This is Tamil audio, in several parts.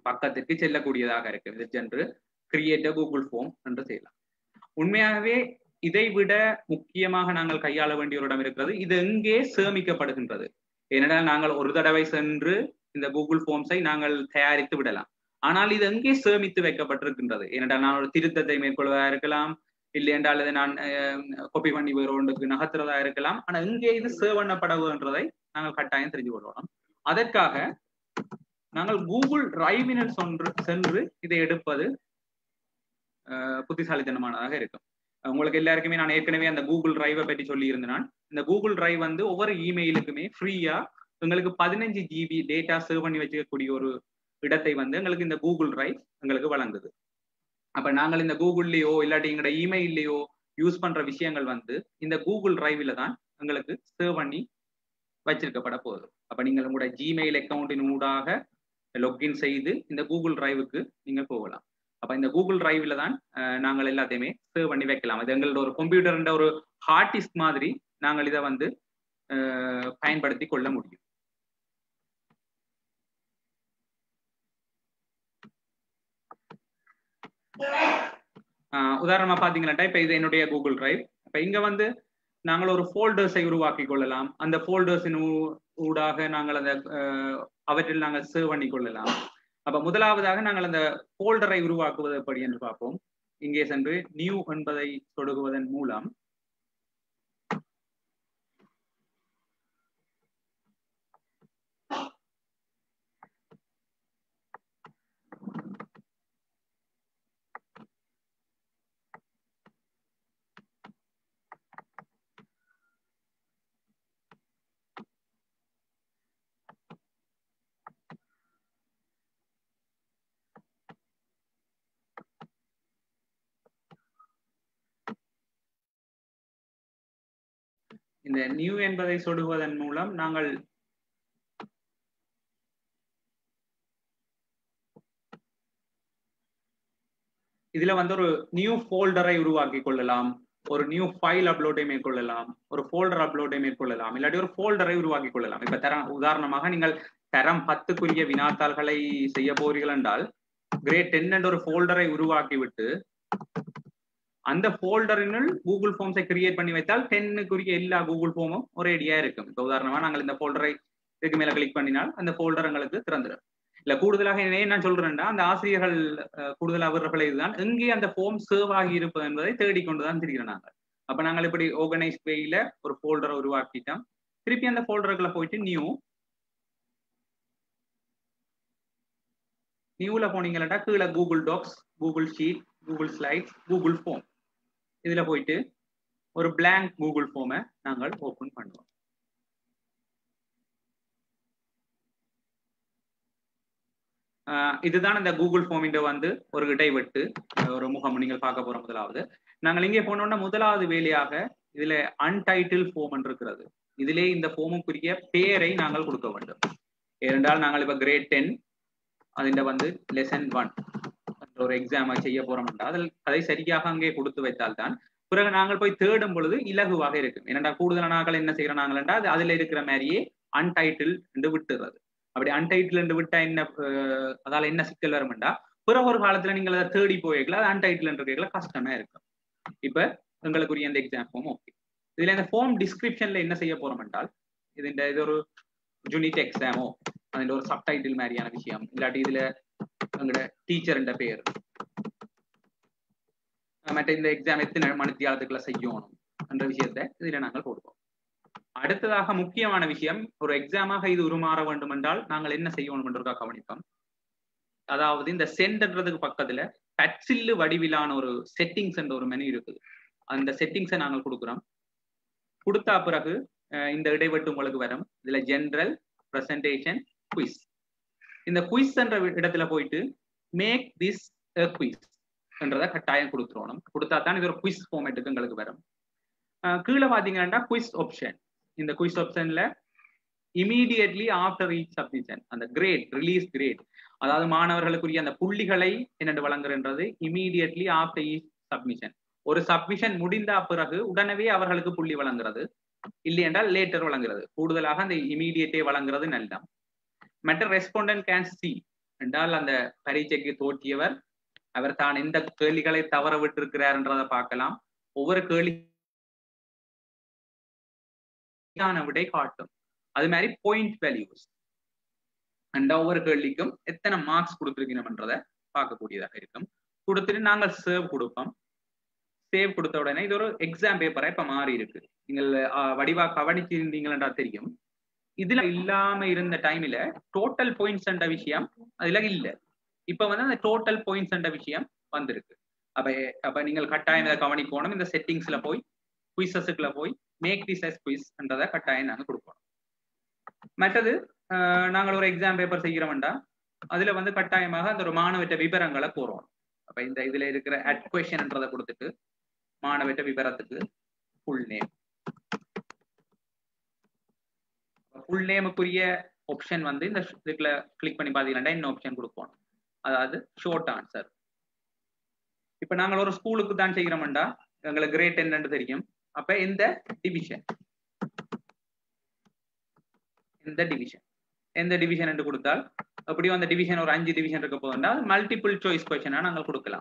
பக்கத்திற்கு செல்லக்கூடியதாக இருக்கு இது சென்று கிரியேட் கூகுள் ஃபார்ம் என்று செய்யலாம் உண்மையாகவே இதை விட முக்கியமாக நாங்கள் கையாள வேண்டிய ஒரு இடம் இருக்கிறது இது எங்கே சேமிக்கப்படுகின்றது ஏனென்றால் நாங்கள் ஒரு தடவை சென்று இந்த கூகுள் ஃபார்ம்ஸை நாங்கள் தயாரித்து விடலாம் ஆனால் இது எங்கே சேமித்து வைக்கப்பட்டிருக்கின்றது ஏனென்றால் நான் ஒரு திருத்தத்தை மேற்கொள்வதா இருக்கலாம் இல்லை என்றால் இதை நான் காப்பி பண்ணி வேறு ஒன்றுக்கு நகர்த்துறதா இருக்கலாம் ஆனால் எங்கே இது சேவ் பண்ணப்படவுன்றதை நாங்கள் கட்டாயம் தெரிஞ்சு கொள்ளணும் அதற்காக நாங்கள் கூகுள் டிரைவினர் சென்று சென்று இதை எடுப்பது புத்திசாலித்தனமானதாக இருக்கும் உங்களுக்கு எல்லாருக்குமே நான் ஏற்கனவே அந்த கூகுள் டிரைவை பற்றி சொல்லி இருந்தேன் இந்த கூகுள் டிரைவ் வந்து ஒவ்வொரு இமெயிலுக்குமே ஃப்ரீயா எங்களுக்கு பதினஞ்சு ஜிபி டேட்டா சேவ் பண்ணி வச்சுக்கக்கூடிய ஒரு இடத்தை வந்து எங்களுக்கு இந்த கூகுள் டிரைவ் எங்களுக்கு வழங்குது அப்ப நாங்கள் இந்த கூகுள்லயோ இல்லாட்டி எங்களோட இமெயிலையோ யூஸ் பண்ற விஷயங்கள் வந்து இந்த கூகுள் டிரைவ்ல தான் எங்களுக்கு சேவ் பண்ணி வச்சிருக்கப்பட போகுது அப்ப நீங்கள் உங்களோட ஜிமெயில் அக்கௌண்டின் ஊடாக லொக்இன் செய்து இந்த கூகுள் டிரைவுக்கு நீங்க போகலாம் அப்ப இந்த கூகுள் டிரைவ்ல தான் நாங்கள் எல்லாத்தையுமே சேவ் பண்ணி வைக்கலாம் இது எங்களோட ஒரு கம்ப்யூட்டர்ன்ற ஒரு ஹார்ட் டிஸ்க் மாதிரி நாங்கள் இதை வந்து பயன்படுத்தி கொள்ள முடியும் உதாரணமா பாத்தீங்கன்னா இப்ப இது என்னுடைய கூகுள் டிரைவ் இப்ப இங்க வந்து நாங்கள் ஒரு ஃபோல்டர்ஸை உருவாக்கி கொள்ளலாம் அந்த ஃபோல்டர்ஸின் ஊடாக நாங்கள் அந்த அவற்றில் நாங்கள் சேவ் பண்ணி கொள்ளலாம் அப்ப முதலாவதாக நாங்கள் அந்த ஃபோல்டரை உருவாக்குவது எப்படி என்று பார்ப்போம் இங்கே சென்று நியூ என்பதை சொடுகுவதன் மூலம் இந்த நியூ என்பதை சொடுகுவதன் மூலம் நாங்கள் இதுல வந்து ஒரு நியூ ஃபோல்டரை உருவாக்கி கொள்ளலாம் ஒரு நியூ ஃபைல் அப்லோடை மேற்கொள்ளலாம் ஒரு ஃபோல்டர் அப்லோடை மேற்கொள்ளலாம் இல்லாட்டி ஒரு ஃபோல்டரை உருவாக்கி கொள்ளலாம் இப்ப தரம் உதாரணமாக நீங்கள் தரம் பத்துக்குரிய வினாத்தாள்களை செய்ய போறீர்கள் என்றால் கிரேட் டென் என்ற ஒரு ஃபோல்டரை உருவாக்கி விட்டு அந்த ஃபோல்டரினுள் கூகுள் ஃபார்ம்ஸை கிரியேட் பண்ணி வைத்தால் டென்னுக்குரிய எல்லா கூகுள் ஃபார்மும் ஒரேடியா இருக்கும் இப்போ உதாரணமா நாங்கள் இந்த ஃபோல்டரை இதுக்கு மேல கிளிக் பண்ணினால் அந்த ஃபோல்டர் எங்களுக்கு திறந்துடும் இல்ல கூடுதலாக என்ன நான் சொல்றேன்னா அந்த ஆசிரியர்கள் கூடுதல் அவர்களை இதுதான் எங்கே அந்த ஃபார்ம் சேவ் ஆகி இருப்பது என்பதை தேடிக்கொண்டுதான் திரிகிறோம் நாங்கள் அப்ப நாங்கள் இப்படி ஆர்கனைஸ் வேயில ஒரு ஃபோல்டரை உருவாக்கிட்டோம் திருப்பி அந்த ஃபோல்டருக்குள்ள போயிட்டு நியூ நியூல போனீங்கன்னா கீழே Google Docs Google Sheet Google Slides Google Form இதுல போயிட்டு ஒரு பிளாங்க் கூகுள் ஃபார்மை நாங்கள் ஓபன் பண்ணுவோம் இதுதான் இந்த கூகுள் ஃபார்மின் வந்து ஒரு இடைவெட்டு ஒரு முகம் நீங்கள் பார்க்க போற முதலாவது நாங்கள் இங்கே போனோம்னா முதலாவது வேலையாக இதுல அன்டைட்டில் ஃபார்ம் இருக்கிறது இதிலே இந்த ஃபார்முக்குரிய பெயரை நாங்கள் கொடுக்க வேண்டும் ஏனென்றால் நாங்கள் இப்ப கிரேட் டென் அதிண்ட வந்து லெசன் ஒன் ஒரு எக்ஸாமை செய்ய போறோம் என்றால் அதில் அதை சரியாக அங்கே கொடுத்து வைத்தால்தான் பிறகு நாங்கள் போய் தேடும் பொழுது இலகுவாக இருக்கும் ஏனென்றா கூடுதல் நாங்கள் என்ன செய்யறோம் நாங்கள் என்றால் அது அதுல இருக்கிற மாதிரியே அன்டைட்டில் என்று விட்டுறது அப்படி அன்டைட்டில் என்று விட்டா என்ன அதால என்ன சிக்கல் வரும்டா பிறகு ஒரு காலத்துல நீங்கள் அதை தேடி போய்க்கல அது அன்டைட்டில் என்று கேட்கல கஷ்டமா இருக்கும் இப்ப எங்களுக்குரிய இந்த எக்ஸாம் ஃபார்ம் ஓகே இதுல இந்த ஃபார்ம் டிஸ்கிரிப்ஷன்ல என்ன செய்ய போறோம் என்றால் இது இந்த இது ஒரு யூனிட் எக்ஸாமோ அதுல ஒரு சப்டைட்டில் மாதிரியான விஷயம் இல்லாட்டி இதுல எங்களோட டீச்சர் என்ற பேர் மற்ற இந்த எக்ஸாம் எத்தனை மணித்தியாலத்துக்குள்ள செய்யணும் என்ற விஷயத்த இதுல நாங்கள் போடுவோம் அடுத்ததாக முக்கியமான விஷயம் ஒரு எக்ஸாமாக இது உருமாற வேண்டும் என்றால் நாங்கள் என்ன செய்யணும் என்றதா கவனிப்போம் அதாவது இந்த சென்ட்ன்றதுக்கு பக்கத்துல பட்சில்லு வடிவிலான ஒரு செட்டிங்ஸ் என்ற ஒரு மெனு இருக்குது அந்த செட்டிங்ஸை நாங்கள் கொடுக்குறோம் கொடுத்தா பிறகு இந்த இடைவெட்டு உங்களுக்கு வரும் இதுல ஜென்ரல் பிரசன்டேஷன் குவிஸ் இந்த குவிஸ் என்ற இடத்துல போயிட்டு மேக் திஸ் குவிஸ் என்றதை கட்டாயம் கொடுத்துருவோம் கொடுத்தா தான் இது ஒரு குவிஸ் ஃபார்மேட்டுக்கு எங்களுக்கு வரும் கீழே பாத்தீங்கன்னா குவிஸ் ஆப்ஷன் இந்த குவிஸ் ஆப்ஷன்ல இமீடியட்லி ஆஃப்டர் ஈச் சப்மிஷன் அந்த கிரேட் ரிலீஸ் கிரேட் அதாவது மாணவர்களுக்குரிய அந்த புள்ளிகளை என்னென்று வழங்குகின்றது இமீடியட்லி ஆஃப்டர் ஈச் சப்மிஷன் ஒரு சப்மிஷன் முடிந்த பிறகு உடனே அவர்களுக்கு புள்ளி வழங்குறது இல்லை என்றால் லேட்டர் வழங்குறது கூடுதலாக அந்த இமீடியட்டே வழங்குறது நல்ல மற்ற ரெஸ்பாண்டன்ட் கேன் சி என்றால் அந்த பரீட்சைக்கு தோற்றியவர் அவர் தான் எந்த கேள்விகளை தவற விட்டிருக்கிறார்ன்றதை பார்க்கலாம் ஒவ்வொரு கேள்வி விடை காட்டும் அது மாதிரி பாயிண்ட் வேல்யூஸ் அந்த ஒவ்வொரு கேள்விக்கும் எத்தனை மார்க்ஸ் கொடுத்துருக்கணும்ன்றதை பார்க்கக்கூடியதாக இருக்கும் கொடுத்துட்டு நாங்கள் சேவ் கொடுப்போம் சேவ் கொடுத்த உடனே இது ஒரு எக்ஸாம் பேப்பரா இப்ப மாறி இருக்கு நீங்கள் வடிவா கவனிச்சிருந்தீங்களா தெரியும் இதுல இல்லாம இருந்த டைம்ல டோட்டல் பாயிண்ட்ஸ் என்ற விஷயம் அதுல இல்ல இப்ப வந்து அந்த டோட்டல் பாயிண்ட்ஸ் என்ற விஷயம் வந்திருக்கு அப்ப அப்ப நீங்கள் கட்டாயம் இதை கவனிக்கணும் இந்த செட்டிங்ஸ்ல போய் குயிசஸுக்குள்ள போய் மேக் திஸ் எஸ் குயிஸ் என்றதை கட்டாயம் நாங்க கொடுக்கணும் மற்றது நாங்கள் ஒரு எக்ஸாம் பேப்பர் செய்கிறோம்டா அதுல வந்து கட்டாயமாக அந்த ஒரு மாணவற்ற விவரங்களை கூறுவோம் அப்ப இந்த இதுல இருக்கிற அட் கொஷன்ன்றதை கொடுத்துட்டு மாணவற்ற விவரத்துக்கு ஃபுல் நேம் ஃபுல் நேமுக்குரிய ஆப்ஷன் வந்து இந்த இதுக்குள்ள கிளிக் பண்ணி பாத்தீங்கன்னா இன்னும் ஆப்ஷன் கொடுப்போம் அதாவது ஷார்ட் ஆன்சர் இப்ப நாங்கள் ஒரு ஸ்கூலுக்கு தான் செய்கிறோம்டா எங்களுக்கு கிரேட் என்னன்னு தெரியும் அப்ப இந்த டிவிஷன் இந்த டிவிஷன் எந்த டிவிஷன் என்று கொடுத்தால் அப்படியும் அந்த டிவிஷன் ஒரு அஞ்சு டிவிஷன் இருக்க போதுண்டா மல்டிபிள் சாய்ஸ் கொஸ்டினா நாங்கள் கொடுக்கலாம்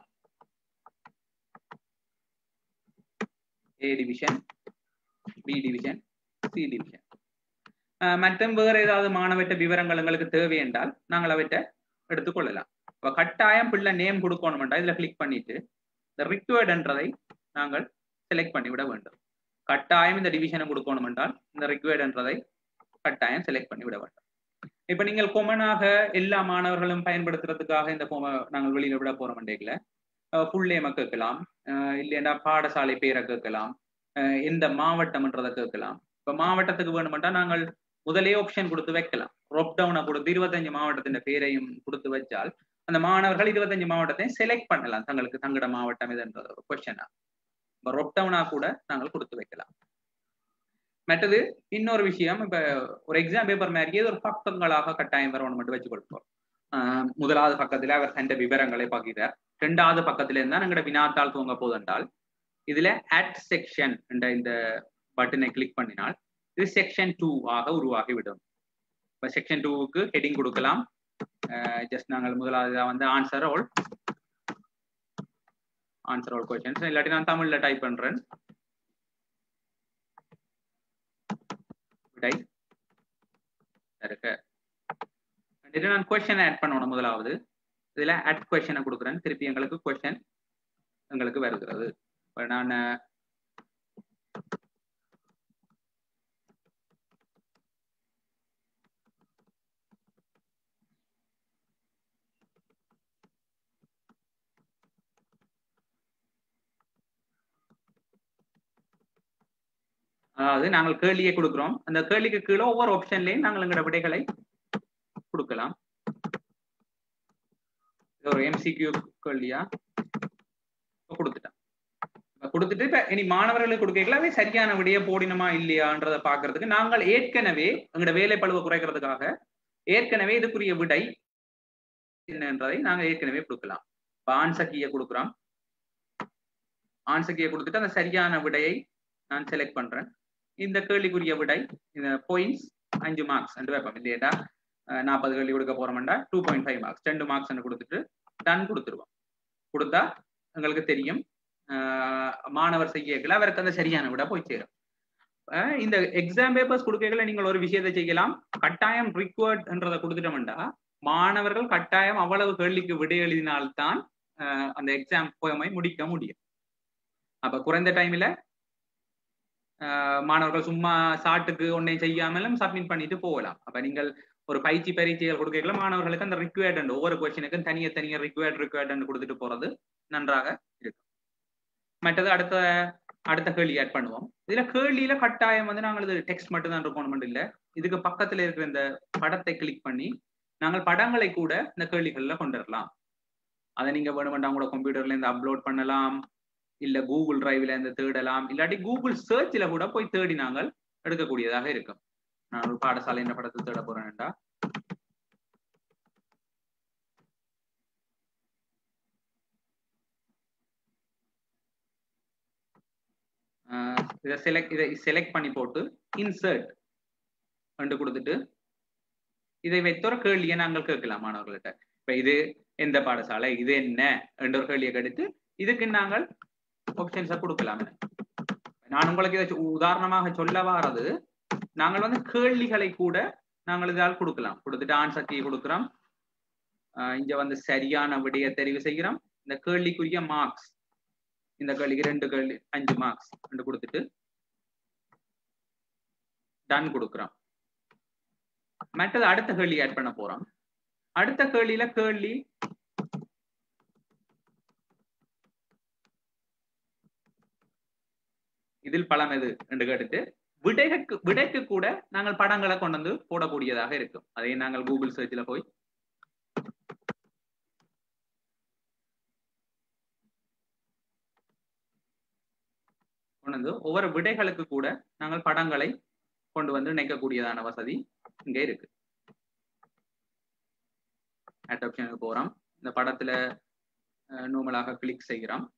A division B division C division மற்றும் வேற ஏதாவது மாணவற்ற விவரங்கள் எங்களுக்கு தேவை என்றால் நாங்கள் அவற்றை எடுத்துக்கொள்ளலாம் இப்போ கட்டாயம் பிள்ளை நேம் கொடுக்கணும்டா இதுல கிளிக் பண்ணிட்டு இந்த ரிக்வயர்டுன்றதை நாங்கள் செலக்ட் பண்ணி விட வேண்டும் கட்டாயம் இந்த டிவிஷனை கொடுக்கணும் என்றால் இந்த ரிக்வயர்டுன்றதை கட்டாயம் செலக்ட் பண்ணி விட வேண்டும் இப்ப நீங்கள் கொமனாக எல்லா மாணவர்களும் பயன்படுத்துறதுக்காக இந்த கொம நாங்கள் வெளியில விட போறோம் மண்டேக்கில் ஃபுல் நேம கேட்கலாம் இல்லைன்னா பாடசாலை பேரை கேட்கலாம் எந்த மாவட்டம்ன்றதை கேட்கலாம் இப்ப மாவட்டத்துக்கு வேணுமெண்டா நாங்கள் முதலே ஆப்ஷன் கொடுத்து வைக்கலாம் ரொப் டவுனை கொடுத்து இருபத்தஞ்சு மாவட்டத்தின் பேரையும் கொடுத்து வச்சால் அந்த மாணவர்கள் இருபத்தஞ்சு மாவட்டத்தையும் செலக்ட் பண்ணலாம் தங்களுக்கு தங்கட மாவட்டம் இதுன்றது ஒரு கொஸ்டினா ரொப் டவுனா கூட நாங்கள் கொடுத்து வைக்கலாம் மற்றது இன்னொரு விஷயம் இப்ப ஒரு எக்ஸாம் பேப்பர் மாதிரியே ஒரு பக்கங்களாக கட்டாயம் வரணும் மட்டும் வச்சு கொடுப்போம் முதலாவது பக்கத்துல அவர் தந்த விவரங்களை பகிர்றார் ரெண்டாவது பக்கத்துல இருந்தா எங்கட வினாத்தாள் தூங்க போதென்றால் இதுல அட் செக்ஷன் என்ற இந்த பட்டனை கிளிக் பண்ணினால் இது செக்ஷன் டூ ஆக உருவாகிவிடும் இப்ப செக்ஷன் டூவுக்கு ஹெட்டிங் கொடுக்கலாம் ஜஸ்ட் நாங்கள் முதலாவது வந்து answer all answer all questions இல்லாட்டி நான் தமிழ்ல டைப் பண்றேன் விடை இருக்கு நான் கொஸ்டின் ஆட் பண்ணணும் முதலாவது இதுல அட் கொஸ்டினை கொடுக்குறேன் திருப்பி எங்களுக்கு கொஸ்டின் எங்களுக்கு வருகிறது இப்போ நான் அதாவது நாங்கள் கேள்வியை கொடுக்குறோம் அந்த கேள்விக்கு கீழே ஒவ்வொரு ஆப்ஷன்லயும் நாங்கள் எங்களோட விடைகளை கொடுக்கலாம் ஒரு எம்சிக்யூ கேள்வியா கொடுத்துட்டேன் கொடுத்துட்டு இப்ப இனி மாணவர்களுக்கு கொடுக்கலாவே சரியான விடையை போடினமா இல்லையான்றதை பாக்குறதுக்கு நாங்கள் ஏற்கனவே எங்களோட வேலை பழுவை குறைக்கிறதுக்காக ஏற்கனவே இதுக்குரிய விடை என்னன்றதை நாங்க ஏற்கனவே கொடுக்கலாம் இப்ப ஆன்சக்கியை கொடுக்குறோம் ஆன்சக்கியை கொடுத்துட்டு அந்த சரியான விடையை நான் செலக்ட் பண்றேன் இந்த கேள்விக்குரிய விடை இந்த பாயிண்ட்ஸ் அஞ்சு மார்க்ஸ் ரெண்டு வைப்போம் இல்லையா நாற்பது கேள்வி கொடுக்க போறோம்டா டூ பாயிண்ட் ஃபைவ் மார்க்ஸ் ரெண்டு மார்க்ஸ் கொடுத்துட்டு டன் கொடுத்துருவோம் கொடுத்தா எங்களுக்கு தெரியும் மாணவர் செய்யல அவருக்கு அந்த சரியான விட போய் சேரும் இந்த எக்ஸாம் பேப்பர்ஸ் கொடுக்கல நீங்கள் ஒரு விஷயத்தை செய்யலாம் கட்டாயம் ரிக்வர்ட்ன்றதை கொடுத்துட்டோம்டா மாணவர்கள் கட்டாயம் அவ்வளவு கேள்விக்கு விடை எழுதினால்தான் அந்த எக்ஸாம் போயமை முடிக்க முடியும் அப்ப குறைந்த டைம்ல மாணவர்கள் சும்மா சாட்டுக்கு ஒன்றையும் செய்யாமலும் சப்மிட் பண்ணிட்டு போகலாம் அப்ப நீங்கள் ஒரு பயிற்சி பரீட்சைகள் கொடுக்கல மாணவர்களுக்கு அந்த ரிக்வயர்ட் ஒவ்வொரு கொஸ்டினுக்கும் தனிய தனியாக ரிக்வயர்ட் ரிக்வயர்ட் கொடுத்துட்டு போறது நன்றாக இருக்கும் மற்றது அடுத்த அடுத்த கேள்வி ஆட் பண்ணுவோம் இதுல கேள்வியில கட்டாயம் வந்து நாங்கள் இது டெக்ஸ்ட் மட்டும் தான் இருக்கணும் இல்ல இதுக்கு பக்கத்துல இருக்கிற இந்த படத்தை கிளிக் பண்ணி நாங்கள் படங்களை கூட இந்த கேள்விகள்ல கொண்டு வரலாம் அதை நீங்க வேணுமெண்டா கூட கம்ப்யூட்டர்ல இருந்து அப்லோட் பண்ணலாம் இல்ல கூகுள் டிரைவ்ல இருந்து தேடலாம் இல்லாட்டி கூகுள் சர்ச்ல கூட போய் தேடி நாங்கள் எடுக்கக்கூடியதாக இருக்கும் நான் ஒரு பாடசாலை என்ற படத்தை தேட போறேன்டா இதை செலக்ட் இதை செலக்ட் பண்ணி போட்டு இன்சர்ட் கண்டு கொடுத்துட்டு இதை வைத்தோர கேள்வியை நாங்கள் கேட்கலாம் மாணவர்கள்ட்ட இப்ப இது எந்த பாடசாலை இது என்ன என்ற ஒரு கேள்வியை கெடுத்து இதுக்கு நாங்கள் ஆப்ஷன்ஸை கொடுக்கலாம் நான் உங்களுக்கு இதை உதாரணமாக சொல்ல வாரது நாங்கள் வந்து கேள்விகளை கூட நாங்கள் இதால் கொடுக்கலாம் கொடுத்துட்டு ஆன்சர் கீ கொடுக்குறோம் இங்க வந்து சரியான விடையை தெரிவு செய்கிறோம் இந்த கேள்விக்குரிய மார்க்ஸ் இந்த கேள்விக்கு ரெண்டு கேள்வி அஞ்சு மார்க்ஸ் ரெண்டு கொடுத்துட்டு டன் கொடுக்குறோம் மற்றது அடுத்த கேள்வி ஆட் பண்ண போறோம் அடுத்த கேள்வியில கேள்வி இதில் பழம் எது என்று கேட்டுட்டு விடைக்கு விடைக்கு கூட நாங்கள் படங்களை கொண்டு வந்து போடக்கூடியதாக இருக்கும் அதை நாங்கள் கூகுள் சர்ச்சில் போய் கொண்டு வந்து ஒவ்வொரு விடைகளுக்கு கூட நாங்கள் படங்களை கொண்டு வந்து இணைக்கக்கூடியதான வசதி இங்கே இருக்கு ஆட் ஆப்ஷனுக்கு போறோம் இந்த படத்துல நூமலாக கிளிக் செய்கிறோம்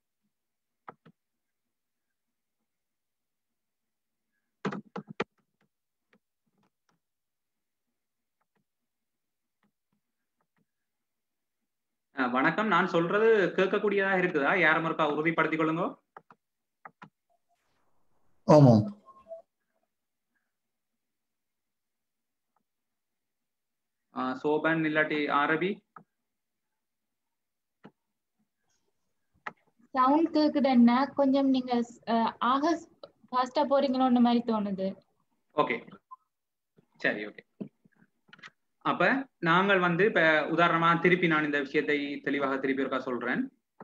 வணக்கம் நான் சொல்றது கேட்கக்கூடியதா இருக்குதா யாரும் இருக்கா உறுதிப்படுத்திக் கொள்ளுங்க ஆமாம் சோபன் இல்லாட்டி ஆரபி சவுண்ட் கேக்குதுன்னா கொஞ்சம் நீங்க ஆக ஃபாஸ்டா போறீங்களோன்னு மாதிரி தோணுது ஓகே சரி ஓகே அப்ப நாங்கள் வந்து இப்ப உதாரணமா திருப்பி நான் இந்த விஷயத்தை தெளிவாக திருப்பி இருக்கா சொல்றேன்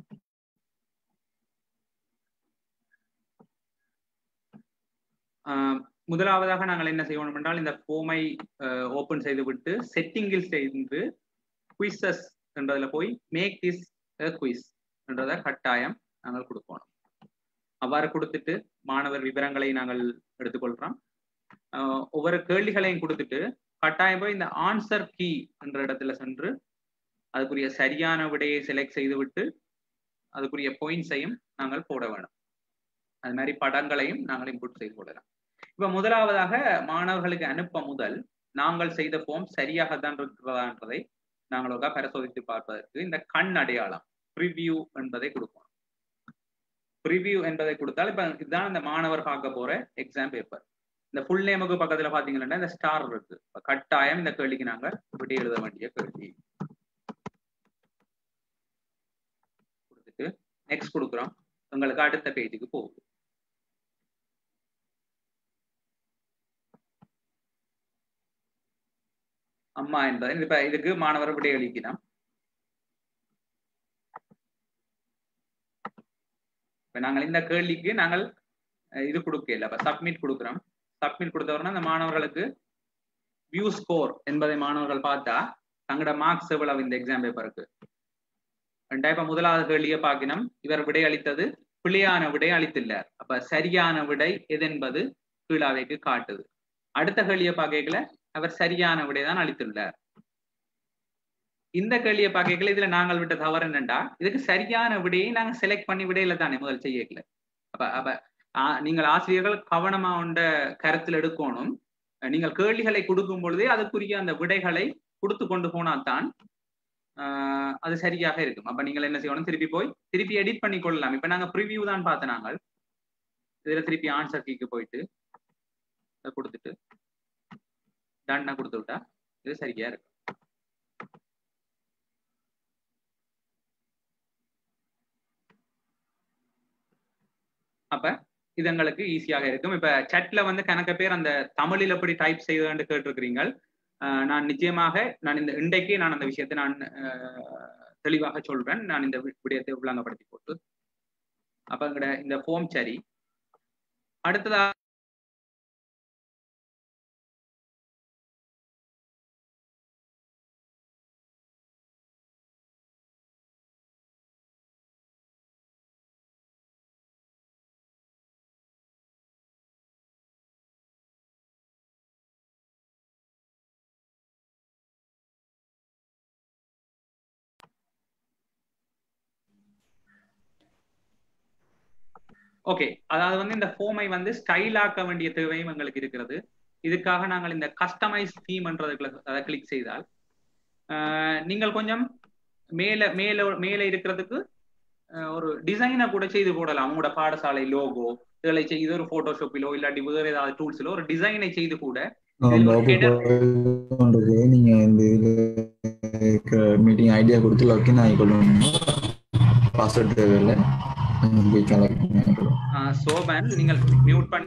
முதலாவதாக நாங்கள் என்ன செய்யணும் என்றால் இந்த ஃபோமை ஓபன் செய்து விட்டு செட்டிங்கில் செய்து குயிசஸ் என்றதுல போய் மேக் திஸ் குயிஸ் என்றதை கட்டாயம் நாங்கள் கொடுக்கணும் அவ்வாறு கொடுத்துட்டு மாணவர் விவரங்களை நாங்கள் எடுத்துக்கொள்றோம் ஒவ்வொரு கேள்விகளையும் கொடுத்துட்டு கட்டாயம் போய் இந்த ஆன்சர் கீ என்ற இடத்துல சென்று அதுக்குரிய சரியான விடையை செலக்ட் செய்து விட்டு அதுக்குரிய பாயிண்ட்ஸையும் நாங்கள் போட வேணும் அது மாதிரி படங்களையும் நாங்கள் இன்புட் செய்து கொள்ளலாம் இப்ப முதலாவதாக மாணவர்களுக்கு அனுப்ப முதல் நாங்கள் செய்த ஃபார்ம் சரியாக தான் இருக்கிறதான்றதை நாங்கள் ஒரு பரிசோதித்து பார்ப்பதற்கு இந்த கண் அடையாளம் ப்ரிவியூ என்பதை கொடுப்போம் ப்ரிவியூ என்பதை கொடுத்தால் இப்ப இதுதான் இந்த மாணவர் பார்க்க போற எக்ஸாம் பேப்பர் இந்த ஃபுல் நேமுக்கு பக்கத்துல பாத்தீங்கன்னா இந்த ஸ்டார் இருக்கு கட்டாயம் இந்த கேள்விக்கு நாங்க விடை எழுத வேண்டிய கேள்வி கொடுத்துட்டு நெக்ஸ்ட் கொடுக்குறோம் உங்களுக்கு அடுத்த பேஜுக்கு போகுது அம்மா என்பதை இப்ப இதுக்கு மாணவர் விடை அளிக்கலாம் இப்ப நாங்கள் இந்த கேள்விக்கு நாங்கள் இது கொடுக்கல இப்ப சப்மிட் கொடுக்குறோம் சப்மிட் கொடுத்தவர்னா அந்த மாணவர்களுக்கு வியூ ஸ்கோர் என்பதை மாணவர்கள் பார்த்தா தங்களோட மார்க்ஸ் எவ்வளவு இந்த எக்ஸாம் பேப்பருக்கு இப்ப முதலாவது கேள்வியை பார்க்கணும் இவர் விடை அளித்தது பிழையான விடை அளித்துள்ளார் அப்ப சரியான விடை எதென்பது கீழாவைக்கு காட்டுது அடுத்த கேள்வியை பார்க்கல அவர் சரியான விடை தான் அளித்துள்ளார் இந்த கேள்வியை பார்க்கல இதுல நாங்கள் விட்ட தவறு என்னண்டா இதுக்கு சரியான விடையை நாங்க செலக்ட் பண்ணி விடையில தானே முதல் செய்யக்கல அப்ப அப்ப நீங்கள் ஆசிரியர்கள் கவனமா உண்ட கருத்தில் எடுக்கணும் நீங்கள் கேள்விகளை கொடுக்கும் பொழுதே அதுக்குரிய அந்த விடைகளை கொடுத்து கொண்டு போனால்தான் அது சரியாக இருக்கும் அப்ப நீங்கள் என்ன செய்யணும் திருப்பி போய் திருப்பி எடிட் பண்ணி கொள்ளலாம் இப்ப நாங்க ப்ரிவியூ தான் பார்த்த நாங்கள் இதுல திருப்பி ஆன்சர் கீக்கு போயிட்டு கொடுத்துட்டு டன்னா கொடுத்து விட்டா இது சரியா இருக்கும் அப்ப இது எங்களுக்கு ஈஸியாக இருக்கும் இப்ப சட்ல வந்து கணக்க பேர் அந்த தமிழில் எப்படி டைப் செய்வதுன்னு கேட்டிருக்கிறீங்க நான் நிச்சயமாக நான் இந்த இன்றைக்கு நான் அந்த விஷயத்தை நான் தெளிவாக சொல்றேன் நான் இந்த விடயத்தை விளங்கப்படுத்தி போட்டு அப்ப எங்கட இந்த ஃபோம் சரி அடுத்ததா ஓகே அதாவது வந்து இந்த ஃபோமை வந்து ஸ்டைல் ஆக்க வேண்டிய தேவையும் எங்களுக்கு இருக்கிறது இதுக்காக நாங்கள் இந்த கஸ்டமைஸ் தீம் என்றதுக்குள்ள அதை கிளிக் செய்தால் நீங்கள் கொஞ்சம் மேல மேல மேல இருக்கிறதுக்கு ஒரு டிசைனை கூட செய்து போடலாம் உங்களோட பாடசாலை லோகோ இதுகளை செய்து ஒரு போட்டோஷாப்பிலோ இல்லாட்டி வேற ஏதாவது டூல்ஸ்லோ ஒரு டிசைனை செய்து கூட நீங்க இந்த மீட்டிங் ஐடியா கொடுத்து லாகின் ஆகிக்கொள்ளணும் பாஸ்வேர்ட் தேவையில்லை சோபன் நீங்கள் மியூட் பண்ணி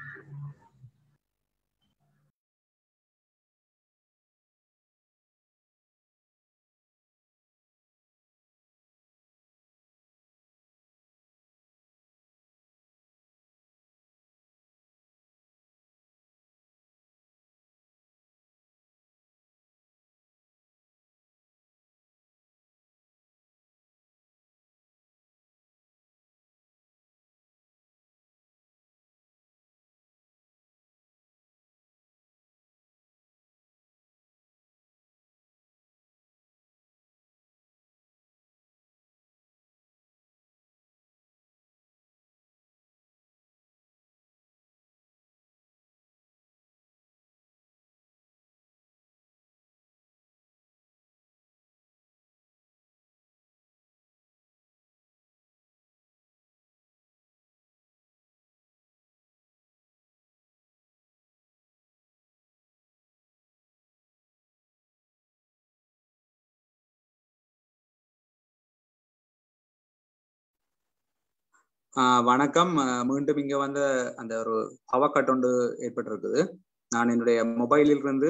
வணக்கம் மீண்டும் இங்க வந்த அந்த ஒரு பவர் கட் ஒன்று ஏற்பட்டிருக்குது நான் என்னுடைய மொபைலில் இருந்து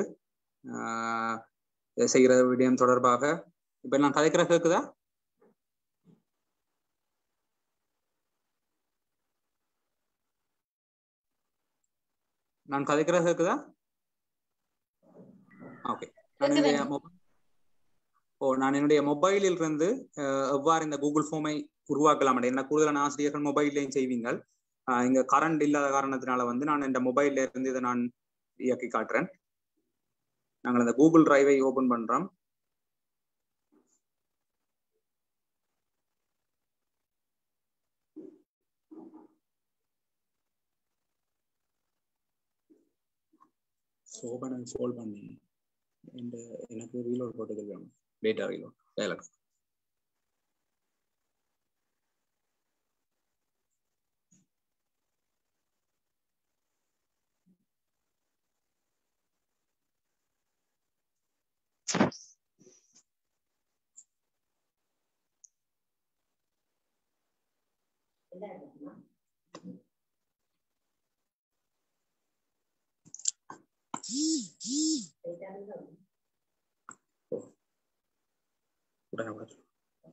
செய்கிற விடயம் தொடர்பாக இப்ப நான் கதைக்கிற கேக்குதா நான் கதைக்கிற கேக்குதா ஓகே நான் என்னுடைய ஓ நான் என்னுடைய மொபைலில் இருந்து எவ்வாறு இந்த கூகுள் ஃபார்மை உருவாக்கலாம் என்ன கூடுதலான ஆசிரியர்கள் மொபைல்லையும் செய்வீங்கள் இங்க கரண்ட் இல்லாத காரணத்தினால வந்து நான் இந்த மொபைல்ல இருந்து இதை நான் இயக்கி காட்டுறேன் நாங்கள் இந்த கூகுள் டிரைவை ஓபன் பண்றோம் சோபனை ஃபோல் பண்ணி இந்த எனக்கு ரீலோட் போட்டுக்கள் வேணும் டேட்டா ரீலோட் டயலாக் உடனே உடனே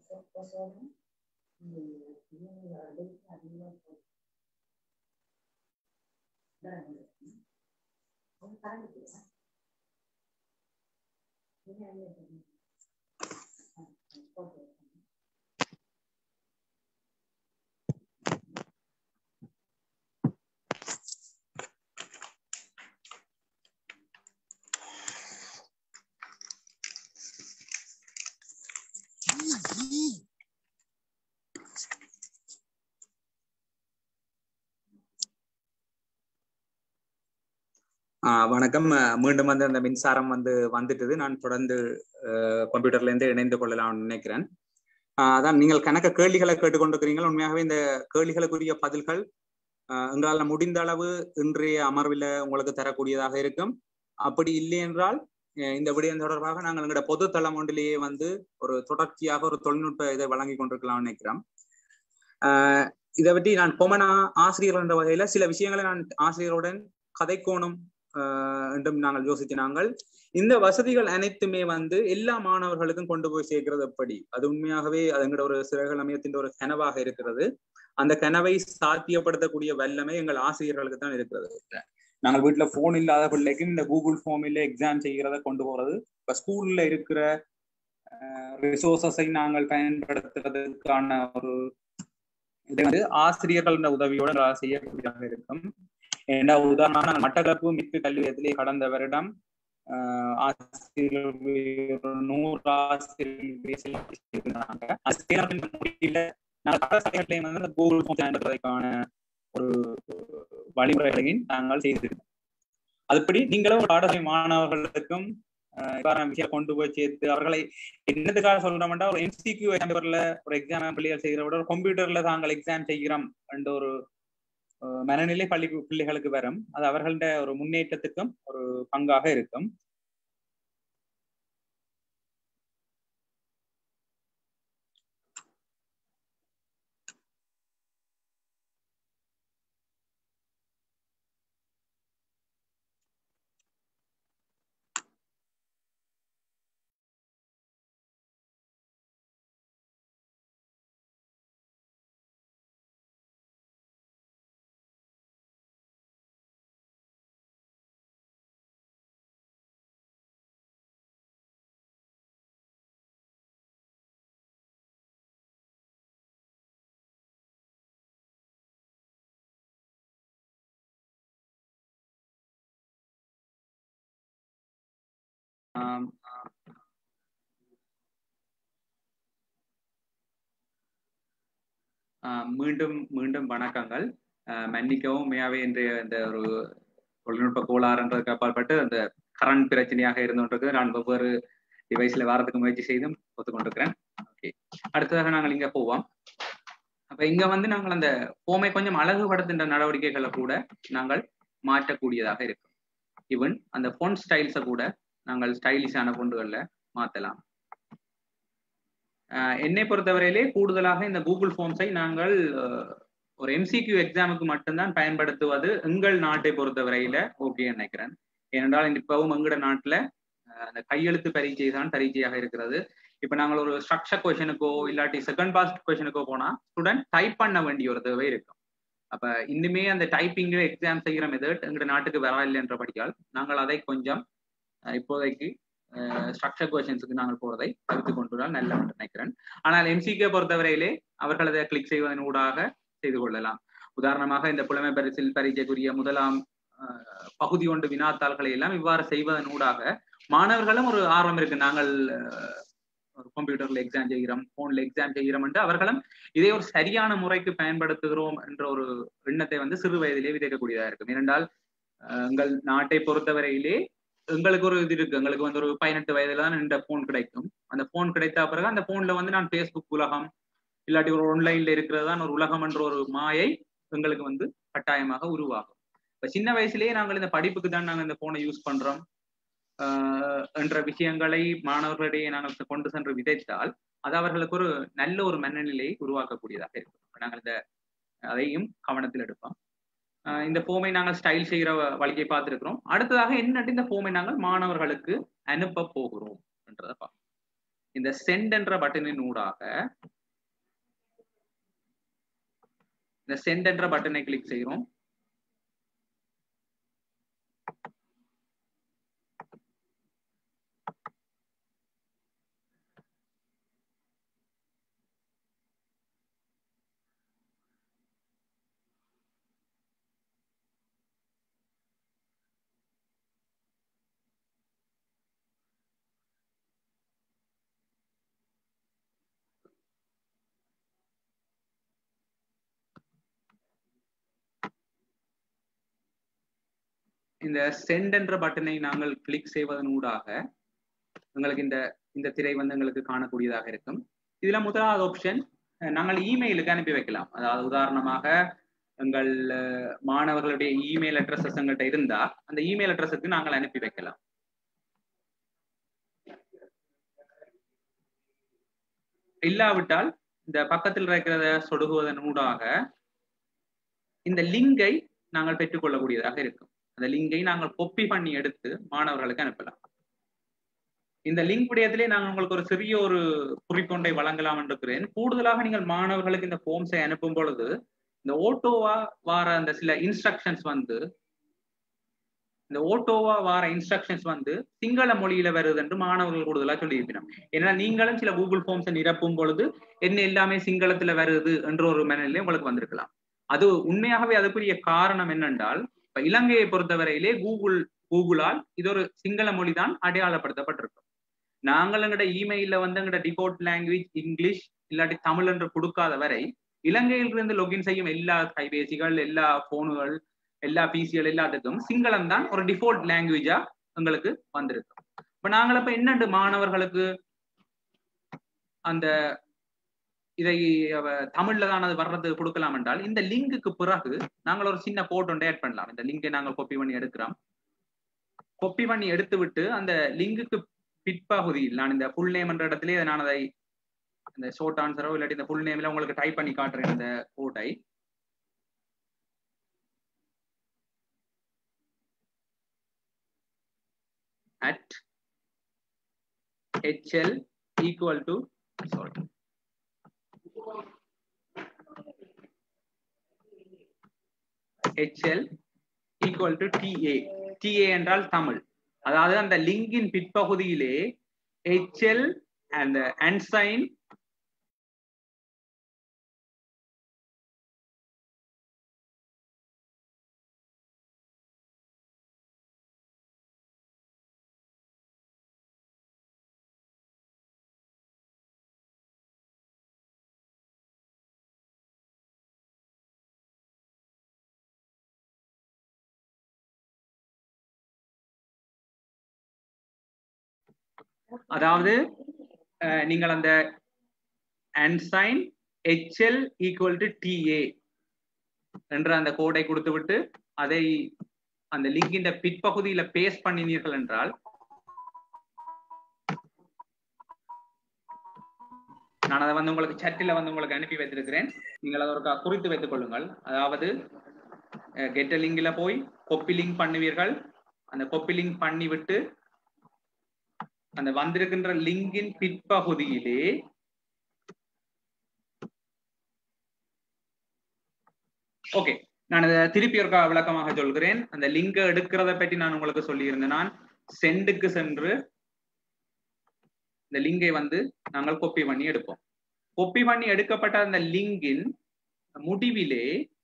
வணக்கம் மீண்டும் வந்து அந்த மின்சாரம் வந்து வந்துட்டது நான் தொடர்ந்து கம்ப்யூட்டர்ல இருந்து இணைந்து கொள்ளலாம்னு நினைக்கிறேன் அதான் நீங்கள் கணக்க கேள்விகளை கேட்டுக்கொண்டிருக்கிறீர்கள் உண்மையாகவே இந்த கேள்விகளுக்குரிய பதில்கள் எங்களால் முடிந்த அளவு இன்றைய அமர்வில் உங்களுக்கு தரக்கூடியதாக இருக்கும் அப்படி இல்லை என்றால் இந்த விடயம் தொடர்பாக நாங்கள் எங்களோட பொது தளம் ஒன்றிலேயே வந்து ஒரு தொடர்ச்சியாக ஒரு தொழில்நுட்ப இதை வழங்கி கொண்டிருக்கலாம்னு நினைக்கிறோம் இதை பற்றி நான் பொமனா ஆசிரியர் என்ற வகையில சில விஷயங்களை நான் ஆசிரியருடன் கதைக்கோணும் என்றும் நாங்கள் யோசித்தினாங்கள் இந்த வசதிகள் அனைத்துமே வந்து எல்லா மாணவர்களுக்கும் கொண்டு போய் சேர்க்கிறது எப்படி அது உண்மையாகவே அது எங்களோட ஒரு சிறகுகள் அமையத்தின் ஒரு கனவாக இருக்கிறது அந்த கனவை சாத்தியப்படுத்தக்கூடிய வல்லமை எங்கள் ஆசிரியர்களுக்கு தான் இருக்கிறது நாங்கள் வீட்டுல போன் இல்லாத பிள்ளைக்கு இந்த கூகுள் ஃபார்மில் எக்ஸாம் செய்கிறத கொண்டு போறது இப்ப ஸ்கூல்ல இருக்கிற ரிசோர்சஸை நாங்கள் பயன்படுத்துறதுக்கான ஒரு இது வந்து ஆசிரியர்கள் உதவியோடு செய்யக்கூடியதாக இருக்கும் ஏன்னா உதாரணமாக மட்டக்களப்பு மிக்கு கல்வியத்திலே கடந்த வருடம் ஆசிரியர் நூறு ஆசிரியர்கள் முடியல வந்து கூகுள் பயன்படுத்துவதற்கான ஒரு வழிமுறைகளையும் நாங்கள் செய்திருக்கோம் அதுபடி நீங்களும் பாடசாலை மாணவர்களுக்கும் இவ்வாறான விஷயம் கொண்டு போய் சேர்த்து அவர்களை என்னதுக்காக சொல்றோம்னா ஒரு எம்சிக்யூ பேப்பர்ல ஒரு எக்ஸாம் பிள்ளைகள் செய்கிற விட ஒரு கம்ப்யூட்டர்ல தாங்கள் எக்ஸாம் செய்கிறோம் என்ற ஒரு மனநிலை பள்ளி பிள்ளைகளுக்கு வரும் அது அவர்கள்ட ஒரு முன்னேற்றத்துக்கும் ஒரு பங்காக இருக்கும் மீண்டும் மீண்டும் வணக்கங்கள் மன்னிக்கவும் உண்மையாவே இன்றைய இந்த ஒரு தொழில்நுட்ப கோளாறுன்றதுக்கு அப்பாற்பட்டு அந்த கரண்ட் பிரச்சனையாக இருந்துன்றது நான் வெவ்வேறு டிவைஸ்ல வரதுக்கு முயற்சி செய்தும் ஒத்துக்கொண்டிருக்கிறேன் ஓகே அடுத்ததாக நாங்கள் இங்க போவோம் அப்ப இங்க வந்து நாங்கள் அந்த போமை கொஞ்சம் அழகுபடுத்துகின்ற நடவடிக்கைகளை கூட நாங்கள் மாற்றக்கூடியதாக இருக்கும் ஈவன் அந்த பொன் ஸ்டைல்ஸை கூட நாங்கள் ஸ்டைலிஷான பொண்டுகள்ல மாத்தலாம் என்னை பொறுத்தவரையிலே கூடுதலாக இந்த கூகுள் ஃபார்ம்ஸை நாங்கள் ஒரு எம்சிக்யூ எக்ஸாமுக்கு மட்டும்தான் பயன்படுத்துவது எங்கள் நாட்டை பொறுத்தவரையில ஓகே நினைக்கிறேன் ஏனென்றால் இப்பவும் எங்கட நாட்டுல அந்த கையெழுத்து பரீட்சை தான் பரீட்சையாக இருக்கிறது இப்ப நாங்கள் ஒரு ஸ்ட்ரக்சர் கொஷனுக்கோ இல்லாட்டி செகண்ட் பாஸ்ட் கொஷனுக்கோ போனா ஸ்டூடெண்ட் டைப் பண்ண வேண்டிய ஒரு தேவை இருக்கும் அப்ப இன்னுமே அந்த டைப்பிங்ல எக்ஸாம் செய்கிற மெத்தட் எங்க நாட்டுக்கு வர இல்லைன்றபடியால் நாங்கள் அதை கொஞ்சம் இப்போதைக்கு ஸ்ட்ரக்சர் கொஷன்ஸுக்கு நாங்கள் போறதை தவிர்த்து கொண்டுதான் நல்ல நினைக்கிறேன் ஆனால் எம்சிகே பொறுத்தவரையிலே அவர்கள் அதை கிளிக் செய்வதன் ஊடாக செய்து கொள்ளலாம் உதாரணமாக இந்த புலமை பரிசில் பரீட்சைக்குரிய முதலாம் பகுதி ஒன்று வினாத்தாள்களை எல்லாம் இவ்வாறு செய்வதன் ஊடாக மாணவர்களும் ஒரு ஆர்வம் இருக்கு நாங்கள் ஒரு கம்ப்யூட்டர்ல எக்ஸாம் செய்கிறோம் போன்ல எக்ஸாம் செய்கிறோம் என்று அவர்களும் இதை ஒரு சரியான முறைக்கு பயன்படுத்துகிறோம் என்ற ஒரு எண்ணத்தை வந்து சிறு வயதிலே விதைக்கக்கூடியதா இருக்கும் ஏனென்றால் எங்கள் நாட்டை பொறுத்தவரையிலே எங்களுக்கு ஒரு இது இருக்கு எங்களுக்கு வந்து ஒரு பதினெட்டு வயதுல தான் இந்த போன் கிடைக்கும் அந்த போன் கிடைத்த பிறகு அந்த போன்ல வந்து நான் பேஸ்புக் உலகம் இல்லாட்டி ஒரு ஆன்லைன்ல இருக்கிறது தான் ஒரு உலகம் என்ற ஒரு மாயை எங்களுக்கு வந்து கட்டாயமாக உருவாகும் இப்ப சின்ன வயசுலயே நாங்கள் இந்த படிப்புக்கு தான் நாங்கள் இந்த போனை யூஸ் பண்றோம் என்ற விஷயங்களை மாணவர்களிடையே நாங்கள் கொண்டு சென்று விதைத்தால் அது அவர்களுக்கு ஒரு நல்ல ஒரு மனநிலையை உருவாக்கக்கூடியதாக இருக்கும் நாங்கள் இந்த அதையும் கவனத்தில் எடுப்போம் இந்த போமை நாங்கள் ஸ்டைல் செய்கிற வழியை பார்த்துருக்கிறோம் அடுத்ததாக என்னட்டு இந்த போமை நாங்கள் மாணவர்களுக்கு அனுப்ப போகிறோம் என்றதை பார்ப்போம் இந்த சென்ட் என்ற பட்டனின் ஊடாக இந்த சென்ட் என்ற பட்டனை கிளிக் செய்கிறோம் இந்த சென்ட் என்ற பட்டனை நாங்கள் கிளிக் செய்வதன் ஊடாக உங்களுக்கு இந்த இந்த திரை வந்து எங்களுக்கு காணக்கூடியதாக இருக்கும் இதுல முதலாவது ஆப்ஷன் நாங்கள் இமெயிலுக்கு அனுப்பி வைக்கலாம் அதாவது உதாரணமாக எங்கள் மாணவர்களுடைய இமெயில் அட்ரஸஸ் எங்கள்கிட்ட இருந்தா அந்த இமெயில் அட்ரஸுக்கு நாங்கள் அனுப்பி வைக்கலாம் இல்லாவிட்டால் இந்த பக்கத்தில் இருக்கிறத சொடுகுவதன் ஊடாக இந்த லிங்கை நாங்கள் பெற்றுக்கொள்ளக்கூடியதாக இருக்கும் அந்த லிங்கை நாங்கள் கொப்பி பண்ணி எடுத்து மாணவர்களுக்கு அனுப்பலாம் இந்த லிங்க் விடயத்திலே நாங்கள் உங்களுக்கு ஒரு சிறிய ஒரு குறிக்கொண்டை வழங்கலாம் இருக்கிறேன் கூடுதலாக நீங்கள் மாணவர்களுக்கு இந்த ஃபார்ம்ஸை அனுப்பும் பொழுது இந்த ஓட்டோவா வார அந்த சில இன்ஸ்ட்ரக்ஷன்ஸ் வந்து இந்த ஓட்டோவா வார இன்ஸ்ட்ரக்ஷன்ஸ் வந்து சிங்கள மொழியில வருது என்று மாணவர்கள் கூடுதலா சொல்லியிருக்கிறோம் ஏன்னா நீங்களும் சில கூகுள் ஃபார்ம்ஸை நிரப்பும் பொழுது என்ன எல்லாமே சிங்களத்துல வருது என்ற ஒரு மனநிலை உங்களுக்கு வந்திருக்கலாம் அது உண்மையாகவே அதுக்குரிய காரணம் என்னென்றால் இப்ப இலங்கையை பொறுத்தவரையிலே கூகுள் கூகுளால் இது ஒரு சிங்கள மொழி தான் அடையாளப்படுத்தப்பட்டிருக்கும் நாங்கள் எங்கட இமெயில வந்து எங்கட டிஃபால்ட் லாங்குவேஜ் இங்கிலீஷ் இல்லாட்டி தமிழ் என்று கொடுக்காத வரை இலங்கையிலிருந்து லொகின் செய்யும் எல்லா கைபேசிகள் எல்லா போனுகள் எல்லா பிசிகள் எல்லாத்துக்கும் சிங்களம் தான் ஒரு டிஃபால்ட் லாங்குவேஜா எங்களுக்கு வந்திருக்கும் இப்ப நாங்கள் இப்ப என்னண்டு மாணவர்களுக்கு அந்த இதை அவ- தமிழ்ல தான் அது வர்றது கொடுக்கலாம் என்றால் இந்த லிங்குக்கு பிறகு நாங்கள் ஒரு சின்ன போட்டோ ஆட் பண்ணலாம் இந்த லிங்கை நாங்கள் காப்பி பண்ணி எடுக்கிறோம் காப்பி பண்ணி எடுத்து விட்டு அந்த லிங்குக்கு பிற்பகுதியில் நான் இந்த ஃபுல் நேம் என்ற இடத்துல நான் அதை இந்த ஷோர்ட் ஆன்சரோ இல்லாட்டி இந்த ஃபுல் நேம்ல உங்களுக்கு டைப் பண்ணி காட்டுறேன் இந்த கோட்டை at hl equal to sorry hl equal to ta ta என்றால் தமிழ் அதாவது அந்த லிங்கின் பிற்பகுதியிலே hl and and sign அதாவது அஹ், நீங்கள் அந்த and sign HL equal to TA என்ற அந்த கோடை கொடுத்து விட்டு அதை அந்த லிங்கின் பிற்பகுதியில பேஸ்ட் பண்ணினீர்கள் என்றால் நான் அதை வந்து உங்களுக்கு சட்டில வந்து உங்களுக்கு அனுப்பி வைத்திருக்கிறேன் நீங்கள் அதை ஒரு க- குறித்து வைத்துக் கொள்ளுங்கள் அதாவது கெட்ட லிங்கில போய் கொப்பி லிங்க் பண்ணுவீர்கள் அந்த கொப்பி லிங்க் பண்ணி விட்டு அந்த வந்திருக்கின்ற லிங்கின் பிற்பகுதியிலே ஓகே நான் இதை திருப்பி ஒரு க- விளக்கமாக சொல்கிறேன் அந்த லிங்க எடுக்கிறத பற்றி நான் உங்களுக்கு சொல்லியிருந்தேன் நான் சென்டுக்கு சென்று இந்த லிங்கை வந்து நாங்கள் கொப்பி பண்ணி எடுப்போம் கொப்பி பண்ணி எடுக்கப்பட்ட அந்த லிங்கின் முடிவிலே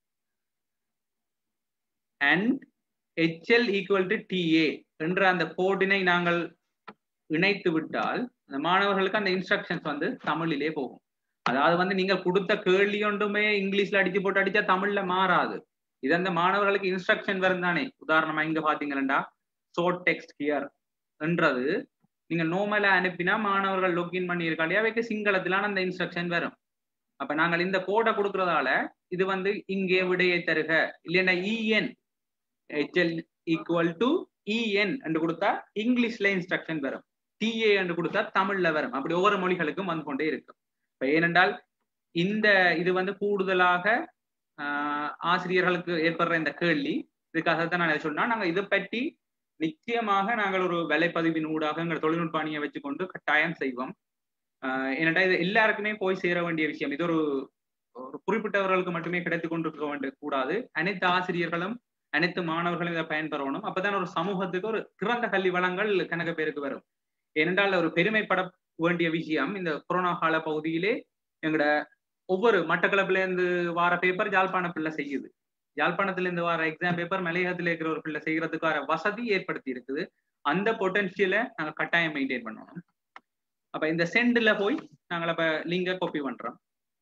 and HL equal to TA என்ற அந்த கோடினை நாங்கள் இணைத்து விட்டால் அந்த மாணவர்களுக்கு அந்த இன்ஸ்ட்ரக்ஷன்ஸ் வந்து தமிழிலே போகும் அதாவது வந்து நீங்க கொடுத்த கேள்வி ஒன்றுமே இங்கிலீஷ்ல அடிச்சு போட்டு அடிச்சா தமிழ்ல மாறாது இது அந்த மாணவர்களுக்கு இன்ஸ்ட்ரக்ஷன் வரும் தானே உதாரணமா இங்க பாத்தீங்கன்னா ஷோர்ட் டெக்ஸ்ட் ஹியர் என்றது நீங்க நோமலா அனுப்பினா மாணவர்கள் லொகின் பண்ணி இருக்காங்க அவைக்கு சிங்களத்திலான அந்த இன்ஸ்ட்ரக்ஷன் வரும் அப்ப நாங்கள் இந்த கோடை கொடுக்கறதால இது வந்து இங்கே விடையை தருக இல்லைன்னா இஎன் ஹெச்எல் ஈக்குவல் டு இஎன் என்று கொடுத்தா இங்கிலீஷ்ல இன்ஸ்ட்ரக்ஷன் வரும் டிஏ என்று கொடுத்தா தமிழ்ல வரும் அப்படி ஒவ்வொரு மொழிகளுக்கும் வந்து கொண்டே இருக்கும் இப்ப ஏனென்றால் இந்த இது வந்து கூடுதலாக ஆஹ், ஆசிரியர்களுக்கு ஏற்படுற இந்த கேள்வி இதுக்காகத்தான் நான் இதை சொன்னா நாங்க இதை பற்றி நிச்சயமாக நாங்கள் ஒரு வலைப்பதிவின் ஊடாக எங்கள் தொழில்நுட்ப அணியை வச்சுக்கொண்டு கட்டாயம் செய்வோம் ஆஹ், ஏனென்றா இது எல்லாருக்குமே போய் சேர வேண்டிய விஷயம் இது ஒரு ஒரு குறிப்பிட்டவர்களுக்கு மட்டுமே கிடைத்து கொண்டிருக்க வேண்டிய கூடாது அனைத்து ஆசிரியர்களும் அனைத்து மாணவர்களும் இதை பயன்பெறணும் அப்பதான் ஒரு சமூகத்துக்கு ஒரு திறந்த கல்வி வளங்கள் கணக்கு பேருக்கு வரும் ஏனென்றால் ஒரு பெருமைப்பட வேண்டிய விஷயம் இந்த கொரோனா கால பகுதியிலே எங்கட ஒவ்வொரு மட்டக்களப்புல இருந்து வார பேப்பர் யாழ்ப்பாண பிள்ளை செய்யுது யாழ்ப்பாணத்துல இருந்து வர எக்ஸாம் பேப்பர் மலையகத்துல இருக்கிற ஒரு பிள்ளை செய்யறதுக்கான வசதி ஏற்படுத்தி இருக்குது அந்த பொட்டன்ஷியலை நாங்க கட்டாயம் மெயின்டைன் பண்ணணும் அப்ப இந்த சென்ட்ல போய் நாங்கள் அப்ப லிங்க காப்பி பண்றோம்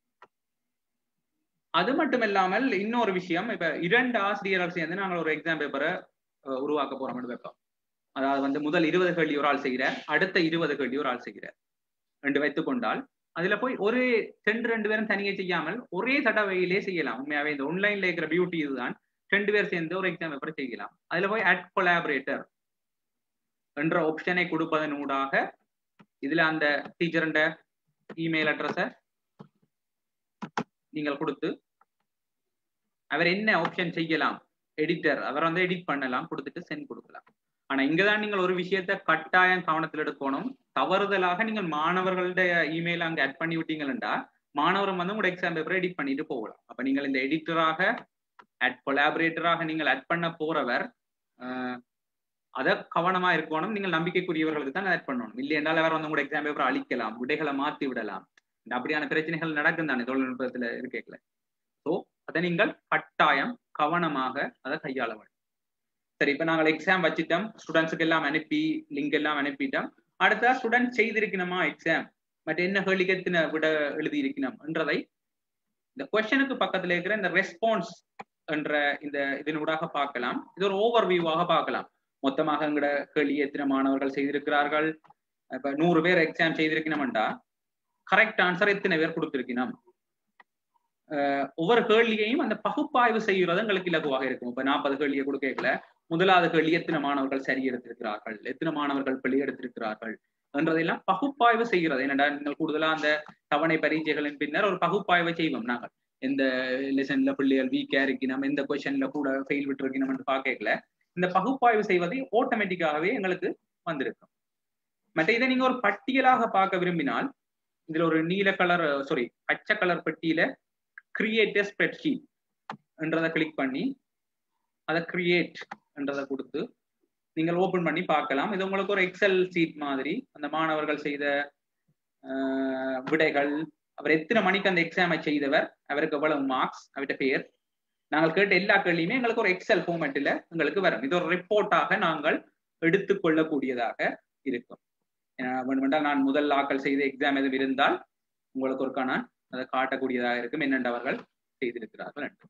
அது மட்டும் இல்லாமல் இன்னொரு விஷயம் இப்ப இரண்டு ஆசிரியர்கள் சேர்ந்து நாங்கள் ஒரு எக்ஸாம் பேப்பரை உருவாக்க போறோம்னு வைப்போம் அதாவது வந்து முதல் இருபது கேள்வி ஒரு ஆள் செய்கிறார் அடுத்த இருபது கேள்வி ஒரு ஆள் செய்கிறார் ரெண்டு வைத்துக் கொண்டால் அதுல போய் ஒரே ரெண்டு ரெண்டு பேரும் தனியே செய்யாமல் ஒரே தடவையிலே செய்யலாம் உண்மையாவே இந்த ஆன்லைன்ல இருக்கிற பியூட்டி இதுதான் ரெண்டு பேர் சேர்ந்து ஒரு எக்ஸாம் பேப்பரை செய்யலாம் அதுல போய் அட் கொலாபரேட்டர் என்ற ஆப்ஷனை கொடுப்பதன் ஊடாக இதுல அந்த டீச்சர்ன்ற இமெயில் அட்ரஸை நீங்கள் கொடுத்து அவர் என்ன ஆப்ஷன் செய்யலாம் எடிட்டர் அவர் வந்து எடிட் பண்ணலாம் கொடுத்துட்டு சென்ட் கொடுக்கலாம் ஆனா இங்கதான் நீங்கள் ஒரு விஷயத்த கட்டாயம் கவனத்தில் எடுக்கணும் தவறுதலாக நீங்கள் மாணவர்களுடைய இமெயில் அங்க ஆட் பண்ணி விட்டீங்கன்னா மாணவர் வந்து உங்களோட எக்ஸாம் பேப்பரை எடிட் பண்ணிட்டு போகலாம் அப்ப நீங்கள் இந்த எடிட்டராக அட் கொலாபரேட்டராக நீங்கள் ஆட் பண்ண போறவர் அதை கவனமா இருக்கணும் நீங்கள் நம்பிக்கைக்குரியவர்களுக்கு தான் ஆட் பண்ணணும் இல்லை என்றால் அவர் வந்து உங்களோட எக்ஸாம் பேப்பரை அழிக்கலாம் விடைகளை மாத்தி விடலாம் இந்த அப்படியான பிரச்சனைகள் நடக்கும் தானே தொழில்நுட்பத்துல இருக்கல ஸோ அதை நீங்கள் கட்டாயம் கவனமாக அதை கையாள வேண்டும் சரி இப்ப நாங்கள் எக்ஸாம் வச்சுட்டோம் ஸ்டூடெண்ட்ஸுக்கு எல்லாம் அனுப்பி லிங்க் எல்லாம் அனுப்பிட்டோம் அடுத்ததா ஸ்டூடெண்ட் செய்திருக்கணுமா எக்ஸாம் மற்ற என்ன கேள்விக்கத்தின விட எழுதி இருக்கணும் என்றதை இந்த கொஸ்டனுக்கு பக்கத்துல இருக்கிற இந்த ரெஸ்பான்ஸ் என்ற இந்த இதனூடாக பார்க்கலாம் இது ஒரு ஓவர் வியூவாக பார்க்கலாம் மொத்தமாக எங்கட கேள்வி எத்தனை மாணவர்கள் செய்திருக்கிறார்கள் இப்ப நூறு பேர் எக்ஸாம் செய்திருக்கணும்டா கரெக்ட் ஆன்சர் எத்தனை பேர் கொடுத்திருக்கணும் அஹ் ஒவ்வொரு கேள்வியையும் அந்த பகுப்பாய்வு செய்கிறது எங்களுக்கு இலகுவாக இருக்கும் இப்ப நாற்பது கேள்வியை கொடுக்கல முதலாவது கேள்வி எத்தனை மாணவர்கள் சரி எடுத்திருக்கிறார்கள் எத்தனை மாணவர்கள் பிழை எடுத்திருக்கிறார்கள் என்றதெல்லாம் பகுப்பாய்வு செய்கிறது என்னடா நீங்கள் கூடுதலா அந்த தவணை பரீட்சைகளின் பின்னர் ஒரு பகுப்பாய்வை செய்வோம் நாங்கள் எந்த லெசன்ல பிள்ளைகள் வீக்கா இருக்கணும் எந்த கொஸ்டின்ல கூட ஃபெயில் விட்டு இருக்கணும்னு பார்க்கல இந்த பகுப்பாய்வு செய்வதை ஆட்டோமேட்டிக்காகவே எங்களுக்கு வந்திருக்கும் மற்ற இதை நீங்க ஒரு பட்டியலாக பார்க்க விரும்பினால் இதுல ஒரு நீல கலர் சாரி பச்சை கலர் பெட்டியில கிரியேட் ஸ்ப்ரெட்ஷீட் என்றதை கிளிக் பண்ணி அதை கிரியேட் என்றதை கொடுத்து நீங்கள் ஓபன் பண்ணி பார்க்கலாம் இது உங்களுக்கு ஒரு எக்ஸல் சீட் மாதிரி அந்த மாணவர்கள் செய்த ஆஹ், விடைகள் அவர் எத்தனை மணிக்கு அந்த எக்ஸாமை செய்தவர் அவருக்கு எவ்வளவு மார்க்ஸ் அவர்கிட்ட பேர் நாங்கள் கேட்ட எல்லா கேள்வியுமே எங்களுக்கு ஒரு எக்ஸல் ஃபார்மேட்டில் எங்களுக்கு வரும் இது ஒரு ரிப்போர்ட்டாக நாங்கள் எடுத்துக்கொள்ளக்கூடியதாக இருக்கும் ஏன்னா, வேண்டுமென்றால் நான் முதல் ஆக்கள் செய்த எக்ஸாம் எதுவும் இருந்தால் உங்களுக்கு ஒருக்கா நான் அதை காட்டக்கூடியதாக இருக்கும் என்னென்று அவர்கள் செய்திருக்கிறார்கள் என்று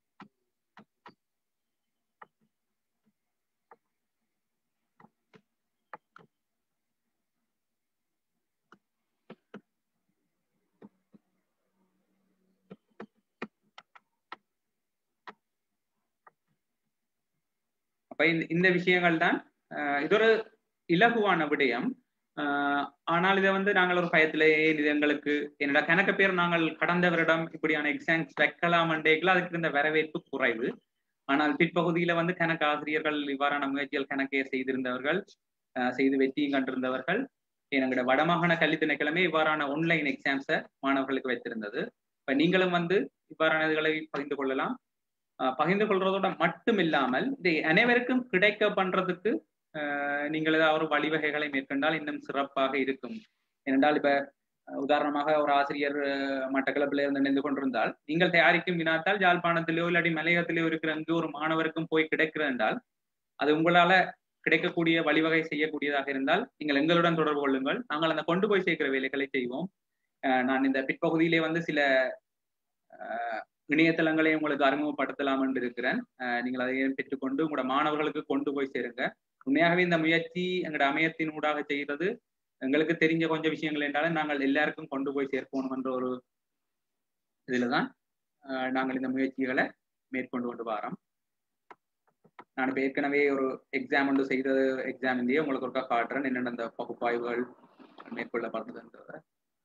அப்ப இந்த இந்த விஷயங்கள் தான் அஹ், இது ஒரு இலகுவான விடயம் அஹ், ஆனால் இதை வந்து நாங்கள் ஒரு பயத்திலேயே இது எங்களுக்கு என்னோட கணக்கு பேர் நாங்கள் கடந்த வருடம் இப்படியான எக்ஸாம்ஸ் வைக்கலாம் அண்டேக்குள்ள அதுக்கு இருந்த வரவேற்பு குறைவு ஆனால் பிற்பகுதியில வந்து கணக்கு ஆசிரியர்கள் இவ்வாறான முயற்சிகள் கணக்கே செய்திருந்தவர்கள் அஹ், செய்து வெற்றியும் கண்டிருந்தவர்கள் எங்களோட வடமாகாண கல்வி திணைக்களமே இவ்வாறான ஆன்லைன் எக்ஸாம்ஸை மாணவர்களுக்கு வைத்திருந்தது இப்ப நீங்களும் வந்து இவ்வாறான இதுகளை பகிர்ந்து கொள்ளலாம் அஹ் பகிர்ந்து கொள்றதோட மட்டும் இல்லாமல் இது அனைவருக்கும் கிடைக்க பண்றதுக்கு அஹ் நீங்கள் ஏதாவது ஒரு வழிவகைகளை மேற்கொண்டால் இன்னும் சிறப்பாக இருக்கும் ஏனென்றால் இப்ப அஹ் உதாரணமாக ஒரு ஆசிரியர் அஹ் மட்டக்களப்பில் இருந்து நின்று கொண்டிருந்தால் நீங்கள் தயாரிக்கும் வினாத்தால் யாழ்ப்பாணத்திலேயோ இல்லாட்டி மலையகத்திலேயோ இருக்கிற எங்கு ஒரு மாணவருக்கும் போய் கிடைக்கிறது என்றால் அது உங்களால கிடைக்கக்கூடிய வழிவகை செய்யக்கூடியதாக இருந்தால் நீங்கள் எங்களுடன் தொடர்பு கொள்ளுங்கள் நாங்கள் அந்த கொண்டு போய் சேர்க்கிற வேலைகளை செய்வோம் அஹ் நான் இந்த பிற்பகுதியிலே வந்து சில அஹ் இணையதளங்களை உங்களுக்கு அறிமுகப்படுத்தலாம் என்று இருக்கிறேன் அஹ் நீங்கள் அதையும் பெற்றுக்கொண்டு உங்களோட மாணவர்களுக்கு கொண்டு போய் சேருங்க உண்மையாகவே இந்த முயற்சி எங்களோட அமையத்தின் ஊடாக செய்கிறது எங்களுக்கு தெரிஞ்ச கொஞ்சம் விஷயங்கள் என்றாலும் நாங்கள் எல்லாருக்கும் கொண்டு போய் சேர்க்கணும் என்ற ஒரு இதுலதான் அஹ் நாங்கள் இந்த முயற்சிகளை மேற்கொண்டு கொண்டு வரோம் நான் இப்ப ஏற்கனவே ஒரு எக்ஸாம் ஒன்று செய்த எக்ஸாம் இந்தியே உங்களுக்கு ஒருக்கா காட்டுறேன் என்னென்ன அந்த பகுப்பாய்வுகள் மேற்கொள்ளப்படுறதுன்றத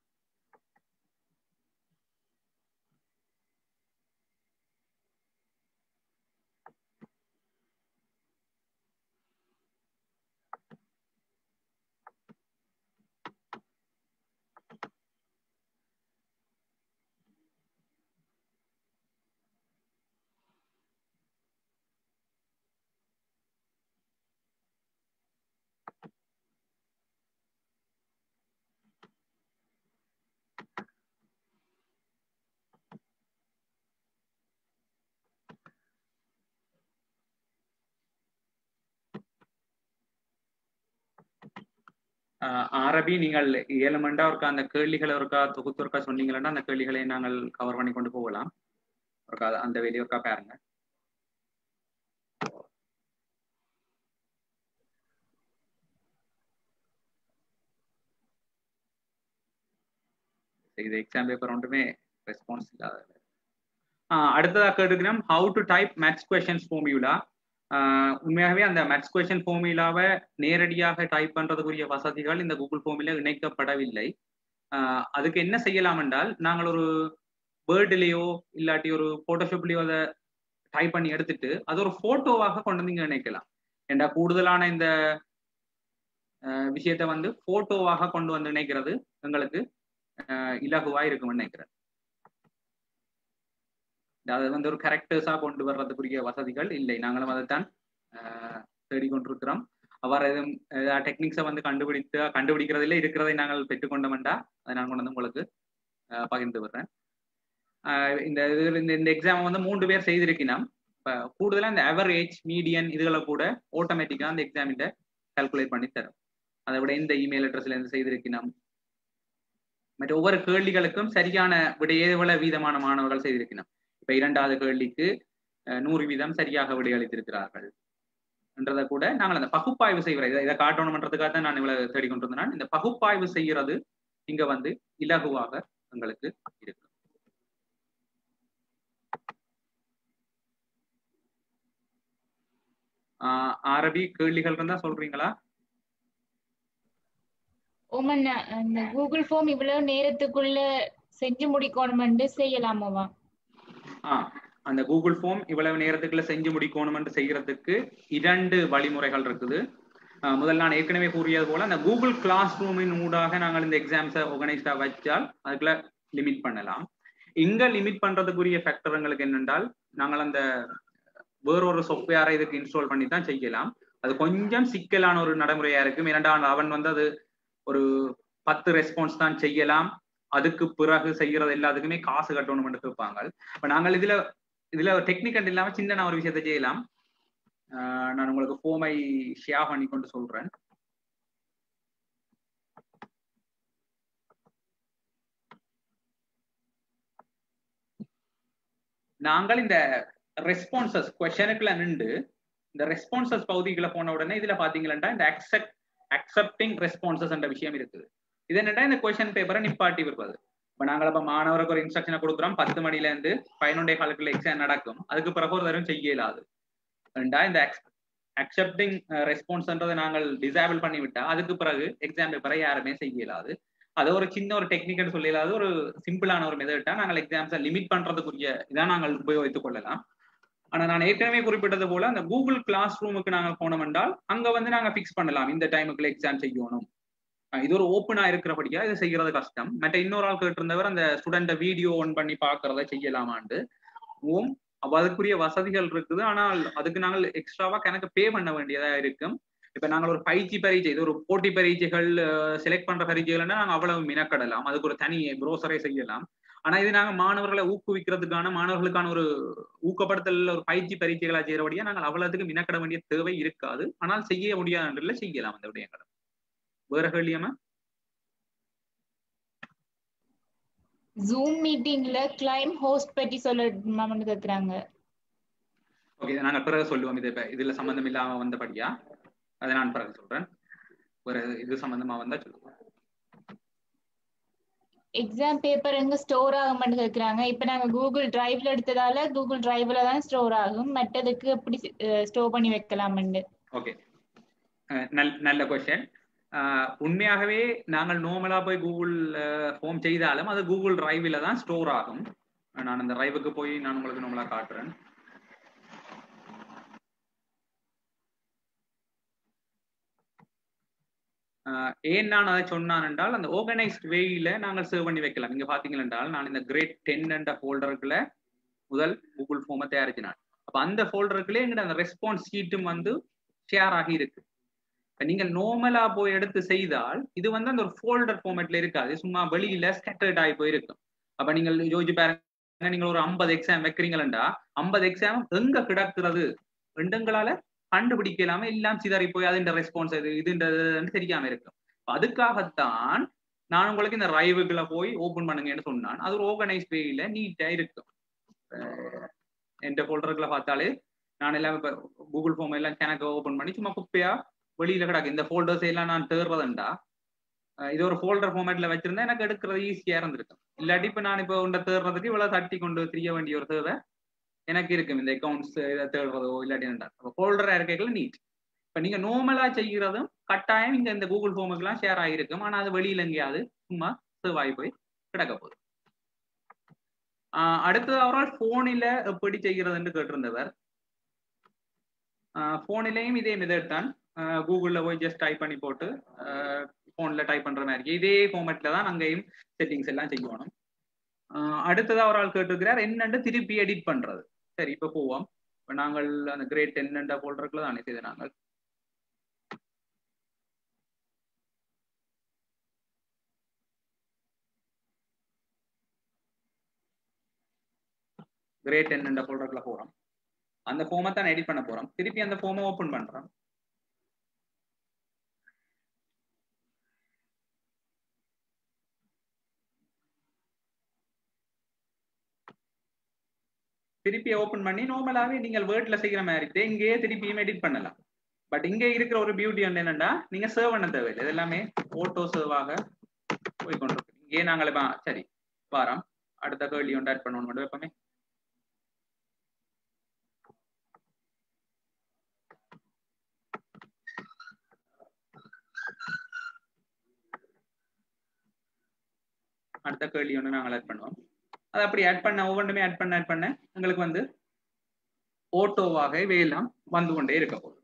ஆஹ் அரபி நீங்கள் ஏழு மண்டா ஒருக்கா அந்த கேள்விகளை ஒருக்கா தொகுத்து ஒருக்கா சொன்னீங்கன்னா அந்த கேள்விகளை நாங்கள் கவர் பண்ணி கொண்டு போகலாம் ஒருக்கா அந்த வெளியே ஒருக்கா பாருங்க இது எக்ஸாம் பேப்பர் ஒன்றுமே ரெஸ்பான்ஸ் இல்லாத ஆஹ் அடுத்ததா கேட்டுக்கிறோம் how to type maths questions formula உண்மையாகவே அந்த மேத்ஸ் கொஷன் ஃபார்முலாவை நேரடியாக டைப் பண்றதுக்குரிய வசதிகள் இந்த கூகுள் ஃபார்முலா இணைக்கப்படவில்லை ஆஹ் அதுக்கு என்ன செய்யலாம் என்றால் நாங்கள் ஒரு வேர்டுலேயோ இல்லாட்டி ஒரு போட்டோஷாப்லேயோ அதை டைப் பண்ணி எடுத்துட்டு அது ஒரு போட்டோவாக கொண்டு வந்து இங்க இணைக்கலாம் ஏண்டா கூடுதலான இந்த ஆஹ் விஷயத்தை வந்து போட்டோவாக கொண்டு வந்து இணைக்கிறது எங்களுக்கு ஆஹ் இலகுவா இருக்கும்னு நினைக்கிறேன் அது வந்து ஒரு கேரக்டர்ஸா கொண்டு வர்றதுக்குரிய வசதிகள் இல்லை நாங்களும் அதைத்தான் தேடிக்கொண்டிருக்கிறோம் அவ்வாறு எதுவும் டெக்னிக்ஸை வந்து கண்டுபிடித்து கண்டுபிடிக்கிறதுல இருக்கிறதை நாங்கள் பெற்றுக்கொண்டோம்டா அதை நான் கொண்டு வந்து உங்களுக்கு பகிர்ந்து விடுறேன் இந்த இது இந்த இந்த எக்ஸாம் வந்து மூன்று பேர் செய்திருக்கணும் இப்போ கூடுதலாக இந்த அவரேஜ் மீடியன் இதுகளை கூட ஆட்டோமேட்டிக்காக அந்த எக்ஸாமிட்ட கால்குலேட் பண்ணி தரும் அதை விட இந்த இமெயில் அட்ரஸ்ல இருந்து செய்திருக்கணும் மற்ற ஒவ்வொரு கேள்விகளுக்கும் சரியான விடையே எவ்வளவு வீதமான மாணவர்கள் செய்திருக்கணும் இப்ப இரண்டாவது கேள்விக்கு நூறு வீதம் சரியாக விடையளித்திருக்கிறார்கள் என்றதை கூட நாங்கள் அந்த பகுப்பாய்வு செய்கிற இதை இதை காட்டணும்ன்றதுக்காக தான் நான் இவ்வளவு தேடிக்கொண்டிருந்தேன் இந்த பகுப்பாய்வு செய்கிறது இங்க வந்து இலகுவாக எங்களுக்கு இருக்கு ஆஹ் அரபி கேள்விகள் இருந்தா சொல்றீங்களா ஓமன் இந்த கூகுள் ஃபார்ம் இவ்வளவு நேரத்துக்குள்ள செஞ்சு முடிக்கணும்னு செய்யலாமோவா ஆ அந்த கூகுள் ஃபார்ம் இவ்வளவு நேரத்துக்குள்ள செஞ்சு முடிக்கணும்னு செய்யறதுக்கு இரண்டு வழிமுறைகள் இருக்குது ஆஹ் முதல் நான் ஏற்கனவே கூறியது போல அந்த கூகுள் கிளாஸ் ரூமின் ஊடாக நாங்கள் இந்த எக்ஸாம்ஸை ஆர்கனைஸ்டா வச்சால் அதுக்குள்ள லிமிட் பண்ணலாம் இங்க லிமிட் பண்றதுக்குரிய ஃபேக்டர் எங்களுக்கு என்னென்றால் நாங்கள் அந்த வேறொரு சாஃப்ட்வேரை இதுக்கு இன்ஸ்டால் பண்ணி தான் செய்யலாம் அது கொஞ்சம் சிக்கலான ஒரு நடைமுறையா இருக்கும் இரண்டாம் அவன் வந்து அது ஒரு பத்து ரெஸ்பான்ஸ் தான் செய்யலாம் அதுக்கு பிறகு செய்யறது எல்லாத்துக்குமே காசு கட்டணும் கேட்பாங்க இப்ப நாங்கள் இதுல இதுல டெக்னிக்கல் இல்லாம சின்ன ஒரு விஷயத்தை செய்யலாம் ஆஹ் நான் உங்களுக்கு ஃபோமை ஷேர் பண்ணி கொண்டு சொல்றேன் நாங்கள் இந்த ரெஸ்பான்சஸ் கொஷனுக்குள்ள நின்று இந்த ரெஸ்பான்சஸ் பகுதிகளை போன உடனே இதுல பாத்தீங்கன்னா இந்த அக்செப்ட் அக்செப்டிங் ரெஸ்பான்சஸ் என்ற விஷயம் இருக்குது இது என்னடா இந்த கொஷன் பேப்பரை நிப்பாட்டி விடுறது இப்ப நாங்கள் இப்ப மாணவருக்கு ஒரு இன்ஸ்ட்ரக்ஷனை கொடுக்குறோம் பத்து மணில இருந்து பதினொன்றே காலத்துல எக்ஸாம் நடக்கும் அதுக்கு பிறகு ஒரு தரம் செய்ய இயலாது ரெண்டா இந்த அக்செப்டிங் ரெஸ்பான்ஸ்ன்றதை நாங்கள் டிசேபிள் பண்ணி விட்டா அதுக்கு பிறகு எக்ஸாம் பேப்பரை யாருமே செய்ய இயலாது அது ஒரு சின்ன ஒரு டெக்னிக்கல் சொல்லி இல்லாத ஒரு சிம்பிளான ஒரு மெதட்டா நாங்கள் எக்ஸாம்ஸை லிமிட் பண்றதுக்குரிய இதான் நாங்கள் உபயோகித்துக் கொள்ளலாம் ஆனா நான் ஏற்கனவே குறிப்பிட்டது போல அந்த கூகுள் கிளாஸ் ரூமுக்கு நாங்கள் போனோம் என்றால் அங்க வந்து நாங்க பிக்ஸ் பண்ணலாம் இந்த டைமுக்குள்ள எக்ஸாம் செய்யணும் இது ஒரு ஓப்பனா இருக்கிறபடியா இது செய்யறது கஷ்டம் மற்ற இன்னொரு ஆள் கேட்டிருந்தவர் அந்த ஸ்டூடெண்ட வீடியோ ஆன் பண்ணி பாக்குறத செய்யலாமாண்டு ஓம் அப்ப அதுக்குரிய வசதிகள் இருக்குது ஆனால் அதுக்கு நாங்கள் எக்ஸ்ட்ராவா கணக்கு பே பண்ண வேண்டியதா இருக்கும் இப்ப நாங்கள் ஒரு பயிற்சி பரீட்சை இது ஒரு போட்டி பரீட்சைகள் செலக்ட் பண்ற பரீட்சைகள்னா நாங்கள் அவ்வளவு மினக்கடலாம் அதுக்கு ஒரு தனி ப்ரோசரை செய்யலாம் ஆனா இது நாங்க மாணவர்களை ஊக்குவிக்கிறதுக்கான மாணவர்களுக்கான ஒரு ஊக்கப்படுத்தல் ஒரு பயிற்சி பரீட்சைகளா செய்யறபடியா நாங்கள் அவ்வளவுக்கு மினக்கட வேண்டிய தேவை இருக்காது ஆனால் செய்ய முடியாதுன்றதுல செய்யலாம் அந்த விடயங்களை வேற கேள்வியமா ஜூம் மீட்டிங்ல கிளைம் ஹோஸ்ட் பத்தி சொல்லணும்னு கேக்குறாங்க ஓகே நாங்க பிறகு சொல்லுவோம் இது இதுல சம்பந்தம் இல்லாம வந்தபடியா அதை நான் பிறகு சொல்றேன் வேற இது சம்பந்தமா வந்தா சொல்லுவோம் எக்ஸாம் பேப்பர் எங்க ஸ்டோர் ஆகும்னு கேக்குறாங்க இப்ப நாங்க கூகுள் டிரைவ்ல எடுத்ததால கூகுள் டிரைவ்ல தான் ஸ்டோர் ஆகும் மற்றதுக்கு எப்படி ஸ்டோர் பண்ணி வைக்கலாம்னு ஓகே நல்ல கொஸ்டின் உண்மையாகவே நாங்கள் நார்மலா போய் கூகுள் ஹோம் செய்தாலும் அது கூகுள் டிரைவ்ல தான் ஸ்டோர் ஆகும் நான் அந்த டிரைவுக்கு போய் நான் உங்களுக்கு நார்மலா காட்டுறேன் ஏன் நான் அதை சொன்னான் என்றால் அந்த ஆர்கனைஸ்ட் வேயில நாங்கள் சேவ் பண்ணி வைக்கலாம் இங்க பாத்தீங்கன்னா என்றால் நான் இந்த கிரேட் டென் என்ற ஃபோல்டருக்குள்ள முதல் கூகுள் ஃபார்மை தயாரிச்சினான் அப்ப அந்த ஃபோல்டருக்குள்ளே எங்கிட்ட அந்த ரெஸ்பான்ஸ் ஷீட்டும் வந்து ஷேர் ஆகி இருக்கு நீங்கள் நார்மலா போய் எடுத்து செய்தால் இது வந்து அந்த ஒரு ஃபோல்டர் ஃபார்மேட்ல இருக்காது சும்மா வெளியில ஸ்கேட்டர்ட் ஆகி போயிருக்கும் அப்ப நீங்கள் யோசிச்சு பாருங்க நீங்கள் ஒரு ஐம்பது எக்ஸாம் வைக்கிறீங்களா ஐம்பது எக்ஸாம் எங்க கிடக்கிறது ரெண்டுங்களால கண்டுபிடிக்கலாம எல்லாம் சிதறி போய் அது இந்த ரெஸ்பான்ஸ் இது இதுன்றது தெரியாம இருக்கும் அதுக்காகத்தான் நான் உங்களுக்கு இந்த ரைவுக்குள்ள போய் ஓபன் பண்ணுங்கன்னு சொன்னான் அது ஒரு ஆர்கனைஸ் வேல நீட்டா இருக்கும் எந்த ஃபோல்டருக்குள்ள பார்த்தாலே நான் எல்லாம் இப்ப கூகுள் ஃபார்ம் எல்லாம் கணக்கு ஓபன் பண்ணி சும்மா குப்பையா வெளியில கிடக்கு இந்த ஃபோல்டர்ஸ் எல்லாம் நான் தேடுறதுண்டா இது ஒரு ஃபோல்டர் ஃபார்மேட்ல வச்சிருந்தா எனக்கு எடுக்கிறது ஈஸியா இருந்திருக்கும் இல்லாட்டி இப்ப நான் இப்போ உண்ட தேடுறதுக்கு இவ்வளவு தட்டி கொண்டு தெரிய வேண்டிய ஒரு தேவை எனக்கு இருக்கும் இந்த அக்கௌண்ட்ஸ் இதை தேடுறதோ இல்லாட்டி அப்போ ஃபோல்டரா இருக்கைகள் நீட் இப்ப நீங்க நார்மலா செய்கிறதும் கட்டாயம் இங்க இந்த கூகுள் ஃபார்முக்கு எல்லாம் ஷேர் ஆகிருக்கும் ஆனா அது வெளியில எங்கேயாவது சும்மா சேவ் ஆகி போய் கிடக்க போகுது அடுத்தது அவரால் போனில எப்படி செய்கிறதுன்னு கேட்டிருந்தவர் போனிலையும் இதே மெத்தட் தான் கூகுள்ல போய் ஜஸ்ட் டைப் பண்ணி போட்டு போன்ல டைப் பண்ற மாதிரி இதே ஃபார்மேட்ல தான் அங்கேயும் செட்டிங்ஸ் எல்லாம் செய்யணும் அடுத்ததா ஒரு ஆள் கேட்டிருக்கிறார் என்னன்னு திருப்பி எடிட் பண்றது சரி இப்ப போவோம் இப்ப நாங்கள் அந்த கிரேட் டென் போல்டருக்குள்ள தானே செய்த நாங்கள் கிரேட் டென் போல்டருக்குள்ள போறோம் அந்த ஃபார்மை தான் எடிட் பண்ண போறோம் திருப்பி அந்த ஃபார்மை ஓபன் பண்றோம் திருப்பி ஓபன் பண்ணி நார்மலாவே நீங்கள் வேர்ட்ல செய்யற மாதிரி இங்கேயே திருப்பியும் எடிட் பண்ணலாம் பட் இங்க இருக்கிற ஒரு பியூட்டி வந்து என்னன்னா நீங்க சர்வ் பண்ண தேவையில்லை இது எல்லாமே ஓட்டோ சர்வாக போய் கொண்டிருக்கு இங்கே நாங்களே பா- சரி வாரம் அடுத்த கேள்வி ஒன்று ஆட் பண்ணணும் மட்டும் எப்பவுமே அடுத்த கேள்வி ஒன்று நாங்கள் ஆட் பண்ணுவோம் அது அப்படி ஆட் பண்ண ஒவ்வொன்றுமே ஆட் பண்ண ஆட் பண்ண எங்களுக்கு வந்து ஓட்டோவாக இவையெல்லாம் வந்து கொண்டே இருக்க போகுது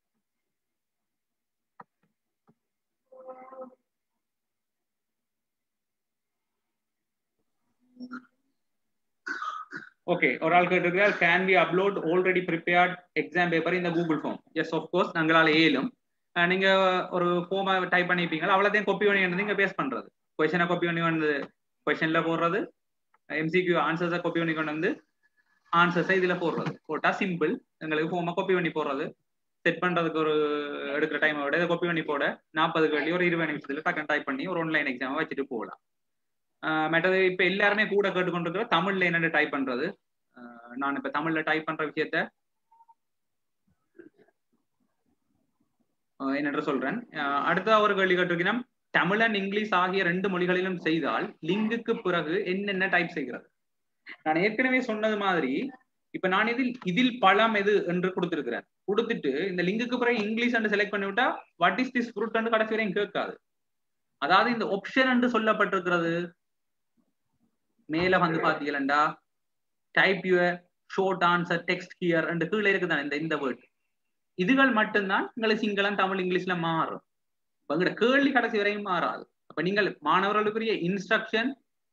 ஓகே ஒரு ஆள் கேட்டிருக்கிறார் can we upload already prepared exam paper இந்த கூகுள் ஃபார்ம் எஸ் கோர்ஸ் நாங்களால ஏலும் அஹ் நீங்க ஒரு ஃபார்மை டைப் பண்ணிப்பீங்க அவ்வளோத்தையும் காப்பி பண்ணி வந்து இங்க பேஸ் பண்றது கொஸ்டினை காப்பி பண்ணி வந்து கொஸ்டின்ல போடுறது எம்சிக்யூ ஆன்சர்ஸை காப்பி பண்ணி கொண்டு வந்து ஆன்சர்ஸை இதுல போடுறது போட்டா சிம்பிள் எங்களுக்கு ஃபார்மை காப்பி பண்ணி போடுறது செட் பண்றதுக்கு ஒரு எடுக்கிற டைமை விட இதை காப்பி பண்ணி போட நாற்பது கேள்வி ஒரு இருபது நிமிஷத்துல டக்குன்னு டைப் பண்ணி ஒரு ஆன்லைன் எக்ஸாமை வச்சுட்டு போகலாம் ஆஹ் மற்றது இப்ப எல்லாருமே கூட கேட்டுக்கொண்டிருக்கிற தமிழ்ல என்னென்ன டைப் பண்றது ஆஹ் நான் இப்ப தமிழ்ல டைப் பண்ற விஷயத்த ஆஹ் என்னென்று சொல்றேன் ஆஹ் அடுத்த ஒரு கேள்வி கேட்டிருக்கிறேன் தமிழன் இங்கிலீஷ் ஆகிய ரெண்டு மொழிகளிலும் செய்தால் லிங்குக்கு பிறகு என்னென்ன டைப் செய்கிறது நான் ஏற்கனவே சொன்னது மாதிரி இப்ப நான் இதில் இதில் பழம் எது என்று கொடுத்திருக்கிறேன் கொடுத்துட்டு இந்த லிங்குக்கு பிறகு இங்கிலீஷ் என்று செலக்ட் பண்ணி விட்டா வாட் இஸ் திஸ் ஃப்ரூட் என்று கடைசி வரையும் கேட்காது அதாவது இந்த ஆப்ஷன் என்று சொல்லப்பட்டிருக்கிறது மேல வந்து பாத்தீங்களா type your short answer text here என்று கீழே இருக்குதான் இந்த இந்த வேர்ட் இதுகள் மட்டும்தான் உங்களுக்கு சிங்களம் தமிழ் இங்கிலீஷ்ல மாறும் உங்களோட கேள்வி கடைசி வரையும் மாறாது அப்ப நீங்கள் மாணவர்களுக்குரிய இன்ஸ்ட்ரக்ஷன்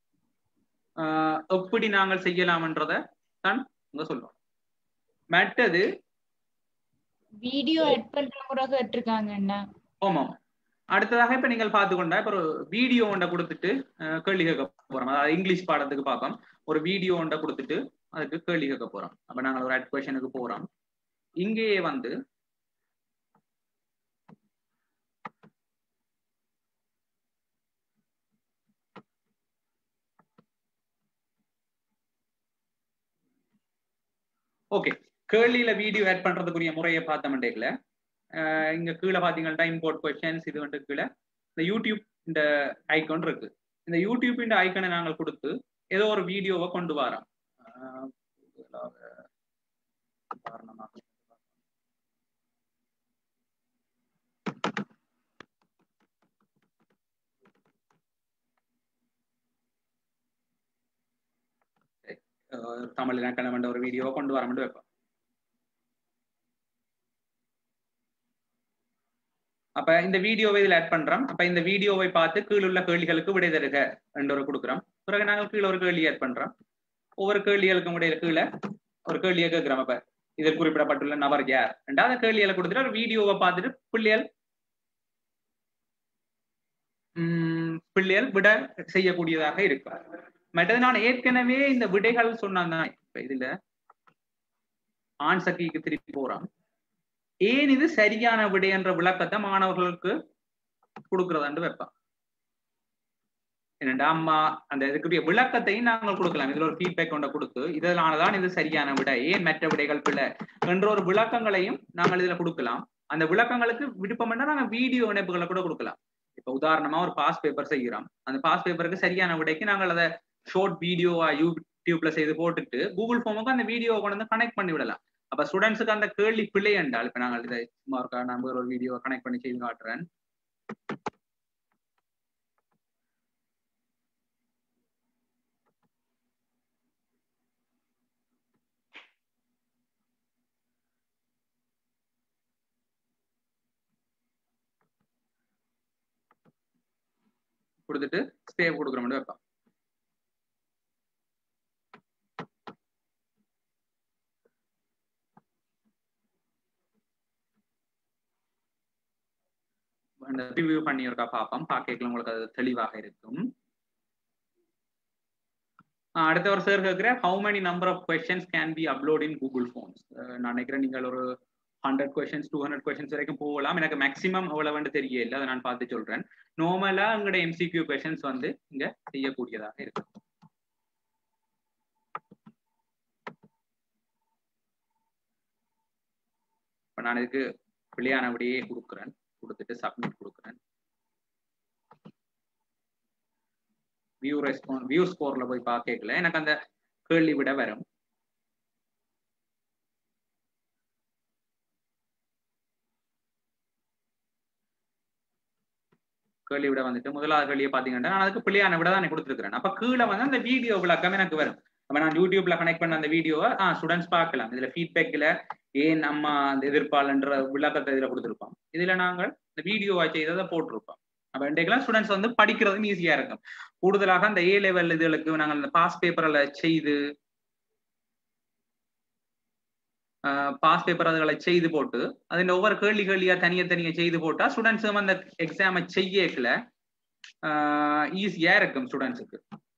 எப்படி நாங்கள் செய்யலாம்ன்றத தான் உங்க சொல்லுவோம் மற்றது வீடியோ எட் பண்ற முறை கேட்டிருக்காங்கண்ணா ஆமாம் அடுத்ததாக இப்ப நீங்கள் பார்த்துக்கொண்டா இப்ப ஒரு வீடியோ ஒன்றை கொடுத்துட்டு அஹ், கேள்வி கேட்க போறோம் அதாவது இங்கிலீஷ் பாடத்துக்கு பார்ப்போம் ஒரு வீடியோ ஒன்றை கொடுத்துட்டு அதுக்கு கேள்வி கேட்க போறோம் அப்ப நாங்கள் ஒரு அட் கொஷனுக்கு போறோம் இங்கேயே வந்து ஓகே கேள்வியில வீடியோ ஆட் பண்றதுக்குரிய முறையை பார்த்த மண்டேக்கல இங்க கீழே பாத்தீங்கன்னா இம்போர்ட் கொஸ்டின்ஸ் இது வந்து கீழே இந்த யூடியூப் இந்த ஐக்கான் இருக்கு இந்த யூடியூப் இந்த ஐக்கனை நாங்கள் கொடுத்து ஏதோ ஒரு வீடியோவை கொண்டு வரோம் ஆஹ் உதாரணமாக தமிழ் இலக்கணம் என்ற ஒரு வீடியோவை கொண்டு வர மட்டும் வைப்போம் அப்ப இந்த வீடியோவை இதில் ஆட் பண்றோம் அப்ப இந்த வீடியோவை பார்த்து கீழ் உள்ள கேள்விகளுக்கு விடை தருக என்ற ஒரு கொடுக்குறோம் பிறகு நாங்கள் கீழே ஒரு கேள்வி ஆட் பண்றோம் ஒவ்வொரு கேள்விகளுக்கும் இடையில கீழே ஒரு கேள்வியை கேட்கிறோம் அப்ப இதில் குறிப்பிடப்பட்டுள்ள நபர் யார் ரெண்டாவது கேள்விகளை கொடுத்துட்டு ஒரு வீடியோவை பார்த்துட்டு பிள்ளைகள் உம் பிள்ளைகள் விட செய்யக்கூடியதாக இருக்கும் மற்றது நான் ஏற்கனவே இந்த விடைகள் சொன்னாங்க இப்ப இதுல ஆன்சர் கீக்கு திருப்பி போறான் ஏன் இது சரியான விடை என்ற விளக்கத்தை மாணவர்களுக்கு கொடுக்கறதாண்டு வைப்பான் என்னடா அம்மா அந்த இதுக்குரிய விளக்கத்தையும் நாங்கள் கொடுக்கலாம் இதுல ஒரு ஃபீட்பேக் கொண்ட கொடுத்து இதனாலதான் இது சரியான விடை ஏன் மற்ற விடைகள் பிள்ளை என்ற ஒரு விளக்கங்களையும் நாங்கள் இதுல கொடுக்கலாம் அந்த விளக்கங்களுக்கு விருப்பம் நாங்கள் வீடியோ இணைப்புகளை கூட கொடுக்கலாம் இப்ப உதாரணமா ஒரு பாஸ் பேப்பர் செய்கிறோம் அந்த பாஸ் பேப்பருக்கு சரியான விடைக்கு நாங்கள் அதை ஷார்ட் வீடியோவா யூடியூப்ல செய்து போட்டுட்டு கூகுள் ஃபார்முக்கு அந்த வீடியோவை கொண்டு வந்து கனெக்ட் பண்ணி விடலாம் அப்ப ஸ்டூடெண்ட்ஸுக்கு அந்த கேள்வி பிழை என்றால் இப்ப நாங்கள் இதை சும்மா இருக்கா நான் ஒரு வீடியோ கனெக்ட் பண்ணி செய்து காட்டுறேன் கொடுத்துட்டு சேவ் கொடுக்குற மட்டும் வைப்பான் அந்த ரிவ்யூ பண்ணி இருக்கா பார்ப்போம் பார்க்கல உங்களுக்கு அது தெளிவாக இருக்கும் ஆஹ் அடுத்த ஒரு சார் கேட்கிற how many number of questions can be upload in Google forms நான் நினைக்கிறேன் நீங்கள் ஒரு hundred questions two hundred questions வரைக்கும் போகலாம் எனக்கு மேக்ஸிமம் எவ்வளவுன்னு தெரியல அதை நான் பார்த்து சொல்றேன் நார்மலா உங்களோட எம்சிக்யூ கொஸ்டின்ஸ் வந்து இங்க செய்யக்கூடியதாக இருக்கு இப்போ நான் இதுக்கு பிள்ளையான விடையே கொடுக்குறேன் கொடுத்துட்டு சப்மிட் கொடுக்குறேன் வியூ ரெஸ்பான் வியூ ஸ்கோர்ல போய் பார்க்கல எனக்கு அந்த கேள்வி விட வரும் கேள்வி விட வந்துட்டு முதலாவது கேள்வியை பாத்தீங்கன்னா நான் அதுக்கு பிள்ளையான விட தான் கொடுத்துருக்கிறேன் அப்ப கீழே வந்து அந்த வீடியோ விளக்கம் எனக்கு வரும் அப்ப நான் யூடியூப்ல கனெக்ட் பண்ண அந்த வீடியோவை ஆ ஸ்டூடெண்ட்ஸ் பார்க்கலாம் இதுல ஃபீட்பேக்ல ஏன் நம்ம அந்த எதிர்ப்பாளன்ற விளக்கத்தை இதுல கொடுத்துருப்போம் இதுல நாங்கள் இந்த வீடியோவா செய்ததை போட்டிருப்போம் அப்ப இன்றைக்கெல்லாம் ஸ்டூடெண்ட்ஸ் வந்து படிக்கிறதும் ஈஸியா இருக்கும் கூடுதலாக அந்த ஏ லெவல் இதுகளுக்கு நாங்கள் இந்த பாஸ் பேப்பர்ல செய்து பாஸ் பேப்பர் அதுகளை செய்து போட்டு அதில் ஒவ்வொரு கேள்வி கேள்வியா தனியா தனியா செய்து போட்டா ஸ்டூடெண்ட்ஸும் அந்த எக்ஸாமை செய்யக்கல ஈஸியா இருக்கும் ஸ்டூடெண்ட்ஸுக்கு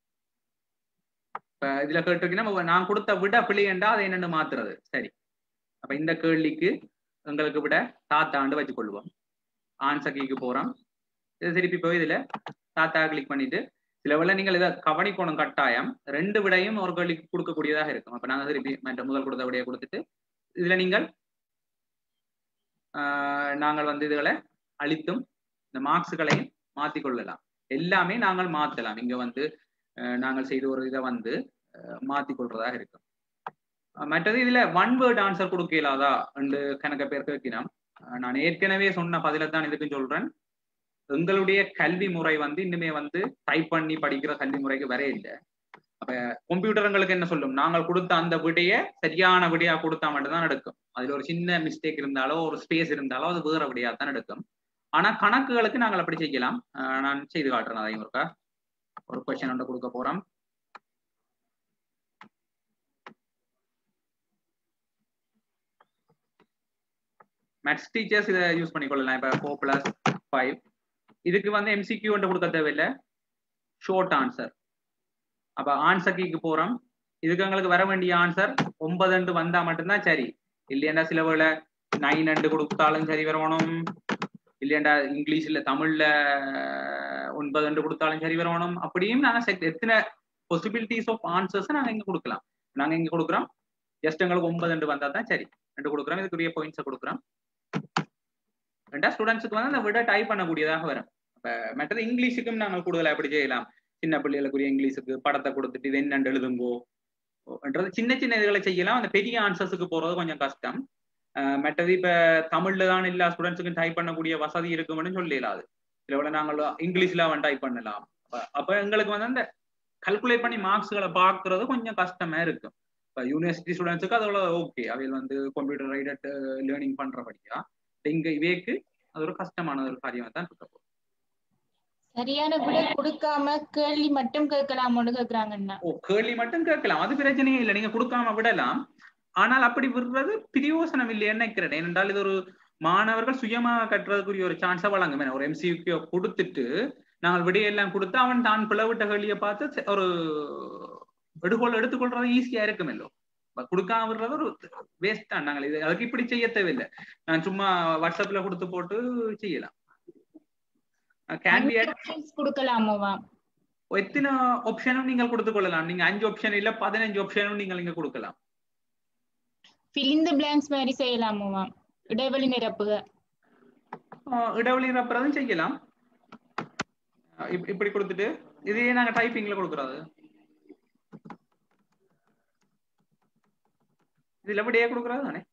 இப்ப இதுல கேட்டிருக்கீங்கன்னா நான் கொடுத்த விட பிள்ளையண்டா அதை என்னென்னு மாத்துறது சரி அப்ப இந்த கேள்விக்கு எங்களுக்கு விட தாத்தாண்டு வச்சுக்கொள்வோம் ஆன்சர் போறோம் இது திருப்பி போய் இதுல தாத்தா கிளிக் பண்ணிட்டு சில வேளை நீங்கள் இதை கவனிக்கணும் கட்டாயம் ரெண்டு விடையும் ஒரு கேள்விக்கு கொடுக்கக்கூடியதாக இருக்கும் அப்ப நாங்க திருப்பி மற்ற முதல் கொடுத்த விடையை கொடுத்துட்டு இதுல நீங்கள் நாங்கள் வந்து இதுகளை அழித்தும் இந்த மார்க்ஸுகளையும் மாத்திக்கொள்ளலாம் எல்லாமே நாங்கள் மாத்தலாம் இங்க வந்து நாங்கள் செய்த ஒரு இதை வந்து மாத்திக்கொள்றதாக இருக்கும் மற்றது இதுல ஒன் வேர்ட் ஆன்சர் கொடுக்க இயலாதா என்று கணக்க பேர் கேட்கினோம் நான் ஏற்கனவே சொன்ன பதில தான் இதுக்கு சொல்றேன் எங்களுடைய கல்வி முறை வந்து இன்னுமே வந்து டைப் பண்ணி படிக்கிற கல்வி முறைக்கு வர இல்லை அப்ப கம்ப்யூட்டருங்களுக்கு என்ன சொல்லும் நாங்கள் கொடுத்த அந்த விடைய சரியான விடையா கொடுத்தா மட்டும்தான் எடுக்கும் அதுல ஒரு சின்ன மிஸ்டேக் இருந்தாலோ ஒரு ஸ்பேஸ் இருந்தாலோ அது வேற விடையா தான் எடுக்கும் ஆனா கணக்குகளுக்கு நாங்கள் அப்படி செய்யலாம் நான் செய்து காட்டுறேன் அதையும் இருக்கா ஒரு கொஸ்டின் ஒன்று கொடுக்க போறோம் மேத்ஸ் டீச்சர்ஸ் இதை யூஸ் பண்ணிக்கொள்ளலாம் இப்போ ஃபோர் பிளஸ் ஃபைவ் இதுக்கு வந்து எம்சிக்யூ ஒன்று கொடுக்க தேவையில்லை ஷோர்ட் ஆன்சர் அப்ப ஆன்சர் கீக்கு போறோம் இதுக்கு எங்களுக்கு வர வேண்டிய ஆன்சர் ஒன்பது வந்தா மட்டும்தான் சரி இல்லையண்டா சில வேளை நைன் அண்டு கொடுத்தாலும் சரி வரணும் இல்லையண்டா இங்கிலீஷ்ல தமிழ்ல ஒன்பது அண்டு கொடுத்தாலும் சரி வரணும் அப்படியும் நாங்க எத்தனை பாசிபிலிட்டிஸ் ஆஃப் ஆன்சர்ஸ் நாங்க இங்க கொடுக்கலாம் நாங்க இங்க கொடுக்குறோம் ஜஸ்ட் எங்களுக்கு ஒன்பது அண்டு வந்தா தான் சரி ரெண்டு கொடுக்குறோம் இதுக்குரிய பாயிண்ட்ஸை கொடுக்குறோம் ரெண்டா ஸ்டூடெண்ட்ஸுக்கு வந்து அந்த விட டைப் பண்ணக்கூடியதாக வரும் இப்ப மற்றது இங்கிலீஷுக்கும் நாங்கள் கூடுதலாக எப்படி செய்யலாம் சின்ன பிள்ளைகளுக்குரிய இங்கிலீஷுக்கு படத்தை கொடுத்துட்டு இது என்னண்டு எழுதுங்கோ என்றது சின்ன சின்ன இதுகளை செய்யலாம் அந்த பெரிய ஆன்சர்ஸுக்கு போறது கொஞ்சம் கஷ்டம் மற்றது இப்ப தமிழ்ல தான் எல்லா ஸ்டூடெண்ட்ஸுக்கும் டைப் பண்ணக்கூடிய வசதி இருக்கும்னு சொல்லிடலாம் அது சில விட நாங்கள் இங்கிலீஷ்ல அவன் டைப் பண்ணலாம் அப்ப எங்களுக்கு வந்து அந்த கல்குலேட் பண்ணி மார்க்ஸ்களை பாக்குறது கொஞ்சம் கஷ்டமா இருக்கும் இப்போ யூனிவர்சிட்டி ஸ்டூடெண்ட்ஸுக்கு அதோட ஓகே அவையில் வந்து கம்ப்யூட்டர் ரைடட் லேர்னிங் பண்றபடியா இங்க இவைக்கு அது ஒரு கஷ்டமான ஒரு காரியமா தான் இருக்க போகுது சரியான விட கொடுக்காம கேள்வி மட்டும் கேட்கலாமோன்னு கேக்குறாங்கண்ணா ஓ கேள்வி மட்டும் கேட்கலாம் அது பிரச்சனையே இல்லை நீங்க கொடுக்காம விடலாம் ஆனால் அப்படி விடுறது பிரியோசனம் இல்லை நினைக்கிறேன் ஏனென்றால் இது ஒரு மாணவர்கள் சுயமாக கட்டுறதுக்குரிய ஒரு சான்ஸை வழங்கும் ஒரு எம்சியூக்கு கொடுத்துட்டு நாங்கள் விடையெல்லாம் கொடுத்து அவன் தான் பிளவிட்ட கேள்வியை பார்த்து ஒரு எடுகோள் எடுத்துக்கொள்றது ஈஸியா இருக்குமல்லோ கொடுக்காம விடுறது ஒரு வேஸ்ட் தான் நாங்கள் இது அதுக்கு இப்படி செய்ய தேவையில்லை நான் சும்மா வாட்ஸ்அப்ல கொடுத்து போட்டு செய்யலாம் கேன் பி கொடுக்கலாமோவா எத்தனை ஆப்ஷனும் நீங்கள் கொடுத்துக் கொள்ளலாம் நீங்க அஞ்சு ஆப்ஷன் இல்ல பதினஞ்சு ஆப்ஷனும் நீங்கள் இங்க கொடுக்கலாம் fill in the blanks மாதிரி செய்யலாமோவா இடைவெளி நிரப்புக இடைவெளி நிரப்புறதும் செய்யலாம் இப்படி கொடுத்துட்டு இதையே நாங்க டைப்பிங்ல கொடுக்கறது இதுல எப்படியே கொடுக்கறது தானே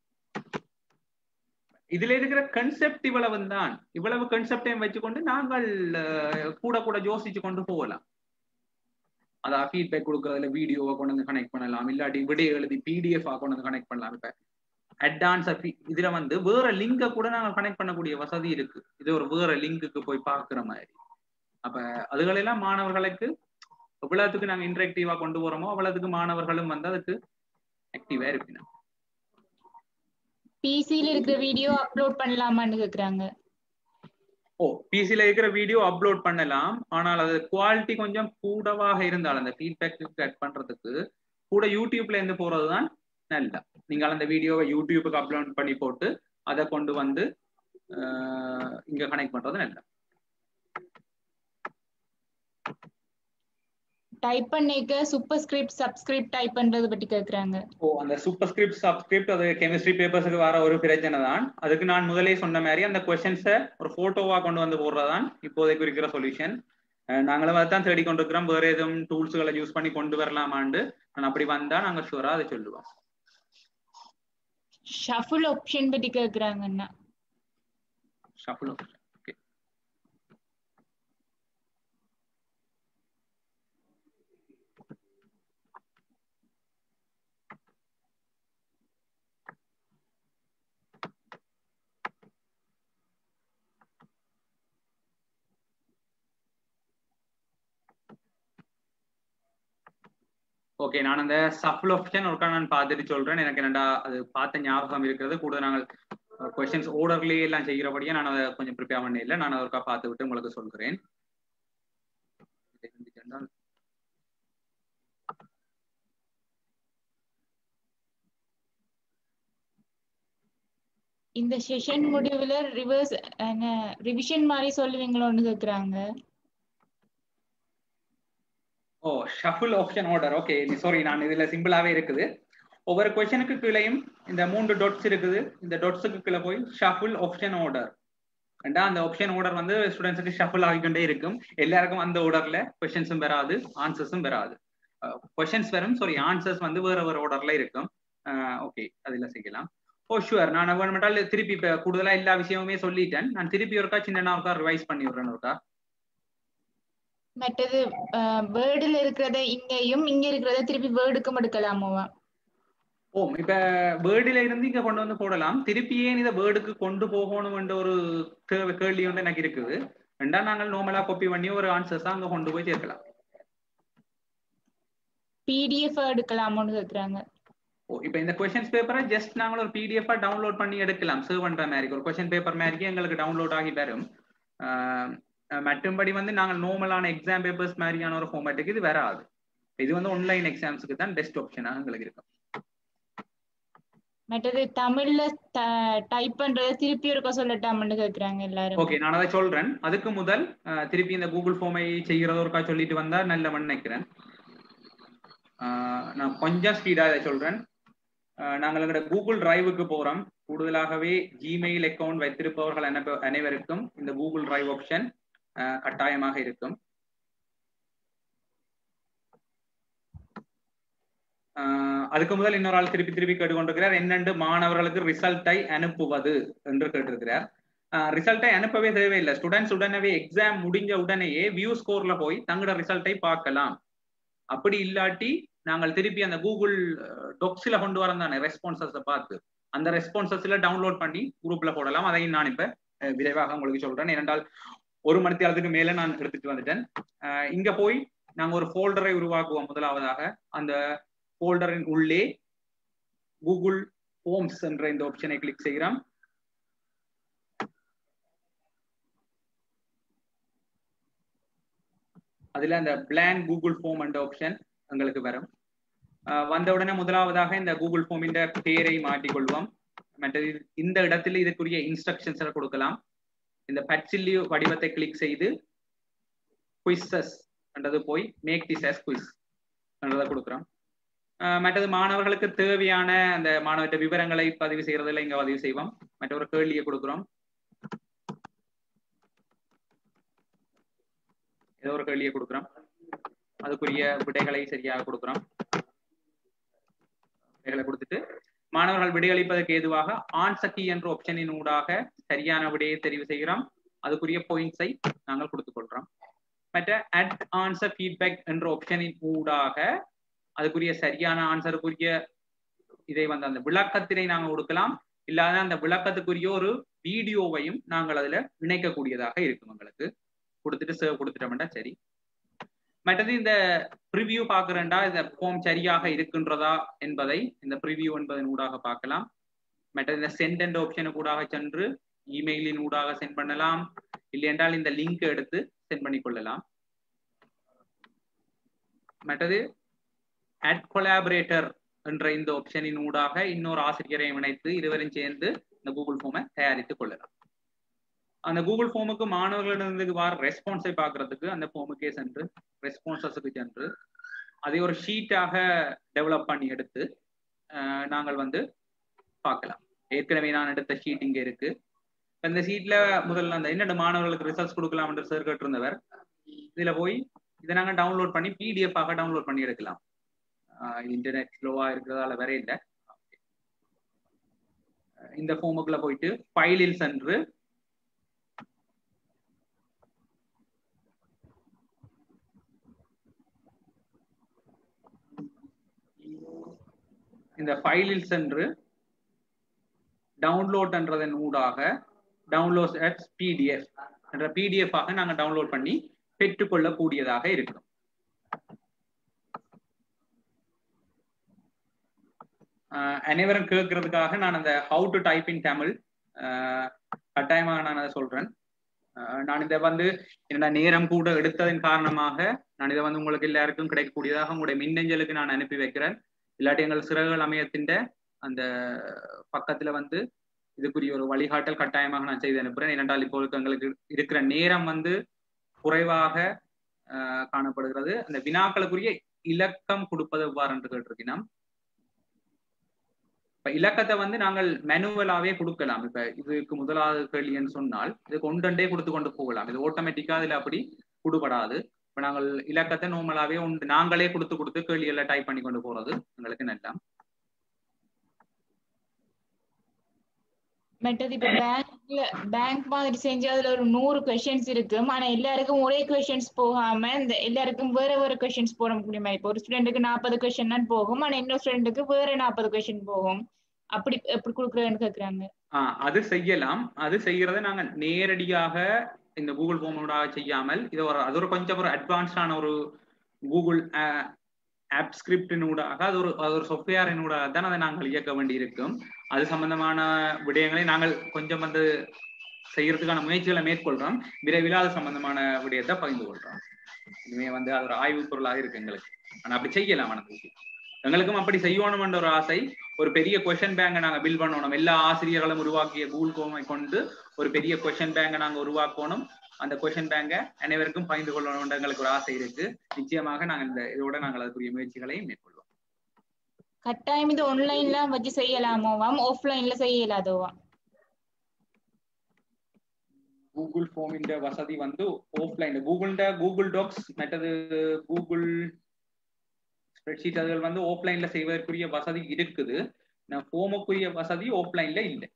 இதுல இருக்கிற கன்செப்ட் இவ்வளவு தான் இவ்வளவு கன்செப்டையும் வச்சுக்கொண்டு நாங்கள் கூட கூட யோசிச்சு கொண்டு போகலாம் அதான் ஃபீட்பேக் கொடுக்கறதுல வீடியோவை கொண்டு வந்து கனெக்ட் பண்ணலாம் இல்லாட்டி வீடியோ எழுதி பிடிஎஃப் கொண்டு வந்து கனெக்ட் பண்ணலாம் இப்ப அட்வான்ஸ் இதுல வந்து வேற லிங்க கூட நாங்க கனெக்ட் பண்ணக்கூடிய வசதி இருக்கு இது ஒரு வேற லிங்குக்கு போய் பாக்குற மாதிரி அப்ப அதுகளெல்லாம் மாணவர்களுக்கு எவ்வளவுக்கு நாங்க இன்டராக்டிவா கொண்டு போறோமோ அவ்வளவுக்கு மாணவர்களும் வந்து அதுக்கு ஆக்டிவா இருக்கணும் பிசில இருக்கிற வீடியோ அப்லோட் பண்ணலாமான்னு கேக்குறாங்க ஓ பிசில இருக்கிற வீடியோ அப்லோட் பண்ணலாம் ஆனால் அது குவாலிட்டி கொஞ்சம் கூடவாக இருந்தால் அந்த ஃபீட்பேக் கட் பண்றதுக்கு கூட யூடியூப்ல இருந்து போறதுதான் நல்ல நீங்கள் அந்த வீடியோவை யூடியூபுக்கு அப்லோட் பண்ணி போட்டு அதை கொண்டு வந்து இங்க கனெக்ட் பண்றது நல்ல டைப் பண்ணிக்க சூப்பர் ஸ்கிரிப்ட் சப்ஸ்கிரிப்ட் டைப் பண்றது பத்தி கேக்குறாங்க ஓ அந்த சூப்பர் ஸ்கிரிப்ட் சப்ஸ்கிரிப்ட் அது கெமிஸ்ட்ரி பேப்பர்ஸுக்கு வர ஒரு பிரச்சனை தான் அதுக்கு நான் முதலே சொன்ன மாதிரி அந்த கொஸ்டின்ஸை ஒரு போட்டோவா கொண்டு வந்து போடுறதான் இப்போதைக்கு இருக்கிற சொல்யூஷன் நாங்களும் அதை தான் தேடி கொண்டிருக்கிறோம் வேற எதுவும் டூல்ஸ்களை யூஸ் பண்ணி கொண்டு வரலாமாண்டு நான் அப்படி வந்தா நாங்க ஷூரா அதை சொல்லுவோம் ஷஃபிள் ஆப்ஷன் பத்தி கேக்குறாங்கண்ணா ஷஃபிள் ஓகே ஓகே நான் அந்த சஃபிள் ஆப்ஷன் ஒருக்கா நான் பார்த்துட்டு சொல்றேன் எனக்கு என்னடா அது பார்த்த ஞாபகம் இருக்கிறது கூட நாங்கள் கொஸ்டின்ஸ் ஓர்டர்லயே எல்லாம் செய்கிறபடியே நான் அதை கொஞ்சம் ப்ரிப்பேர் பண்ண இல்லை நான் ஒருக்கா பார்த்து விட்டு உங்களுக்கு சொல்கிறேன் இந்த செஷன் முடிவுல ரிவர்ஸ் ரிவிஷன் மாதிரி சொல்லுவீங்களோன்னு கேக்குறாங்க ஓ shuffle option order okay sorry நான் இதுல சிம்பிளாவே இருக்குது ஒவ்வொரு கொஸ்டினுக்கு கீழேயும் இந்த மூன்று டொட்ஸ் இருக்குது இந்த டொட்ஸுக்கு கீழே போய் ஷஃபிள் ஆப்ஷன் ஆர்டர் கண்டா அந்த ஆப்ஷன் ஆர்டர் வந்து ஸ்டூடெண்ட்ஸுக்கு ஷஃபிள் ஆகிக்கொண்டே இருக்கும் எல்லாருக்கும் அந்த ஆர்டர்ல கொஸ்டின்ஸும் வராது ஆன்சர்ஸும் வராது கொஸ்டின்ஸ் வரும் சாரி ஆன்சர்ஸ் வந்து வேற வேற ஆர்டர்ல இருக்கும் ஓகே அதுல செய்யலாம் ஓ ஷுவர் நான் வேணுமென்றால் திருப்பி இப்போ கூடுதலா எல்லா விஷயமுமே சொல்லிட்டேன் நான் திருப்பி ஒருக்கா சின்ன ஒருக்கா ரிவைஸ் பண்ணி விடுறேன் ஒருக்கா மற்றது வேர்டுல இருக்கிறத இங்கேயும் இங்க இருக்கிறத திருப்பி வேர்டுக்கும் எடுக்கலாமோவா ஓ இப்ப வேர்டுல இருந்து இங்க கொண்டு வந்து போடலாம் திருப்பி ஏன் இதை வேர்டுக்கு கொண்டு போகணும்ன்ற ஒரு கேள்வி வந்து எனக்கு இருக்குது ரெண்டா நாங்கள் நார்மலா காப்பி பண்ணி ஒரு ஆன்சர்ஸா அங்க கொண்டு போய் சேர்க்கலாம் பிடிஎஃப் எடுக்கலாமோன்னு கேக்குறாங்க ஓ இப்போ இந்த கொஸ்டின்ஸ் பேப்பரை ஜஸ்ட் நாங்கள் ஒரு பிடிஎஃபா டவுன்லோட் பண்ணி எடுக்கலாம் சேவ் பண்ற மாதிரி ஒரு கொஸ்டின் பேப்பர் மாதிரி எங்களுக்கு டவுன்லோட் ஆகி வரும் மற்றும்படி வந்து நாங்கள் நார்மலான எக்ஸாம் பேப்பர்ஸ் மாதிரியான ஒரு ஃபார்மேட்டுக்கு இது வராது இது வந்து ஆன்லைன் எக்ஸாம்ஸுக்கு தான் பெஸ்ட் ஆப்ஷனாக எங்களுக்கு இருக்கும் மற்றது தமிழ்ல டைப் பண்றத திருப்பி இருக்க சொல்லட்டாமன்னு கேக்குறாங்க எல்லாரும் ஓகே நான் அதை சொல்றேன் அதுக்கு முதல் திருப்பி இந்த கூகுள் ஃபார்மை செய்கிறத ஒருக்கா சொல்லிட்டு வந்தா நல்ல நினைக்கிறேன் நான் கொஞ்சம் ஸ்பீடா இதை சொல்றேன் நாங்கள் எங்களோட கூகுள் டிரைவுக்கு போறோம் கூடுதலாகவே ஜிமெயில் அக்கௌண்ட் வைத்திருப்பவர்கள் அனைவருக்கும் இந்த கூகுள் டிரைவ் ஆப்ஷன் கட்டாயமாக இருக்கும் அதுக்கு முதல் இன்னொரு ஆள் திருப்பி திருப்பி கேட்டுக்கொண்டிருக்கிறார் என்னென்று மாணவர்களுக்கு ரிசல்ட்டை அனுப்புவது என்று கேட்டிருக்கிறார் ரிசல்ட்டை அனுப்பவே தேவையில்லை ஸ்டூடெண்ட்ஸ் உடனே எக்ஸாம் முடிஞ்ச உடனேயே வியூ ஸ்கோர்ல போய் தங்களோட ரிசல்ட்டை பார்க்கலாம் அப்படி இல்லாட்டி நாங்கள் திருப்பி அந்த கூகுள் டொக்ஸ்ல கொண்டு வரோம் தானே ரெஸ்பான்சஸை பார்த்து அந்த ரெஸ்பான்சஸ்ல டவுன்லோட் பண்ணி குரூப்ல போடலாம் அதையும் நான் இப்ப விரைவாக உங்களுக்கு சொல்றேன் ஏனென்றால் ஒரு மணி நேரத்துக்கு மேல நான் எடுத்துட்டு வந்துட்டேன் இங்க போய் நாங்க ஒரு ஃபோல்டரை உருவாக்குவோம் முதலாவதாக அந்த ஃபோல்டரின் உள்ளே கூகுள் ஹோம்ஸ் என்ற இந்த ஆப்ஷனை கிளிக் செய்கிறோம் அதுல அந்த பிளான் கூகுள் ஃபார்ம் என்ற ஆப்ஷன் எங்களுக்கு வரும் வந்த உடனே முதலாவதாக இந்த கூகுள் ஃபார்மின் பெயரை மாற்றிக்கொள்வோம் மற்றது இந்த இடத்துல இதுக்குரிய இன்ஸ்ட்ரக்ஷன்ஸ் கொடுக்கலாம் இந்த பட்சில்லி வடிவத்தை கிளிக் செய்து குயிசஸ் என்றது போய் மேக் திஸ் அஸ் குயிஸ் என்றதை கொடுக்குறோம் மற்றது மாணவர்களுக்கு தேவையான அந்த மாணவர்கிட்ட விவரங்களை பதிவு செய்யறதுல இங்க பதிவு செய்வோம் மற்ற ஒரு கேள்வியை கொடுக்குறோம் ஏதோ ஒரு கேள்வியை கொடுக்குறோம் அதுக்குரிய விடைகளை சரியாக கொடுக்குறோம் விடைகளை கொடுத்துட்டு மாணவர்கள் விடையளிப்பதற்கு ஏதுவாக ஆன்சர் கீ என்ற ஆப்ஷனின் ஊடாக சரியான விடையை தெரிவு செய்கிறோம் அதுக்குரிய பாயிண்ட்ஸை நாங்கள் கொடுத்துக் கொள்றோம் மற்ற அட் ஆன்சர் ஃபீட்பேக் என்ற ஆப்ஷனின் ஊடாக அதுக்குரிய சரியான ஆன்சருக்குரிய இதை வந்து அந்த விளக்கத்தினை நாங்கள் கொடுக்கலாம் இல்லாத அந்த விளக்கத்துக்குரிய ஒரு வீடியோவையும் நாங்கள் அதுல இணைக்கக்கூடியதாக இருக்கும் எங்களுக்கு கொடுத்துட்டு சேவ் கொடுத்துட்டோம்னா சரி மற்றது இந்த ப்ரிவியூ பார்க்குறேன்டா இந்த ஃபார்ம் சரியாக இருக்கின்றதா என்பதை இந்த ப்ரிவியூ என்பதன் ஊடாக பார்க்கலாம் மற்றது இந்த சென்ட் என்ற ஆப்ஷனுக்கு ஊடாக சென்று இமெயிலின் ஊடாக சென்ட் பண்ணலாம் இல்லை என்றால் இந்த லிங்க் எடுத்து சென்ட் பண்ணி கொள்ளலாம் மற்றது அட் கொலாபரேட்டர் என்ற இந்த ஆப்ஷனின் ஊடாக இன்னொரு ஆசிரியரை இணைத்து இருவரும் சேர்ந்து இந்த கூகுள் ஃபார்மை தயாரித்துக் கொள்ளலாம் அந்த கூகுள் ஃபார்முக்கு மாணவர்களிடந்து வர ரெஸ்பான்ஸை பார்க்கறதுக்கு அந்த ஃபார்முக்கே சென்று ரெஸ்பான்சஸுக்கு சென்று அதை ஒரு ஷீட்டாக டெவலப் பண்ணி எடுத்து அஹ், நாங்கள் வந்து பார்க்கலாம் ஏற்கனவே நான் எடுத்த ஷீட் இங்க இருக்கு இந்த ஷீட்ல முதல்ல அந்த என்னென்ன மாணவர்களுக்கு ரிசல்ட்ஸ் கொடுக்கலாம் என்று சார் கேட்டிருந்தவர் இதுல போய் இதை நாங்க டவுன்லோட் பண்ணி பிடிஎஃப் ஆக டவுன்லோட் பண்ணி எடுக்கலாம் ஆஹ் இது இன்டர்நெட் ஸ்லோவா இருக்கிறதால வேற இல்லை இந்த ஃபார்முக்குள்ள போயிட்டு ஃபைலில் சென்று இந்த ஃபைலில் சென்று டவுன்லோட் என்றதன் ஊடாக டவுன்லோட் அட் பிடிஎஃப் என்ற பிடிஎஃப் ஆக நாங்க டவுன்லோட் பண்ணி பெற்றுக்கொள்ளக்கூடியதாக இருக்கும் ஆஹ் அனைவரும் கேட்கறதுக்காக நான் அந்த how to type in Tamil ஆஹ் கட்டாயமாக நான் அதை சொல்றேன் ஆஹ் நான் இதை வந்து என்னோட நேரம் கூட எடுத்ததன் காரணமாக நான் இதை வந்து உங்களுக்கு எல்லாருக்கும் கிடைக்கக்கூடியதாக உங்களுடைய மின்னஞ்சலுக்கு நான் அனுப்பி வைக்கிறேன் இல்லாட்டி எங்கள் சிறகுகள் அமையத்தின் அந்த பக்கத்துல வந்து இதுக்குரிய ஒரு வழிகாட்டல் கட்டாயமாக நான் செய்து அனுப்புறேன் ஏனென்றால் இப்போது எங்களுக்கு இருக்கிற நேரம் வந்து குறைவாக ஆஹ் காணப்படுகிறது அந்த வினாக்களுக்குரிய இலக்கம் கொடுப்பது எவ்வாறு என்று கேட்டிருக்கிறோம் இப்ப இலக்கத்தை வந்து நாங்கள் மேனுவலாவே கொடுக்கலாம் இப்ப இதுக்கு முதலாவது கேள்வின்னு சொன்னால் இது கொண்டே கொடுத்து கொண்டு போகலாம் இது ஆட்டோமேட்டிக்கா இதுல அப்படி கொடுபடாது இப்ப நாங்கள் இலக்கத்தை நார்மலாவே உண்டு நாங்களே கொடுத்து கொடுத்து கேள்விகளை டைப் பண்ணி கொண்டு போறது எங்களுக்கு நல்லா மற்றது இப்ப பேங்க்ல பேங்க் மாதிரி செஞ்சு அதுல ஒரு நூறு கொஸ்டின்ஸ் இருக்கும் ஆனா எல்லாருக்கும் ஒரே கொஸ்டின்ஸ் போகாம இந்த எல்லாருக்கும் வேற வேற கொஸ்டின்ஸ் போட முடியுமா இப்போ ஒரு ஸ்டூடெண்ட்டுக்கு நாற்பது கொஸ்டின் தான் போகும் ஆனா இன்னொரு ஸ்டூடெண்ட்டுக்கு வேற நாற்பது கொஸ்டின் போகும் அப்படி எப்படி கொடுக்குறேன்னு கேக்குறாங்க ஆஹ் அது செய்யலாம் அது செய்யறதை நாங்க நேரடியாக இந்த கூகுள் ஃபார்மோடாக செய்யாமல் இது ஒரு அது ஒரு கொஞ்சம் ஒரு அட்வான்ஸ்டான ஒரு கூகுள் ஆப் ஸ்கிரிப்டினூடாக அது ஒரு அது ஒரு சாஃப்ட்வேரினூடாக தான் அதை நாங்கள் இயக்க வேண்டி இருக்கும் அது சம்பந்தமான விடயங்களை நாங்கள் கொஞ்சம் வந்து செய்யறதுக்கான முயற்சிகளை மேற்கொள்றோம் விரைவில் அது சம்பந்தமான விடயத்தை பகிர்ந்து கொள்றோம் இனிமே வந்து அது ஒரு ஆய்வு பொருளாக இருக்கு எங்களுக்கு ஆனா அப்படி செய்யலாம் மனதுக்கு எங்களுக்கும் அப்படி செய்யணும்ன்ற ஒரு ஆசை ஒரு பெரிய கொஷன் பேங்கை நாங்க பில் பண்ணணும் எல்லா ஆசிரியர்களும் உருவாக்கிய கூகுள் கோமை கொண்டு ஒரு பெரிய கொஷன் பேங்கை நாங்க உருவாக்கணும் அந்த கொஷன் பேங்கை அனைவருக்கும் பகிர்ந்து கொள்ளணும் எங்களுக்கு ஒரு ஆசை இருக்கு நிச்சயமாக நாங்கள் இந்த இதோட நாங்கள் அதுக்குரிய முயற்சிகளையும் மேற்கொள்வோம் கட்டாயம் இது ஆன்லைன்ல வச்சு செய்யலாமோவாம் ஆஃப்லைன்ல செய்ய இயலாதோவாம் கூகுள் ஃபார்மின் வசதி வந்து ஆஃப்லைன் கூகுள்ட கூகுள் டாக்ஸ் மற்றது கூகுள் ஸ்ப்ரெட்ஷீட் அதுகள் வந்து ஆஃப்லைன்ல செய்வதற்குரிய வசதி இருக்குது நான் ஃபோமுக்குரிய வசதி ஆஃப்லைன்ல இல்லை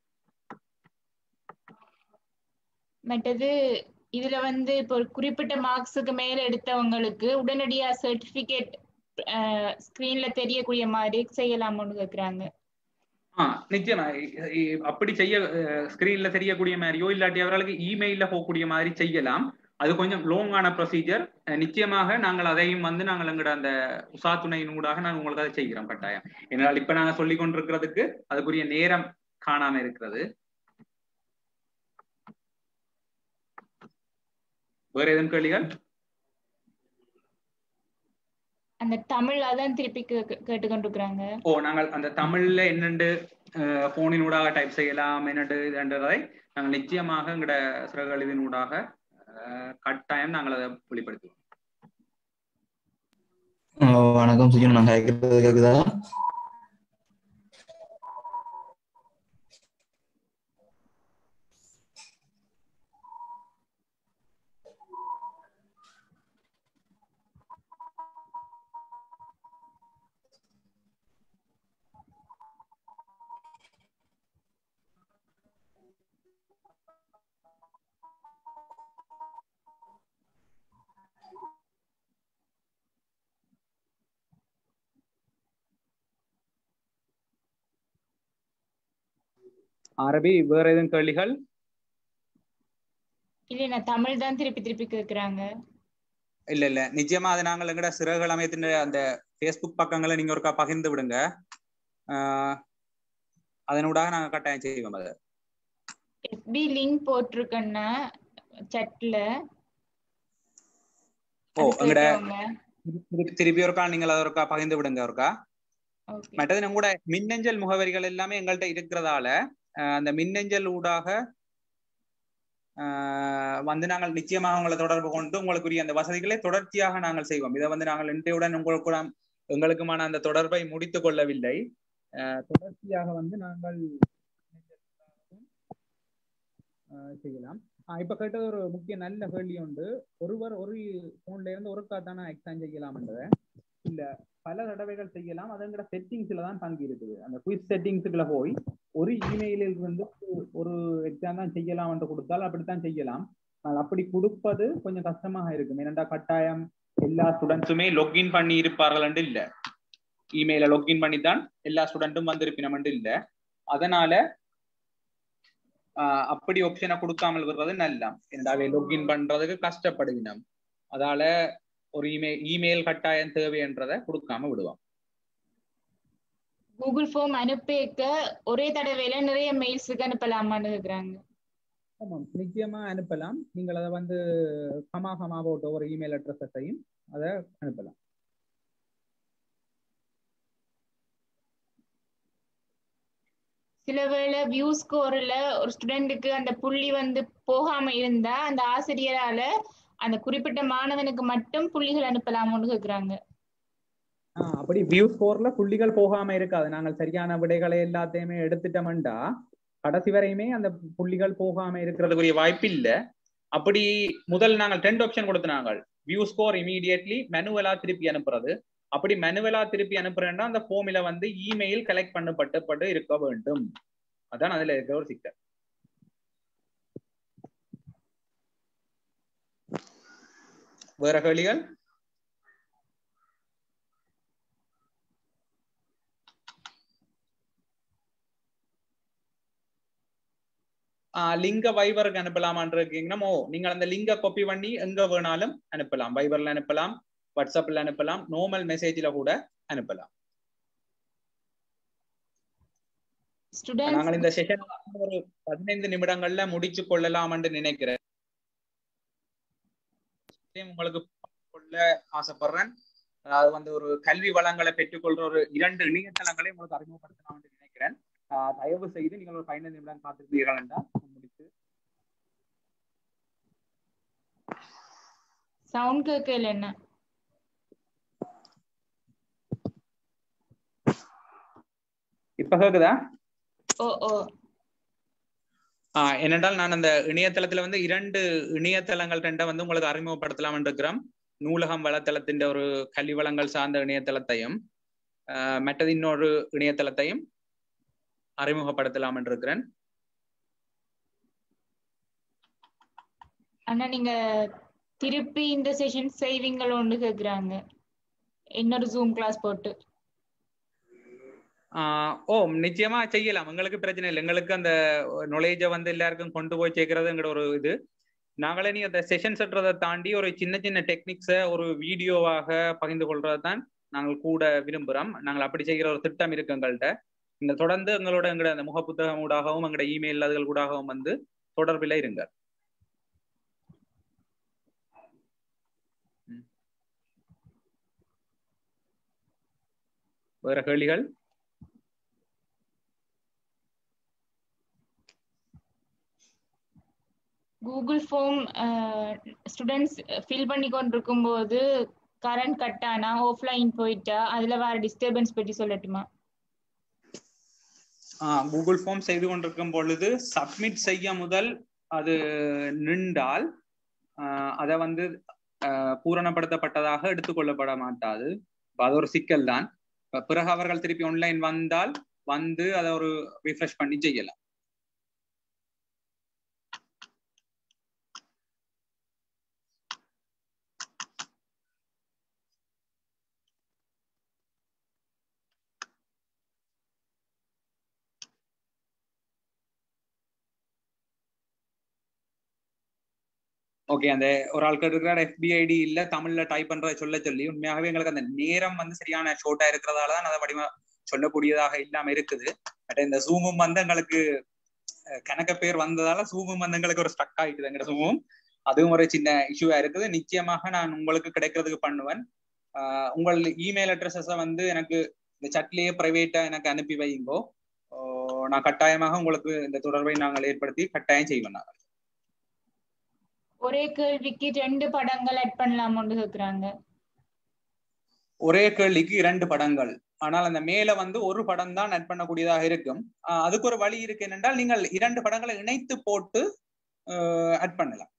மற்றது இதுல வந்து இப்போ ஒரு குறிப்பிட்ட மார்க்ஸுக்கு மேல எடுத்தவங்களுக்கு உடனடியா சர்டிபிகேட் ஸ்கிரீன்ல தெரியக்கூடிய மாதிரி செய்யலாம்னு கேக்குறாங்க ஆ நிச்சயமா அப்படி செய்ய ஸ்கிரீன்ல தெரியக்கூடிய மாதிரியோ இல்லாட்டி அவர்களுக்கு இமெயில போகக்கூடிய மாதிரி செய்யலாம் அது கொஞ்சம் லோங்கான ப்ரொசீஜர் நிச்சயமாக நாங்கள் அதையும் வந்து நாங்கள் எங்களோட அந்த உசா துணையின் ஊடாக நாங்கள் உங்களுக்கு அதை செய்கிறோம் கட்டாயம் என்னால் இப்ப நாங்க சொல்லி கொண்டிருக்கிறதுக்கு அதுக்குரிய நேரம் காணாம இருக்கிறது வேற எதுவும் கேள்விகள் அந்த தமிழ் அதான் திருப்பி கேட்டுக்கொண்டிருக்கிறாங்க ஓ நாங்கள் அந்த தமிழ்ல என்னென்று போனின் ஊடாக டைப் செய்யலாம் என்னென்று என்றதை நாங்கள் நிச்சயமாக எங்களோட சிறகழிவின் ஊடாக கட்டாயம் நாங்கள் அதை வெளிப்படுத்துவோம் வணக்கம் சுஜன் நான் கேட்கறது கேக்குதா அரபி வேற எதுவும் கேள்விகள் இல்ல நான் தமிழ் தான் திருப்பி திருப்பி கேக்குறாங்க இல்ல இல்ல நிச்சயமா அதை நாங்கள் எங்கட சிறகுகள் அமையத்தின் அந்த ஃபேஸ்புக் பக்கங்களை நீங்க ஒருக்கா பகிர்ந்து விடுங்க அதனூடாக நாங்க கட்டாயம் செய்வோம் அதை எஃபி லிங்க் போட்டிருக்கேன்னா சட்ல ஓ எங்கட திருப்பி ஒருக்கா நீங்கள் அதை ஒருக்கா பகிர்ந்து விடுங்க ஒருக்கா மற்றது நம்ம கூட மின்னஞ்சல் முகவரிகள் எல்லாமே எங்கள்கிட்ட இருக்கிறதால அந்த மின்னஞ்சல் ஊடாக ஆஹ் வந்து நாங்கள் நிச்சயமாக உங்களை தொடர்பு கொண்டு உங்களுக்குரிய அந்த வசதிகளை தொடர்ச்சியாக நாங்கள் செய்வோம் இதை வந்து நாங்கள் இன்றையுடன் உங்களுக்கு எங்களுக்குமான அந்த தொடர்பை முடித்துக் கொள்ளவில்லை ஆஹ் தொடர்ச்சியாக வந்து நாங்கள் ஆஹ் செய்யலாம் ஆஹ் இப்ப கேட்ட ஒரு முக்கிய நல்ல கேள்வி உண்டு ஒருவர் ஒரு போன்ல இருந்து ஒரு தானே எக்ஸாம் செய்யலாம்ன்றத இல்ல பல தடவைகள் செய்யலாம் அதுங்கிற செட்டிங்ஸ்ல தான் தங்கி இருக்குது அந்த குயிஸ் செட்டிங்ஸுக்குள்ள போய் ஒரு இமெயிலில் இருந்து ஒரு எக்ஸாம் தான் செய்யலாம் என்று கொடுத்தால் அப்படித்தான் செய்யலாம் ஆனால் அப்படி கொடுப்பது கொஞ்சம் கஷ்டமாக இருக்கும் ஏனென்றா கட்டாயம் எல்லா ஸ்டூடெண்ட்ஸுமே லொக்இன் பண்ணி இருப்பார்கள் என்று இல்ல இமெயில லொக்இன் பண்ணி தான் எல்லா ஸ்டூடெண்ட்டும் வந்திருப்பினம் என்று இல்ல அதனால ஆஹ் அப்படி ஆப்ஷனை கொடுக்காமல் விடுறது நல்லா என்னடாவே லொக்இன் பண்றதுக்கு கஷ்டப்படுவினம் அதால ஒரு இமெயில் இமெயில் கட்டாயம் தேவைன்றதை கொடுக்காம விடுவோம் கூகுள் ஃபார்ம் அனுப்பிக்க ஒரே தடவையில நிறைய மெயில்ஸுக்கு அனுப்பலாமான்னு இருக்கிறாங்க ஆமாம் நிச்சயமா அனுப்பலாம் நீங்கள் அதை வந்து கமா கமா போட்ட ஒரு இமெயில் அட்ரஸையும் அதை அனுப்பலாம் சில வேளை வியூ ஸ்கோர்ல ஒரு ஸ்டூடெண்ட்டுக்கு அந்த புள்ளி வந்து போகாம இருந்தா அந்த ஆசிரியரால அந்த குறிப்பிட்ட மாணவனுக்கு மட்டும் புள்ளிகள் அனுப்பலாமான்னு கேக்குறாங்க ஆஹ் அப்படி வியூ ஸ்கோர்ல புள்ளிகள் போகாம இருக்காது நாங்கள் சரியான விடைகளை எல்லாத்தையுமே எடுத்துட்டோம்டா கடைசி வரையுமே அந்த புள்ளிகள் போகாம இருக்கிறதுக்குரிய வாய்ப்பு இல்ல அப்படி முதல் நாங்கள் ரெண்டு ஆப்ஷன் கொடுத்தனாங்க வியூ ஸ்கோர் இமீடியட்லி மெனுவலா திருப்பி அனுப்புறது அப்படி மெனுவலா திருப்பி அனுப்புறேன்னா அந்த ஃபோமில வந்து இமெயில் கலெக்ட் பண்ணப்பட்டு பட்டு இருக்க வேண்டும் அதான் அதுல இருக்கிற ஒரு சிக்கல் வேற கேள்விகள் லிங்க வைபருக்கு அனுப்பலாமான் இருக்கீங்கன்னா ஓ நீங்கள் அந்த லிங்க காப்பி பண்ணி எங்க வேணாலும் அனுப்பலாம் வைபர்ல அனுப்பலாம் வாட்ஸ்அப்ல அனுப்பலாம் நார்மல் மெசேஜ்ல கூட அனுப்பலாம் நாங்கள் இந்த செஷன் ஒரு பதினைந்து நிமிடங்கள்ல முடிச்சு கொள்ளலாம் என்று நினைக்கிறேன் உங்களுக்கு கொள்ள ஆசைப்படுறேன் அது வந்து ஒரு கல்வி வளங்களை பெற்றுக்கொள்ற ஒரு இரண்டு இணையதளங்களை உங்களுக்கு அறிமுகப்படுத்தலாம் என்று நினைக்கிறேன் தயவு செய்து நீங்கள் ஒரு பதினைந்து நிமிடம் காத்திருப்பீர்கள் என்றால் முடித்து சவுண்ட் கேட்கல என்ன இப்ப கேக்குதா ஓ ஓ ஆஹ் என்னென்றால் நான் அந்த இணையதளத்துல வந்து இரண்டு இணையதளங்கள் ரெண்ட வந்து உங்களுக்கு அறிமுகப்படுத்தலாம் இருக்கிறோம் நூலகம் வலைத்தளத்தின் ஒரு கல்வி வளங்கள் சார்ந்த இணையதளத்தையும் மற்றது இன்னொரு இணையதளத்தையும் அறிமுகப்படுத்தலாம் இருக்கிறேன் ஆனா நீங்க திருப்பி இந்த செஷன் செய்வீங்களோன்னு கேக்குறாங்க இன்னொரு ஜூம் கிளாஸ் போட்டு ஓ நிச்சயமா செய்யலாம் எங்களுக்கு பிரச்சனை இல்லை எங்களுக்கு அந்த நாலேஜை வந்து எல்லாருக்கும் கொண்டு போய் சேர்க்கறதுங்கிற ஒரு இது நாங்களே நீ அந்த செஷன் செட்டுறதை தாண்டி ஒரு சின்ன சின்ன டெக்னிக்ஸை ஒரு வீடியோவாக பகிர்ந்து கொள்றது தான் நாங்கள் கூட விரும்புகிறோம் நாங்கள் அப்படி செய்கிற ஒரு திட்டம் இருக்கு எங்கள்கிட்ட நீங்கள் தொடர்ந்து எங்களோட எங்களோட அந்த முகப்புத்தகம் ஊடாகவும் எங்களோட இமெயில் அதுகள் கூடாகவும் வந்து தொடர்பில் இருங்க வேற கேள்விகள் கூகுள் ஃபார்ம் ஸ்டூடெண்ட்ஸ் ஃபில் பண்ணி கொண்டிருக்கும் போது கரண்ட் கட் ஆனா ஆஃப்லைன் போயிட்டா அதுல வேற டிஸ்டர்பன்ஸ் பற்றி சொல்லட்டுமா கூகுள் ஃபார்ம் செய்து கொண்டிருக்கும் பொழுது சப்மிட் செய்ய முதல் அது நின்றால் அதை வந்து பூரணப்படுத்தப்பட்டதாக எடுத்துக்கொள்ளப்பட மாட்டாது அது ஒரு சிக்கல் தான் பிறகு அவர்கள் திருப்பி ஆன்லைன் வந்தால் வந்து அதை ஒரு ரிஃப்ரெஷ் பண்ணி செய்யலாம் ஓகே அந்த ஒரு ஆள் இருக்கிற எஃபிஐடி இல்ல தமிழ்ல டைப் பண்றதை சொல்ல சொல்லி உண்மையாகவே எங்களுக்கு அந்த நேரம் வந்து சரியான ஷோர்ட்டா இருக்கிறதால தான் அதை வடிவ சொல்லக்கூடியதாக இல்லாம இருக்குது பட் இந்த ஜூமும் வந்து எங்களுக்கு கணக்க பேர் வந்ததால ஜூமும் வந்து எங்களுக்கு ஒரு ஸ்ட்ரக் ஆயிட்டுது எங்க ஜூமும் அதுவும் ஒரு சின்ன இஷ்யூவா இருக்குது நிச்சயமாக நான் உங்களுக்கு கிடைக்கிறதுக்கு பண்ணுவேன் உங்கள் இமெயில் அட்ரஸஸை வந்து எனக்கு இந்த சட்லேயே பிரைவேட்டா எனக்கு அனுப்பி வைங்கோ நான் கட்டாயமாக உங்களுக்கு இந்த தொடர்பை நாங்கள் ஏற்படுத்தி கட்டாயம் செய்வேன் நாங்கள் ஒரே கேள்விக்கு ரெண்டு படங்கள் ஆட் பண்ணலாம்னு கேக்குறாங்க ஒரே கேள்விக்கு இரண்டு படங்கள் ஆனால் அந்த மேல வந்து ஒரு படம் தான் ஆட் பண்ணக்கூடியதாக இருக்கும் ஆஹ் அதுக்கு ஒரு வழி இருக்கு என்னென்றால் நீங்கள் இரண்டு படங்களை இணைத்து போட்டு ஆட் பண்ணலாம்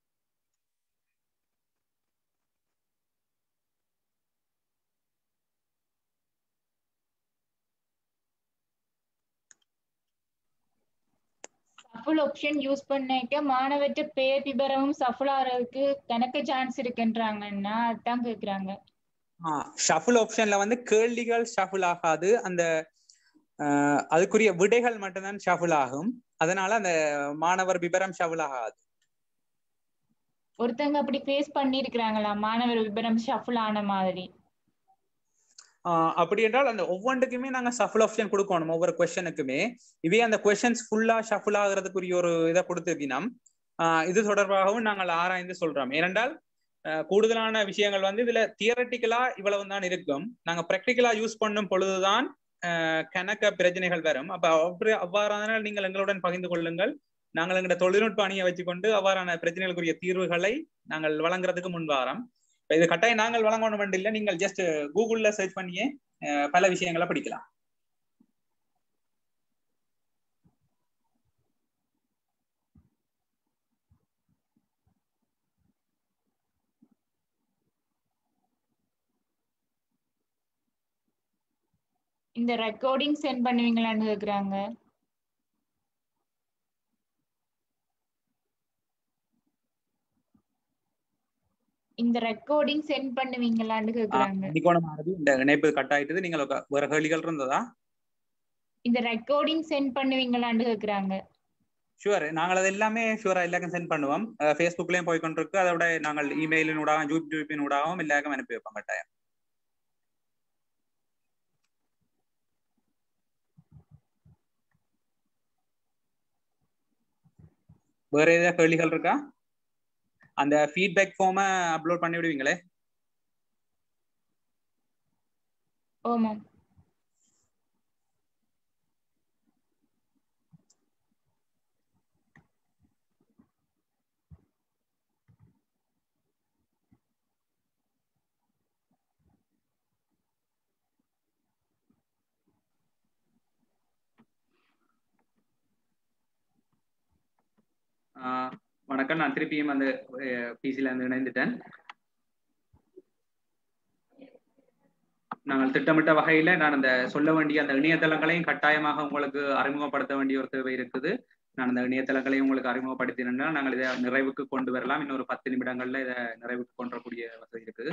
சஃபுல் ஆப்ஷன் யூஸ் பண்ணிக்க மாணவர்கிட்ட பெயர் விபரமும் சஃபுல் ஆகிறதுக்கு கணக்கு சான்ஸ் இருக்குன்றாங்கன்னா அதான் கேக்குறாங்க ஷஃபிள் ஆப்ஷன்ல வந்து கேள்விகள் ஷஃபிள் ஆகாது அந்த ஆஹ் அதுக்குரிய விடைகள் மட்டும்தான் ஷஃபிள் ஆகும் அதனால அந்த மாணவர் விபரம் ஷஃபிள் ஆகாது ஒருத்தங்க அப்படி ஃபேஸ் பண்ணிருக்கிறாங்களா மாணவர் விபரம் ஷஃபுல் ஆன மாதிரி ஆஹ் அப்படி என்றால் அந்த ஒவ்வொன்றுக்குமே நாங்க ஷஃபிள் ஆப்ஷன் கொடுக்கணும் ஒவ்வொரு கொஸ்டனுக்குமே இவே அந்த கொஸ்டின்ஸ் ஃபுல்லா ஷஃபிள் ஆகுறதுக்குரிய ஒரு இதை கொடுத்துருக்கணும் ஆஹ் இது தொடர்பாகவும் நாங்கள் ஆராய்ந்து சொல்றோம் ஏனென்றால் ஆஹ் கூடுதலான விஷயங்கள் வந்து இதுல தியரட்டிக்கலா இவ்வளவு தான் இருக்கும் நாங்க ப்ராக்டிக்கலா யூஸ் பண்ணும் பொழுதுதான் ஆஹ் கணக்க பிரச்சனைகள் வரும் அப்ப அப்படி அவ்வாறான நீங்கள் எங்களுடன் பகிர்ந்து கொள்ளுங்கள் நாங்கள் எங்களோட தொழில்நுட்ப அணியை வச்சுக்கொண்டு அவ்வாறான பிரச்சனைகளுக்குரிய தீர்வுகளை நாங்கள் வழங்குறதுக்கு முன்வாரம் இப்ப இது கட்டாயம் நாங்கள் வழங்கணும் வேண்டிய இல்லை நீங்கள் ஜஸ்ட் கூகுள்ல சர்ச் பண்ணியே ஆஹ் பல விஷயங்களை படிக்கலாம் இந்த ரெக்கார்டிங் சென்ட் பண்ணுவீங்களான்னு கேக்குறாங்க இந்த ரெக்கார்டிங் சென்ட் பண்ணுவீங்களான்னு கேக்குறாங்க நிகோணமானது இந்த இணைப்பு கட் ஆயிட்டது நீங்கள் ஒரு- வேற கேள்விகள் இருந்ததா இந்த ரெக்கார்டிங் சென்ட் பண்ணுவீங்களான்னு கேக்குறாங்க ஷுவர் நாங்கள் அது எல்லாமே ஷுவரா எல்லாருக்கும் சென்ட் பண்ணுவோம் ஃபேஸ்புக்லயும் போய் கொண்டிருக்கு அதோட நாங்கள் இமெயிலின் ஊடாகவும் யூடியூப்பின் ஊடாகவும் எல்லாருக்கும் அனுப்பி வைப்போம் கட்டாயம் வேற ஏதாவது கேள்விகள் இருக்கா அந்த ஃபீட்பேக் ஃபார்மை அப்லோட் பண்ணி விடுவீங்களே ஓமாம் ஆஹ் வணக்கம் நான் திருப்பியும் அந்த பிசில இருந்து இணைந்துட்டேன் நாங்கள் திட்டமிட்ட வகையில நான் அந்த சொல்ல வேண்டிய அந்த இணையதளங்களையும் கட்டாயமாக உங்களுக்கு அறிமுகப்படுத்த வேண்டிய ஒரு தேவை இருக்குது நான் அந்த இணையதளங்களையும் உங்களுக்கு அறிமுகப்படுத்தினா நாங்கள் இதை நிறைவுக்கு கொண்டு வரலாம் இன்னொரு பத்து நிமிடங்கள்ல இதை நிறைவுக்கு கொண்டு வரக்கூடிய வசதி இருக்குது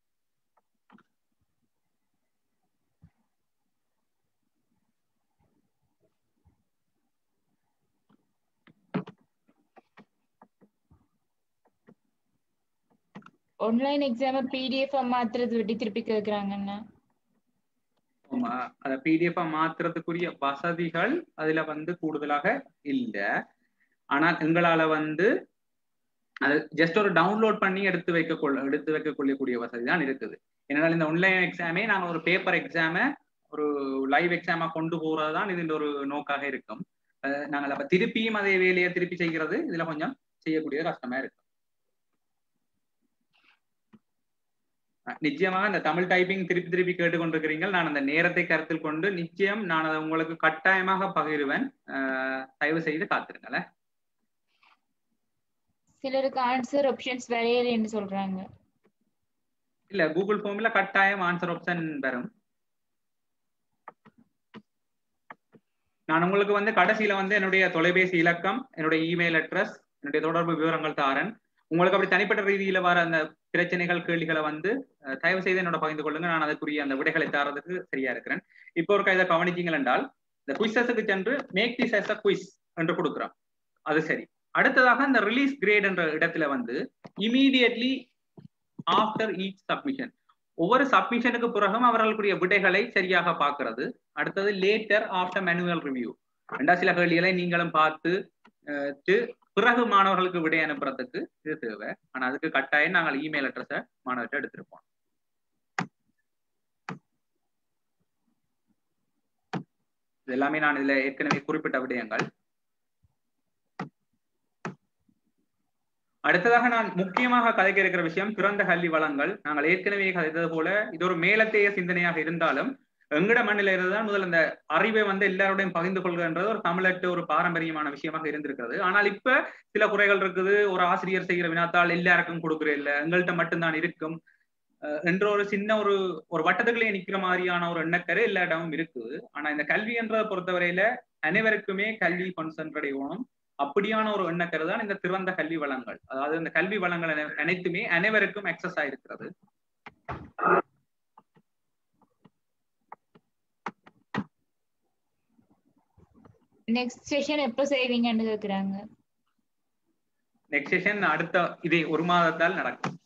ஆன்லைன் எக்ஸாம பிடிஎஃப் மாத்துறது விட்டு திருப்பி கேக்குறாங்கண்ணா ஆமா அத பிடிஎஃப் மாத்துறதுக்குரிய வசதிகள் அதுல வந்து கூடுதலாக இல்ல ஆனால் எங்களால வந்து அது ஜஸ்ட் ஒரு டவுன்லோட் பண்ணி எடுத்து வைக்க கொள்ள எடுத்து வைக்க கொள்ளக்கூடிய வசதி தான் இருக்குது என்னால் இந்த ஆன்லைன் எக்ஸாமே நாங்கள் ஒரு பேப்பர் எக்ஸாமை ஒரு லைவ் எக்ஸாமா கொண்டு போறது தான் இதில் ஒரு நோக்காக இருக்கும் அஹ் நாங்கள் அப்ப திருப்பியும் அதே வேலையை திருப்பி செய்கிறது இதுல கொஞ்சம் செய்யக்கூடியது கஷ்டமா இருக்கு அஹ் நிச்சயமாக இந்த தமிழ் டைப்பிங் திருப்பி திருப்பி கேட்டுக்கொண்டிருக்கிறீங்க நான் அந்த நேரத்தை கருத்தில் கொண்டு நிச்சயம் நான் அதை உங்களுக்கு கட்டாயமாக பகிருவேன் அஹ் தயவு செய்து காத்திருங்களேன் சிலருக்கு ஆன்சர் ஆப்ஷன்ஸ் வரையலைன்னு சொல்றாங்க இல்ல கூகுள் ஃபார்ம்ல கட்டாயம் ஆன்சர் ஆப்ஷன் வரும் நான் உங்களுக்கு வந்து கடைசியில வந்து என்னுடைய தொலைபேசி இலக்கம் என்னுடைய இமெயில் அட்ரஸ் என்னுடைய தொடர்பு விவரங்கள் தாரன் உங்களுக்கு அப்படி தனிப்பட்ட ரீதியில வர அந்த பிரச்சனைகள் கேள்விகளை வந்து அஹ், தயவு செய்து என்னோட பகிர்ந்து கொள்ளுங்க நான் அதுக்குரிய அந்த விடைகளை தாரதுக்கு சரியா இருக்கிறேன் இப்போ ஒரு இதை கவனிச்சீங்கள் என்றால் இந்த குயிசஸுக்கு சென்று make this as a quiz என்று கொடுக்குறோம் அது சரி அடுத்ததாக இந்த ரிலீஸ் கிரேட் என்ற இடத்துல வந்து இமீடியட்லி ஆஃப்டர் ஈச் சப்மிஷன் ஒவ்வொரு சப்மிஷனுக்கு பிறகும் அவர்களுக்குரிய விடைகளை சரியாக பார்க்கிறது அடுத்தது லேட்டர் ஆஃப்டர் மேனுவல் ரிவ்யூ ரெண்டா சில கேள்விகளை நீங்களும் பார்த்து அஹ், ட்டு பிறகு மாணவர்களுக்கு விடை அனுப்புறதுக்கு இது தேவை ஆனா அதுக்கு கட்டாயம் நாங்கள் இமெயில் அட்ரஸை மாணவர்கிட்ட எடுத்திருப்போம் இது எல்லாமே நான் இதுல ஏற்கனவே குறிப்பிட்ட விடயங்கள் அடுத்ததாக நான் முக்கியமாக கதைக்க இருக்கிற விஷயம் திறந்த கல்வி வளங்கள் நாங்கள் ஏற்கனவே கதைத்தது போல இது ஒரு மேலத்தேய சிந்தனையாக இருந்தாலும் எங்கட மண்ணில இருந்துதான் முதல் இந்த அறிவை வந்து எல்லாரோடையும் பகிர்ந்து கொள்கின்றது ஒரு தமிழட்டு ஒரு பாரம்பரியமான விஷயமாக இருந்திருக்கிறது ஆனால் இப்ப சில குறைகள் இருக்குது ஒரு ஆசிரியர் செய்கிற வினாத்தால் எல்லாருக்கும் கொடுக்குற இல்ல எங்கள்கிட்ட மட்டும்தான் இருக்கும் அஹ் என்ற ஒரு சின்ன ஒரு ஒரு வட்டத்துக்குள்ளே நிக்கிற மாதிரியான ஒரு எண்ணக்கரு எல்லா இடமும் இருக்குது ஆனா இந்த கல்வி என்றதை பொறுத்தவரையில அனைவருக்குமே கல்வி கொன்சென்ட்ரேட் அப்படியான ஒரு எண்ணக்கரு தான் இந்த திறந்த கல்வி வளங்கள் அதாவது இந்த கல்வி வளங்கள் அனை- அனைத்துமே அனைவருக்கும் அக்சஸ் ஆயிருக்கிறது நெக்ஸ்ட் செஷன் எப்போ செய்வீங்கன்னு கேக்குறாங்க நெக்ஸ்ட் செஷன் அடுத்த இதே ஒரு மாதத்தால் நடக்கும்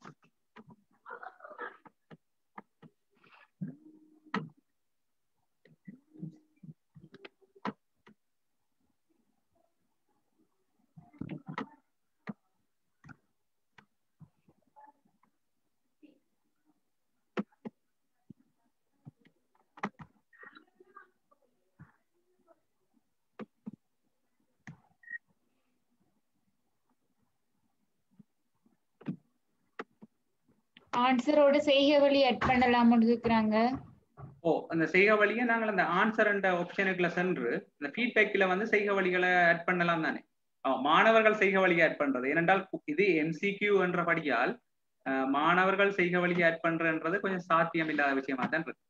ஆன்சரோட செய்கை வழி ஆட் பண்ணலாம்னு கேக்குறாங்க ஓ அந்த செய்க வழியை நாங்கள் அந்த ஆன்சர் என்ற ஆப்ஷனுக்குள்ள சென்று இந்த ஃபீட்பேக்ல வந்து செய்க வழிகளை ஆட் பண்ணலாம் தானே ஆ, மாணவர்கள் செய்க வழியை ஆட் பண்றது ஏனென்றால் இது எம்சிக்யூ என்ற படியால் அஹ், மாணவர்கள் செய்க வழியை ஆட் பண்றன்றது கொஞ்சம் சாத்தியம் இல்லாத விஷயமா தான் இருக்கு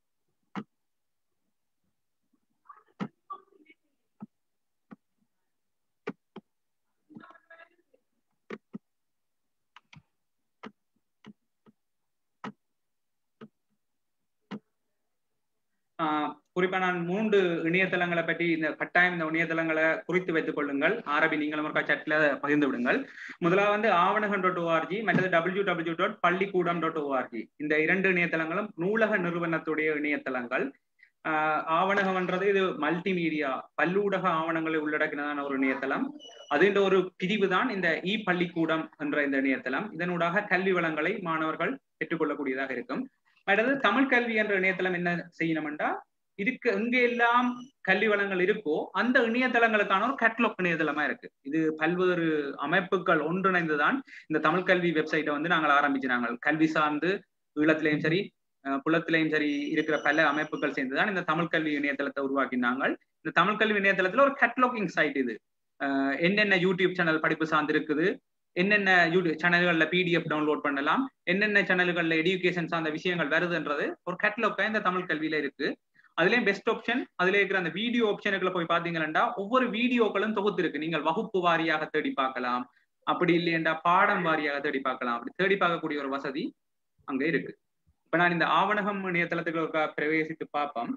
ஆஹ் குறிப்பா நான் மூன்று இணையதளங்களை பற்றி இந்த கட்டாயம் இந்த இணையதளங்களை குறித்து வைத்துக் கொள்ளுங்கள் ஆரபி நீங்களும் ஒரு சட்டில பகிர்ந்து விடுங்கள் முதலாவது வந்து ஆவணகம் டாட் ஓஆர்ஜி மற்றது W W dot Pallikoodam dot ORG இந்த இரண்டு இணையதளங்களும் நூலக நிறுவனத்துடைய இணையதளங்கள் ஆஹ் ஆவணகம்ன்றது இது மல்டிமீடியா பல்லூடக ஆவணங்களை உள்ளடக்கினதான ஒரு இணையதளம் அதுன்ற ஒரு பிரிவு தான் இந்த இ பள்ளிக்கூடம் என்ற இந்த இணையதளம் இதனூடாக கல்வி வளங்களை மாணவர்கள் பெற்றுக்கொள்ளக்கூடியதாக இருக்கும் அடுத்தது தமிழ் கல்வி என்ற இணையதளம் என்ன செய்யணும்டா இருக்கு எங்க எல்லாம் கல்வி வளங்கள் இருக்கோ அந்த இணையதளங்களுக்கான ஒரு கேட்லாக் இணையதளமா இருக்கு இது பல்வேறு அமைப்புகள் ஒன்றிணைந்துதான் இந்த தமிழ் கல்வி வெப்சைட்டை வந்து நாங்கள் ஆரம்பிச்சு நாங்கள் கல்வி சார்ந்து ஈழத்திலையும் சரி அஹ் புலத்திலையும் சரி இருக்கிற பல அமைப்புகள் சேர்ந்துதான் இந்த தமிழ் கல்வி இணையதளத்தை உருவாக்கினாங்கள் இந்த தமிழ் கல்வி இணையதளத்துல ஒரு கேட்லாகிங் சைட் இது அஹ் என்னென்ன யூடியூப் சேனல் படிப்பு சார்ந்து இருக்குது என்னென்ன யூடியூப் சேனல்கள்ல பிடிஎஃப் டவுன்லோட் பண்ணலாம் என்னென்ன சேனல்கள்ல எஜுகேஷன் சார்ந்த விஷயங்கள் வருதுன்றது ஒரு கேட்டலாக் இந்த தமிழ் கல்வியில இருக்கு அதுலயும் பெஸ்ட் ஆப்ஷன் அதுல இருக்கிற அந்த வீடியோ ஆப்ஷனுக்குள்ள போய் பாத்தீங்கன்னா ஒவ்வொரு வீடியோக்களும் தொகுத்து இருக்கு நீங்கள் வகுப்பு வாரியாக தேடி பார்க்கலாம் அப்படி இல்லையென்றா பாடம் வாரியாக தேடி பார்க்கலாம் அப்படி தேடி பார்க்கக்கூடிய ஒரு வசதி அங்க இருக்கு இப்ப நான் இந்த ஆவணகம் இணையதளத்துக்கு ஒரு பிரவேசித்து பார்ப்போம்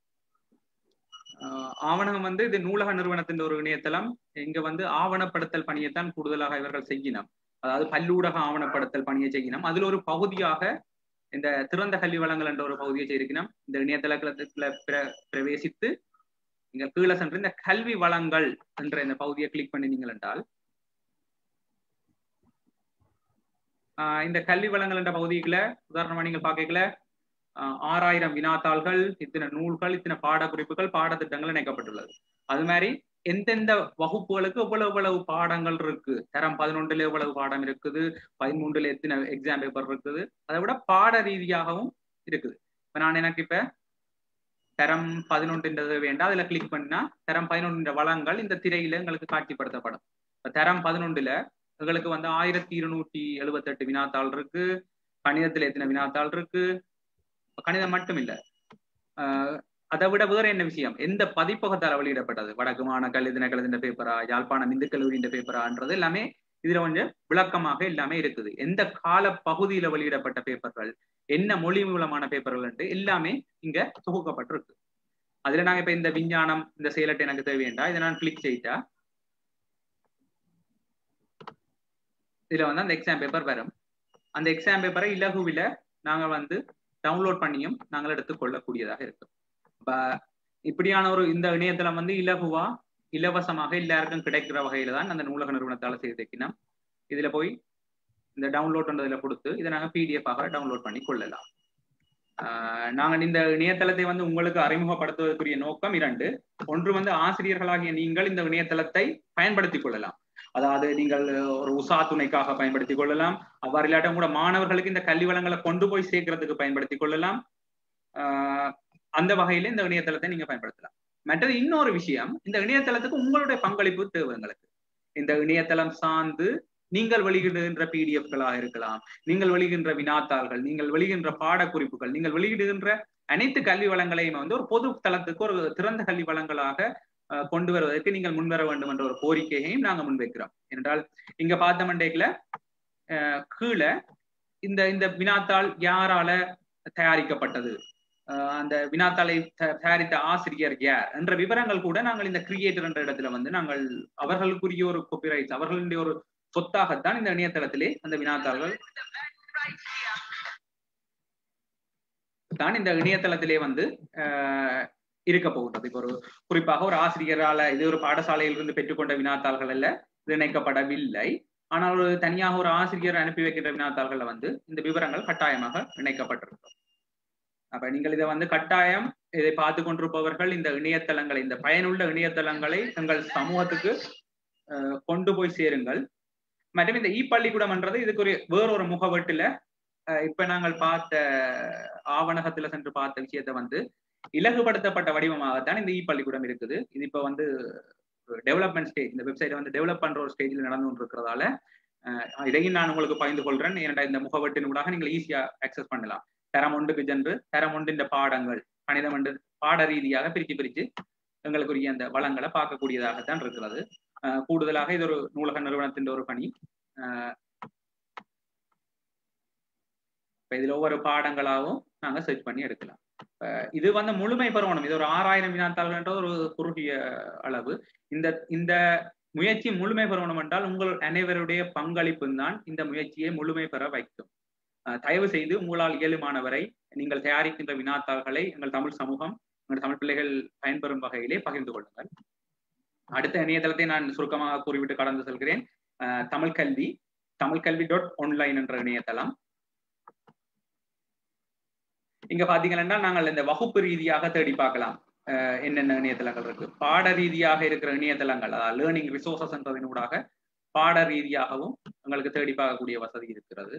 ஆஹ் ஆவணகம் வந்து இது நூலக நிறுவனத்தின் ஒரு இணையதளம் இங்க வந்து ஆவணப்படுத்தல் பணியைத்தான் கூடுதலாக இவர்கள் செய்யணும் அதாவது பல்லூடக ஆவணப்படுத்தல் பணியை செய்யணும் அதுல ஒரு பகுதியாக இந்த திறந்த கல்வி வளங்கள் என்ற ஒரு பகுதியை செய்திருக்கணும் இந்த இணையதளத்துல பிர- பிரவேசித்து நீங்க கீழே சென்று இந்த கல்வி வளங்கள் என்ற இந்த பகுதியை கிளிக் பண்ணினீங்கள் என்றால் ஆஹ் இந்த கல்வி வளங்கள் என்ற பகுதிக்குள்ள உதாரணமா நீங்க பாக்கல ஆறாயிரம் வினாத்தாள்கள் இத்தனை நூல்கள் இத்தனை பாடக்குறிப்புகள் பாடத்திட்டங்கள் இணைக்கப்பட்டுள்ளது அது மாதிரி எந்தெந்த வகுப்புகளுக்கு எவ்வளவு எவ்வளவு பாடங்கள் இருக்கு தரம் பதினொன்றுல எவ்வளவு பாடம் இருக்குது பதிமூன்றுல எத்தனை எக்ஸாம் பேப்பர் இருக்குது அதை விட பாட ரீதியாகவும் இருக்குது இப்ப நான் எனக்கு இப்ப தரம் பதினொன்றுன்றது வேண்டாம் அதுல கிளிக் பண்ணா தரம் பதினொன்று வளங்கள் இந்த திரையில எங்களுக்கு காட்சிப்படுத்தப்படும் இப்ப தரம் பதினொன்றுல எங்களுக்கு வந்து ஆயிரத்தி இருநூற்றி எழுபத்தெட்டு வினாத்தாள் இருக்கு கணிதத்துல எத்தனை வினாத்தாள் இருக்கு கணிதம் மட்டும் இல்ல ஆஹ் அதை விட வேற என்ன விஷயம் எந்த பதிப்பகத்தால் வெளியிடப்பட்டது வடக்கு மாநகல் தினக்கல் இந்த பேப்பரா யாழ்ப்பாணம் இந்து கல்லூரியின் பேப்பரான்றது எல்லாமே இதுல கொஞ்சம் விளக்கமாக எல்லாமே இருக்குது எந்த கால பகுதியில வெளியிடப்பட்ட பேப்பர்கள் என்ன மொழி மூலமான பேப்பர்கள் என்று எல்லாமே இங்க தொகுக்கப்பட்டிருக்கு அதுல நாங்க இப்ப இந்த விஞ்ஞானம் இந்த செயலட்டை எனக்கு தேவையண்டா இதை நான் கிளிக் செய்தா இதுல வந்து அந்த எக்ஸாம் பேப்பர் வரும் அந்த எக்ஸாம் பேப்பரை இலகுவில நாங்க வந்து டவுன்லோட் பண்ணியும் நாங்கள் எடுத்துக்கொள்ளக்கூடியதாக இருக்கும் இப்ப இப்படியான ஒரு இந்த இணையதளம் வந்து இலகுவா இலவசமாக எல்லாருக்கும் கிடைக்கிற வகையில தான் அந்த நூலக நிறுவனத்தால செய்திருக்கணும் இதுல போய் இந்த டவுன்லோட்ன்றதுல கொடுத்து இதை நாங்க பிடிஎஃப் ஆக டவுன்லோட் பண்ணி கொள்ளலாம் ஆஹ் நாங்கள் இந்த இணையதளத்தை வந்து உங்களுக்கு அறிமுகப்படுத்துவதற்குரிய நோக்கம் இரண்டு ஒன்று வந்து ஆசிரியர்களாகிய நீங்கள் இந்த இணையதளத்தை பயன்படுத்திக் கொள்ளலாம் அதாவது நீங்கள் ஒரு உசா துணைக்காக பயன்படுத்திக் கொள்ளலாம் அவ்வாறு இல்லாட்டும் கூட மாணவர்களுக்கு இந்த கல்வி வளங்களை கொண்டு போய் சேர்க்கறதுக்கு பயன்படுத்திக் கொள்ளலாம் ஆஹ் அந்த வகையில இந்த இணையதளத்தை நீங்க பயன்படுத்தலாம் மற்றது இன்னொரு விஷயம் இந்த இணையதளத்துக்கு உங்களுடைய பங்களிப்பு தேவை எங்களுக்கு இந்த இணையதளம் சார்ந்து நீங்கள் வெளியிடுகின்ற பிடிஎஃப்களாக இருக்கலாம் நீங்கள் வெளியிடுகின்ற வினாத்தாள்கள் நீங்கள் வெளியிடுகின்ற பாடக்குறிப்புகள் நீங்கள் வெளியிடுகின்ற அனைத்து கல்வி வளங்களையும் வந்து ஒரு பொது தளத்துக்கு ஒரு திறந்த கல்வி வளங்களாக அஹ், கொண்டு வருவதற்கு நீங்கள் முன்வர வேண்டும் என்ற ஒரு கோரிக்கையையும் நாங்கள் முன்வைக்கிறோம் என்றால் இங்க பார்த்த மண்டேக்கில் கீழே இந்த இந்த வினாத்தாள் யாரால தயாரிக்கப்பட்டது அஹ், அந்த வினாத்தாளை த- தயாரித்த ஆசிரியர் யார் என்ற விவரங்கள் கூட நாங்கள் இந்த கிரியேட்டர் என்ற இடத்துல வந்து நாங்கள் அவர்களுக்குரிய ஒரு காப்பிரைட்ஸ் அவர்களுடைய ஒரு சொத்தாகத்தான் இந்த இணையதளத்திலே அந்த வினாத்தாள்கள் தான் இந்த இணையதளத்திலே வந்து அஹ், இருக்க போகிறது இப்போ ஒரு குறிப்பாக ஒரு ஆசிரியரால இது ஒரு பாடசாலையிலிருந்து பெற்றுக்கொண்ட வினாத்தாள்கள் அல்ல இது இணைக்கப்படவில்லை ஆனால் ஒரு தனியாக ஒரு ஆசிரியர் அனுப்பி வைக்கின்ற வினாத்தாள்கள்ல வந்து இந்த விவரங்கள் கட்டாயமாக இணைக்கப்பட்டிருக்கும் அப்ப நீங்கள் இதை வந்து கட்டாயம் இதை பார்த்து கொண்டிருப்பவர்கள் இந்த இணையதளங்களை இந்த பயனுள்ள இணையதளங்களை தங்கள் சமூகத்துக்கு அஹ், கொண்டு போய் சேருங்கள் மற்றும் இந்த இ பள்ளிக்கூடம்ன்றது இதுக்கு ஒரு வேறொரு முகவட்டுல அஹ், இப்ப நாங்கள் பார்த்த ஆவணகத்துல சென்று பார்த்த விஷயத்தை வந்து இலகுபடுத்தப்பட்ட வடிவமாகத்தான் இந்த இ பள்ளிக்கூடம் இருக்குது இது இப்ப வந்து டெவலப்மெண்ட் ஸ்டேஜ் இந்த வெப்சைட்டை வந்து டெவலப் பண்ற ஒரு ஸ்டேஜில் நடந்து கொண்டிருக்கிறதால அஹ், இதையும் நான் உங்களுக்கு பகிர்ந்து கொள்றேன் ஏனென்றா இந்த முகவட்டின் ஊடாக நீங்கள் ஈஸியா அக்சஸ் பண்ணலாம் தரம் ஒன்றுக்கு சென்று தரம் ஒன்றின் பாடங்கள் கணிதம் ஒன்று பாட ரீதியாக பிரிச்சு பிரிச்சு எங்களுக்குரிய அந்த வளங்களை பார்க்கக்கூடியதாகத்தான் இருக்கிறது அஹ், கூடுதலாக இது ஒரு நூலக நிறுவனத்தின் ஒரு பணி அஹ், இப்ப இதுல ஒவ்வொரு பாடங்களாகவும் நாங்க சர்ச் பண்ணி எடுக்கலாம் அஹ் இது வந்து முழுமை பெறணும் இது ஒரு ஆறாயிரம் வினாத்தாள்கள்ன்றது ஒரு குறுகிய அளவு இந்த இந்த முயற்சி முழுமை பெறணும் என்றால் உங்கள் அனைவருடைய பங்களிப்பு தான் இந்த முயற்சியை முழுமை பெற வைக்கும் அஹ் தயவு செய்து உங்களால் இயலுமானவரை நீங்கள் தயாரிக்கின்ற வினாத்தாள்களை எங்கள் தமிழ் சமூகம் எங்கள் தமிழ் பிள்ளைகள் பயன்பெறும் வகையிலே பகிர்ந்து கொள்ளுங்கள் அடுத்த இணையதளத்தை நான் சுருக்கமாக கூறிவிட்டு கடந்து செல்கிறேன் அஹ் தமிழ் கல்வி தமிழ் கல்வி டாட் ஆன்லைன் என்ற இணையதளம் இங்க பாத்தீங்கன்னா நாங்கள் இந்த வகுப்பு ரீதியாக தேடி பார்க்கலாம் அஹ் என்னென்ன இணையதளங்கள் இருக்கு பாட ரீதியாக இருக்கிற இணையதளங்கள் அதாவது லேர்னிங் ரிசோர்சஸ் என்றதின் ஊடாக பாட ரீதியாகவும் உங்களுக்கு தேடி பார்க்கக்கூடிய வசதி இருக்கிறது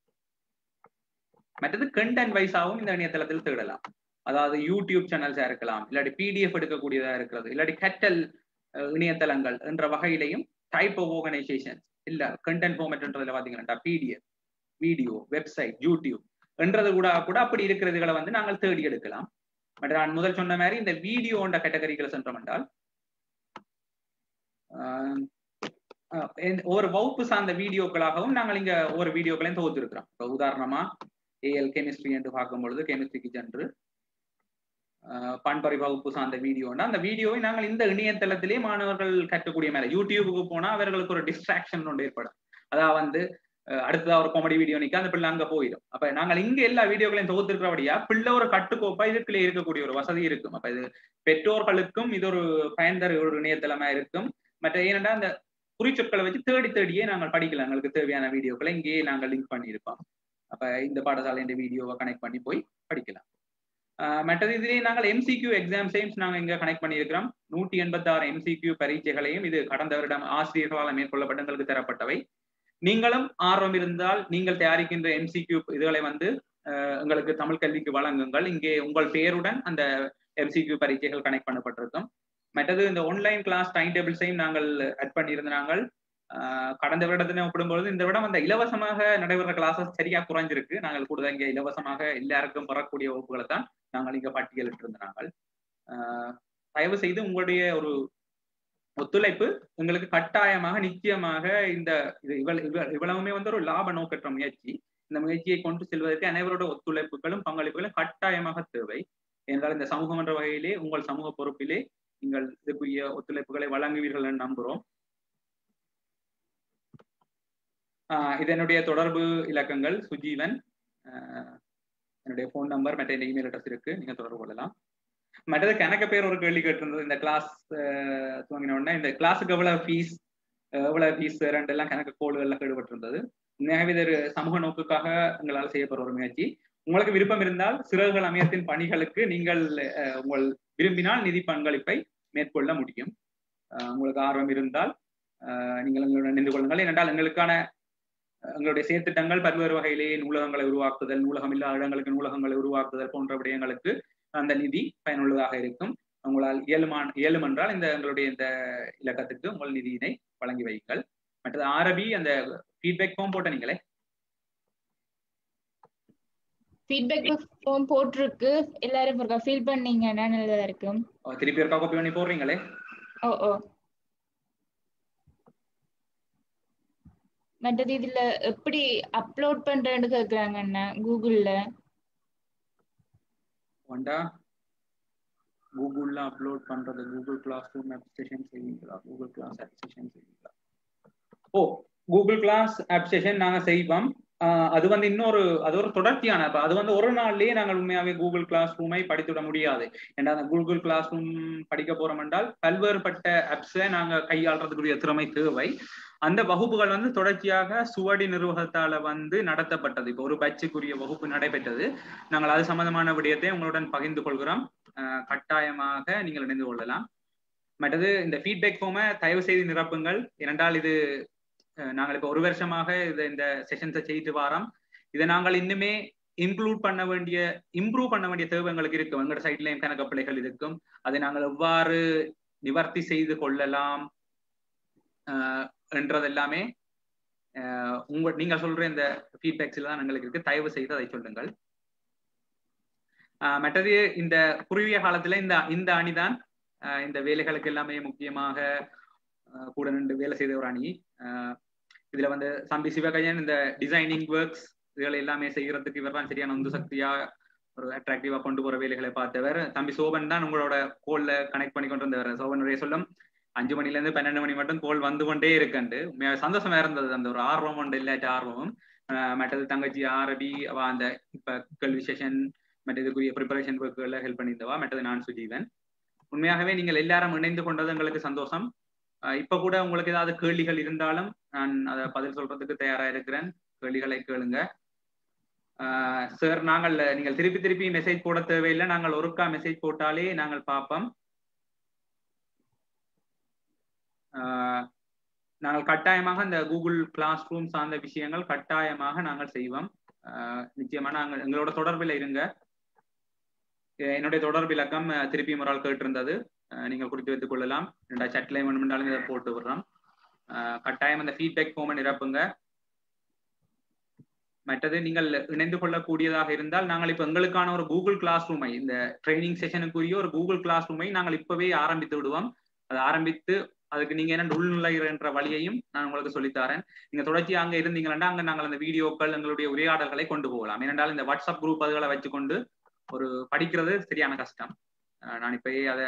மற்றது கண்டென்ட் வைஸாகவும் இந்த இணையதளத்தில் தேடலாம் அதாவது யூடியூப் சேனல்ஸா இருக்கலாம் இல்லாட்டி பிடிஎஃப் எடுக்கக்கூடியதா இருக்கிறது இல்லாட்டி கட்டல் அஹ், இணையதளங்கள் என்ற வகையிலையும் டைப் ஆஃப் ஆர்கனைசேஷன் இல்ல கண்டென்ட் ஃபார்மேட்ன்றதுல பாத்தீங்கன்னா பிடிஎஃப் வீடியோ வெப்சைட் யூடியூப் என்றது கூட கூட அப்படி இருக்கிறதுகளை வந்து நாங்கள் தேடி எடுக்கலாம் பட் நான் முதல் சொன்ன மாதிரி இந்த வீடியோன்ற கேட்டகரிகளை சென்றோம் என்றால் ஆஹ் ஆஹ் இந்த ஒரு வகுப்பு சார்ந்த வீடியோக்களாகவும் நாங்கள் இங்க ஒவ்வொரு வீடியோக்களையும் தொகுத்திருக்கிறோம் இப்போ உதாரணமா ஏஎல் கெமிஸ்ட்ரி என்று பார்க்கும் பொழுது கெமிஸ்ட்ரிக்கு சென்று ஆஹ் பண்பறை வகுப்பு சார்ந்த வீடியோன்னா அந்த வீடியோவை நாங்கள் இந்த இணையதளத்திலே மாணவர்கள் கற்கக்கூடிய மேல யூடியூபுக்கு போனா அவர்களுக்கு ஒரு டிஸ்ட்ராக்ஷன் ஒன்று ஏற்படும் அதாவது வந்து அஹ் அடுத்ததா ஒரு காமெடி வீடியோ நிக்க அந்த பிள்ளை அங்க போயிடும் அப்ப நாங்கள் இங்க எல்லா வீடியோக்களையும் தொகுத்திருக்கிறபடியா பிள்ளை ஒரு கட்டுக்கோப்பா இதுக்குள்ளே இருக்கக்கூடிய ஒரு வசதி இருக்கும் அப்ப இது பெற்றோர்களுக்கும் இது ஒரு பயன் தர ஒரு இணையதளமா இருக்கும் மற்ற ஏனென்றா அந்த குறிச்சொற்களை வச்சு தேடி தேடியே நாங்கள் படிக்கலாம் எங்களுக்கு தேவையான வீடியோக்களை இங்கேயே நாங்கள் லிங்க் பண்ணியிருப்போம் அப்ப இந்த பாடசாலை இந்த வீடியோவை கனெக்ட் பண்ணி போய் படிக்கலாம் ஆஹ் மற்றது இதிலே நாங்கள் எம்சிக்யூ எக்ஸாம்ஸையும் நாங்கள் இங்க கனெக்ட் பண்ணியிருக்கிறோம் நூற்றி எண்பத்தி ஆறு எம்சிக்யூ பரீட்சைகளையும் இது கடந்த வருடம் ஆசிரியர்களால் மேற்கொள்ளப்பட்டு எங்களுக்கு தரப்பட்டவை நீங்களும் ஆர்வம் இருந்தால் நீங்கள் தயாரிக்கின்ற எம்சிக்யூ இதுகளை வந்து அஹ், எங்களுக்கு தமிழ் கல்விக்கு வழங்குங்கள் இங்கே உங்கள் பெயருடன் அந்த எம்சிக்யூ பரீட்சைகள் கனெக்ட் பண்ணப்பட்டிருக்கும் மற்றது இந்த ஆன்லைன் கிளாஸ் டைம் டேபிள்ஸையும் நாங்கள் அட் பண்ணியிருந்த நாங்கள் அஹ், கடந்த வருடத்தினை ஒப்பிடும்பொழுது இந்த விடம் அந்த இலவசமாக நடைபெற கிளாஸஸ் சரியா குறைஞ்சிருக்கு நாங்கள் கூடுதல் இங்கே இலவசமாக எல்லாருக்கும் பெறக்கூடிய வகுப்புகளை தான் நாங்கள் இங்க பட்டியலிட்டு இருந்த நாங்கள் அஹ், தயவு செய்து உங்களுடைய ஒரு ஒத்துழைப்பு எங்களுக்கு கட்டாயமாக நிச்சயமாக இந்த இது இவ்வளவு இவ்வ- இவ்வளவுமே வந்து ஒரு லாப நோக்கற்ற முயற்சி இந்த முயற்சியை கொண்டு செல்வதற்கு அனைவரோட ஒத்துழைப்புகளும் பங்களிப்புகளும் கட்டாயமாக தேவை என்றால் இந்த சமூகம் என்ற வகையிலே உங்கள் சமூக பொறுப்பிலே நீங்கள் இதுக்குரிய ஒத்துழைப்புகளை வழங்குவீர்கள் என்று நம்புகிறோம் ஆஹ் இது என்னுடைய தொடர்பு இலக்கங்கள் சுஜீவன் ஆஹ் என்னுடைய ஃபோன் நம்பர் மற்ற இந்த இமெயில் அட்ரஸ் இருக்கு நீங்க தொடர்பு கொள்ளலாம் மற்றது கணக்கு பேர் ஒரு கேள்வி கேட்டிருந்தது இந்த கிளாஸ் துவங்கின உடனே இந்த கிளாஸுக்கு எவ்வளவு ஃபீஸ் எவ்வளவு ஃபீஸ் ரெண்டு எல்லாம் கணக்கு கோடுகள்ல கேடுபட்டிருந்தது உண்மையாகவே இது ஒரு சமூக நோக்குக்காக எங்களால் செய்யப்படுற ஒரு முயற்சி உங்களுக்கு விருப்பம் இருந்தால் சிறகுகள் அமையத்தின் பணிகளுக்கு நீங்கள் அஹ், உங்கள் விரும்பினால் நிதி பங்களிப்பை மேற்கொள்ள முடியும் அஹ், உங்களுக்கு ஆர்வம் இருந்தால் அஹ், நீங்கள் எங்களுடன் நின்று கொள்ளுங்கள் ஏனென்றால் எங்களுக்கான எங்களுடைய செயற்திட்டங்கள் பல்வேறு வகையிலேயே நூலகங்களை உருவாக்குதல் நூலகம் இல்லாத இடங்களுக்கு நூலகங்களை உருவாக்குதல் போன்ற விடயங்களுக்கு அந்த நிதி பயனுள்ளதாக இருக்கும் உங்களால் இயலுமான இயலும் என்றால் இந்த எங்களுடைய இந்த இலக்கத்துக்கு உங்கள் நிதியினை வழங்கி வையுங்கள் மற்றது ஆரபி அந்த ஃபீட்பேக் ஃபார்ம் போட்ட நீங்களே ஃபீட்பேக் ஃபார்ம் போட்டிருக்கு எல்லாரும் இருக்கா ஃபீல் பண்ணீங்கன்னா நல்லதா இருக்கும் அஹ் திருப்பி ஒருக்கா காப்பி பண்ணி போடுறீங்களே ஓ ஓ மற்றது இதுல எப்படி அப்லோட் பண்றேன்னு கேக்குறாங்க அண்ணா கூகுள்ல வண்டா கூகுள்ல அப்லோட் பண்றது கூகுள் கிளாஸ் ரூம் அப்ளிகேஷன் செய்வீங்களா கூகுள் கிளாஸ் அப்ளிகேஷன் செய்வீங்களா ஓ கூகுள் கிளாஸ் அப்ளிகேஷன் நாங்க செய்வோம் ஆஹ் அது வந்து இன்னொரு அது ஒரு தொடர்ச்சியான அப்ப அது வந்து ஒரு நாள்லயே நாங்கள் உண்மையாவே கூகுள் கிளாஸ் ரூமை படித்துவிட முடியாது ஏன்னா அந்த கூகுள் கிளாஸ் ரூம் படிக்க போறோம் என்றால் பல்வேறுபட்ட ஆப்ஸை நாங்க கையாளுறதுக்குரிய திறமை தேவை அந்த வகுப்புகள் வந்து தொடர்ச்சியாக சுவடி நிர்வாகத்தால வந்து நடத்தப்பட்டது இப்போ ஒரு பட்சுக்குரிய வகுப்பு நடைபெற்றது நாங்கள் அது சம்பந்தமான விடயத்தை உங்களுடன் பகிர்ந்து கொள்கிறோம் அஹ் கட்டாயமாக நீங்கள் இணைந்து கொள்ளலாம் மற்றது இந்த ஃபீட்பேக் ஃபார்மை தயவு செய்து நிரப்புங்கள் ஏனென்றால் இது அஹ் நாங்கள் இப்போ ஒரு வருஷமாக இது இந்த செஷன்ஸை செய்து வாரோம் இதை நாங்கள் இன்னுமே இன்க்ளூட் பண்ண வேண்டிய இம்ப்ரூவ் பண்ண வேண்டிய தேவை எங்களுக்கு இருக்கும் எங்களோட சைட்லயும் கணக்கு பிள்ளைகள் இருக்கும் அதை நாங்கள் எவ்வாறு நிவர்த்தி செய்து கொள்ளலாம் அஹ் என்றது எல்லாமே அஹ் உங்க நீங்க சொல்ற இந்த ஃபீட்பேக்ஸ்ல தான் எங்களுக்கு இருக்கு தயவு செய்து அதை சொல்லுங்கள் ஆஹ் மற்றது இந்த குறுகிய காலத்துல இந்த இந்த அணிதான் ஆஹ் இந்த வேலைகளுக்கு எல்லாமே முக்கியமாக ஆஹ் கூட நின்று வேலை செய்த ஒரு அணி ஆஹ் இதுல வந்து தம்பி சிவகையன் இந்த டிசைனிங் ஒர்க்ஸ் இதுகளை எல்லாமே செய்யறதுக்கு இவர் தான் சரியான உந்து சக்தியா ஒரு அட்ராக்டிவா கொண்டு போற வேலைகளை பார்த்தவர் தம்பி சோபன் தான் உங்களோட கோல்ல கனெக்ட் பண்ணி கொண்டு வந்தவர் சோபன் நிறைய சொல்லும் அஞ்சு மணில இருந்து பன்னெண்டு மணி மட்டும் கோல் வந்து கொண்டே இருக்குண்டு உண்மையாக சந்தோஷமா இருந்தது அந்த ஒரு ஆர்வம் உண்டு இல்லாட்ட ஆர்வமும் ஆஹ் மற்றது தங்கச்சி ஆரபி அவ அந்த இப்ப கல்வி செஷன் மற்ற இதுக்குரிய ப்ரிப்பரேஷன் ஒர்க்குகளை ஹெல்ப் பண்ணியிருந்தவா மற்றது நான் சுஜீவன் உண்மையாகவே நீங்கள் எல்லாரும் இணைந்து கொண்டது எங்களுக்கு சந்தோஷம் ஆஹ் இப்ப கூட உங்களுக்கு ஏதாவது கேள்விகள் இருந்தாலும் நான் அதை பதில் சொல்றதுக்கு தயாரா இருக்கிறேன் கேள்விகளை கேளுங்க சார் நாங்கள் நீங்கள் திருப்பி திருப்பி மெசேஜ் போட தேவையில்லை நாங்கள் ஒருக்கா மெசேஜ் போட்டாலே நாங்கள் பார்ப்போம் ஆஹ் நாங்கள் கட்டாயமாக இந்த கூகுள் கிளாஸ் ரூம் சார்ந்த விஷயங்கள் கட்டாயமாக நாங்கள் செய்வோம் ஆஹ் நிச்சயமா நாங்கள் எங்களோட தொடர்பில் இருங்க என்னுடைய தொடர்பு இலக்கம் அஹ், திருப்பி ஒரு ஆள் கேட்டிருந்தது அஹ், நீங்கள் குறித்து வைத்துக் கொள்ளலாம் ரெண்டா சட்லை வேணுமென்றாலும் இதை போட்டு விடுறோம் அஹ், கட்டாயம் அந்த ஃபீட்பேக் ஃபார்மை நிரப்புங்க மற்றது நீங்கள் இணைந்து கொள்ளக்கூடியதாக இருந்தால் நாங்கள் இப்ப எங்களுக்கான ஒரு கூகுள் கிளாஸ் ரூமை இந்த ட்ரைனிங் செஷனுக்குரிய ஒரு கூகுள் கிளாஸ் ரூமை நாங்கள் இப்பவே ஆரம்பித்து விடுவோம் அதை ஆரம்பித்து அதுக்கு நீங்க என்ன உள்நுழைகிற வழியையும் நான் உங்களுக்கு சொல்லித்தரேன் நீங்க தொடர்ச்சி அங்க இருந்தீங்கன்னா அங்க நாங்கள் அந்த வீடியோக்கள் எங்களுடைய உரையாடல்களை கொண்டு போகலாம் ஏனென்றால் இந்த வாட்ஸ்அப் குரூப் அதுகளை வச்சுக்கொண்டு ஒரு படிக்கிறது சரியான கஷ்டம் அஹ் நான் இப்பயே அதை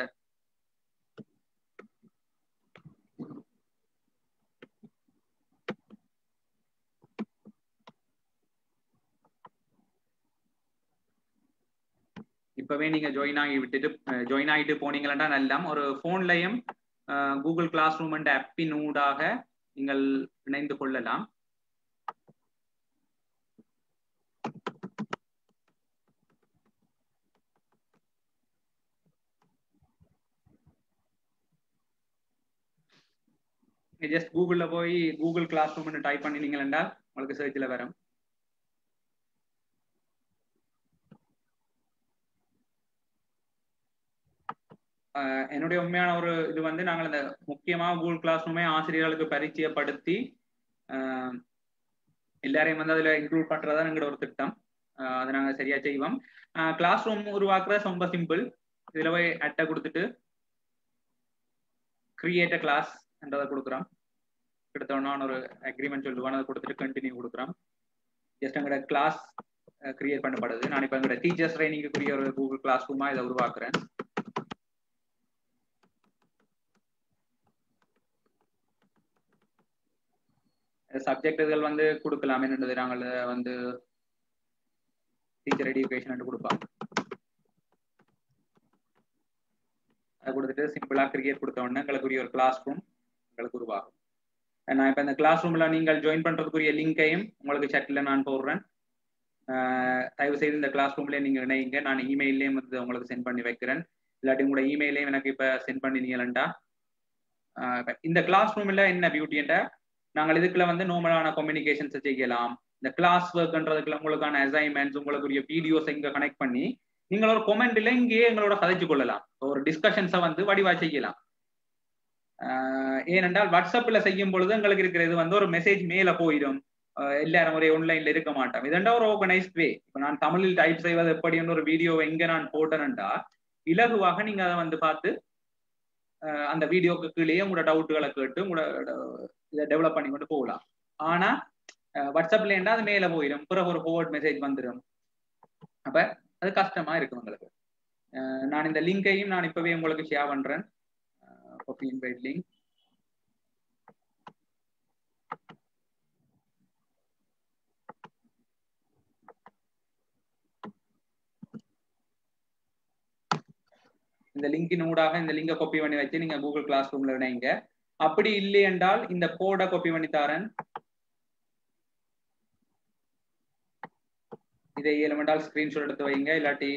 இப்பவே நீங்க ஜாயின் ஆகி விட்டுட்டு ஜாயின் ஆகிட்டு போனீங்கன்னா நல்லா ஒரு போன்லயும் கூகுள் கிளாஸ் ரூம் என்ற ஆப்பின் ஊடாக நீங்கள் இணைந்து கொள்ளலாம் ஜஸ்ட் கூகுள்ல போய் கூகுள் கிளாஸ் ரூம்னு டைப் பண்ணினீங்கன்னா உங்களுக்கு சர்ச்சில் வரும் ஆஹ் என்னுடைய உண்மையான ஒரு இது வந்து நாங்கள் இந்த முக்கியமா கூகுள் கிளாஸ் ரூமே ஆசிரியர்களுக்கு பரிச்சயப்படுத்தி ஆஹ் எல்லாரையும் வந்து அதுல இன்க்ளூட் பண்றதா எங்களோட ஒரு திட்டம் ஆஹ் அதை நாங்கள் சரியா செய்வோம் கிளாஸ் ரூம் உருவாக்குறது ரொம்ப சிம்பிள் இதுல போய் அட்டை கொடுத்துட்டு கிரியேட் அ கிளாஸ் என்றதை கொடுக்குறோம் எடுத்தோன்னா ஒரு அக்ரிமெண்ட் சொல்லுவான் அதை கொடுத்துட்டு கண்டினியூ கொடுக்குறோம் ஜஸ்ட் எங்களோட கிளாஸ் கிரியேட் பண்ணப்படுது நான் இப்போ எங்களோட டீச்சர்ஸ் ட்ரைனிங்குரிய ஒரு கூகுள் கிளாஸ் ரூமா இதை உருவாக்குறேன் சப்ஜெக்ட் இதுகள் வந்து கொடுக்கலாம் என்னது நாங்கள் வந்து டீச்சர் எடியூகேஷன் கொடுப்பாங்க அதை கொடுத்துட்டு சிம்பிளா கிரிக்கெட் கொடுத்த உடனே எங்களுக்குரிய ஒரு கிளாஸ் ரூம் எங்களுக்கு உருவாகும் நான் இப்போ இந்த கிளாஸ் ரூம்ல நீங்கள் ஜாயின் பண்றதுக்குரிய லிங்கையும் உங்களுக்கு சட்ல நான் போடுறேன் தயவு செய்து இந்த கிளாஸ் ரூம்ல நீங்க இணையுங்க நான் இமெயிலையும் வந்து உங்களுக்கு சென்ட் பண்ணி வைக்கிறேன் இல்லாட்டி உங்களோட இமெயிலையும் எனக்கு இப்ப சென்ட் பண்ணினீங்களா இந்த கிளாஸ் ரூம்ல என்ன பியூட்டின்ற நாங்கள் இதுக்குள்ள வந்து நார்மலான கம்யூனிகேஷன்ஸ் செய்யலாம் இந்த கிளாஸ் ஒர்க்ன்றதுக்குள்ள உங்களுக்கான அசைன்மெண்ட்ஸ் உங்களுக்குரிய வீடியோஸ் இங்க கனெக்ட் பண்ணி நீங்கள் ஒரு கொமெண்ட்ல இங்கேயே எங்களோட கதைச்சு கொள்ளலாம் ஒரு டிஸ்கஷன்ஸை வந்து வடிவா செய்யலாம் ஏனென்றால் வாட்ஸ்அப்ல செய்யும் பொழுது எங்களுக்கு இருக்கிறது வந்து ஒரு மெசேஜ் மேல போயிடும் எல்லாரும் ஒரே ஆன்லைன்ல இருக்க மாட்டோம் இதெண்டா ஒரு ஆர்கனைஸ்ட் வே இப்போ நான் தமிழில் டைப் செய்வது எப்படி ஒரு வீடியோ எங்க நான் போட்டேன்டா இலகுவாக நீங்க அதை வந்து பார்த்து அந்த வீடியோக்கு கீழே உங்களோட டவுட்டுகளை கேட்டு உங்களோட இதை டெவலப் பண்ணி கொண்டு போகலாம் ஆனா வாட்ஸ்அப்ல ஏண்டா அது மேல போயிடும் பிறகு ஒரு ஃபோர்வர்ட் மெசேஜ் வந்துடும் அப்ப அது கஷ்டமா இருக்கும் உங்களுக்கு நான் இந்த லிங்கையும் நான் இப்பவே உங்களுக்கு ஷேர் பண்றேன் இன்வைட் லிங்க் இந்த லிங்கின் ஊடாக இந்த லிங்கை காப்பி பண்ணி வச்சு நீங்க கூகுள் கிளாஸ் ரூம்ல இணைங்க அப்படி இல்லை என்றால் இந்த கோடை காப்பி பண்ணி தாரன் இதை ஏழுமெண்டால் ஸ்கிரீன்ஷாட் எடுத்து வைங்க இல்லாட்டி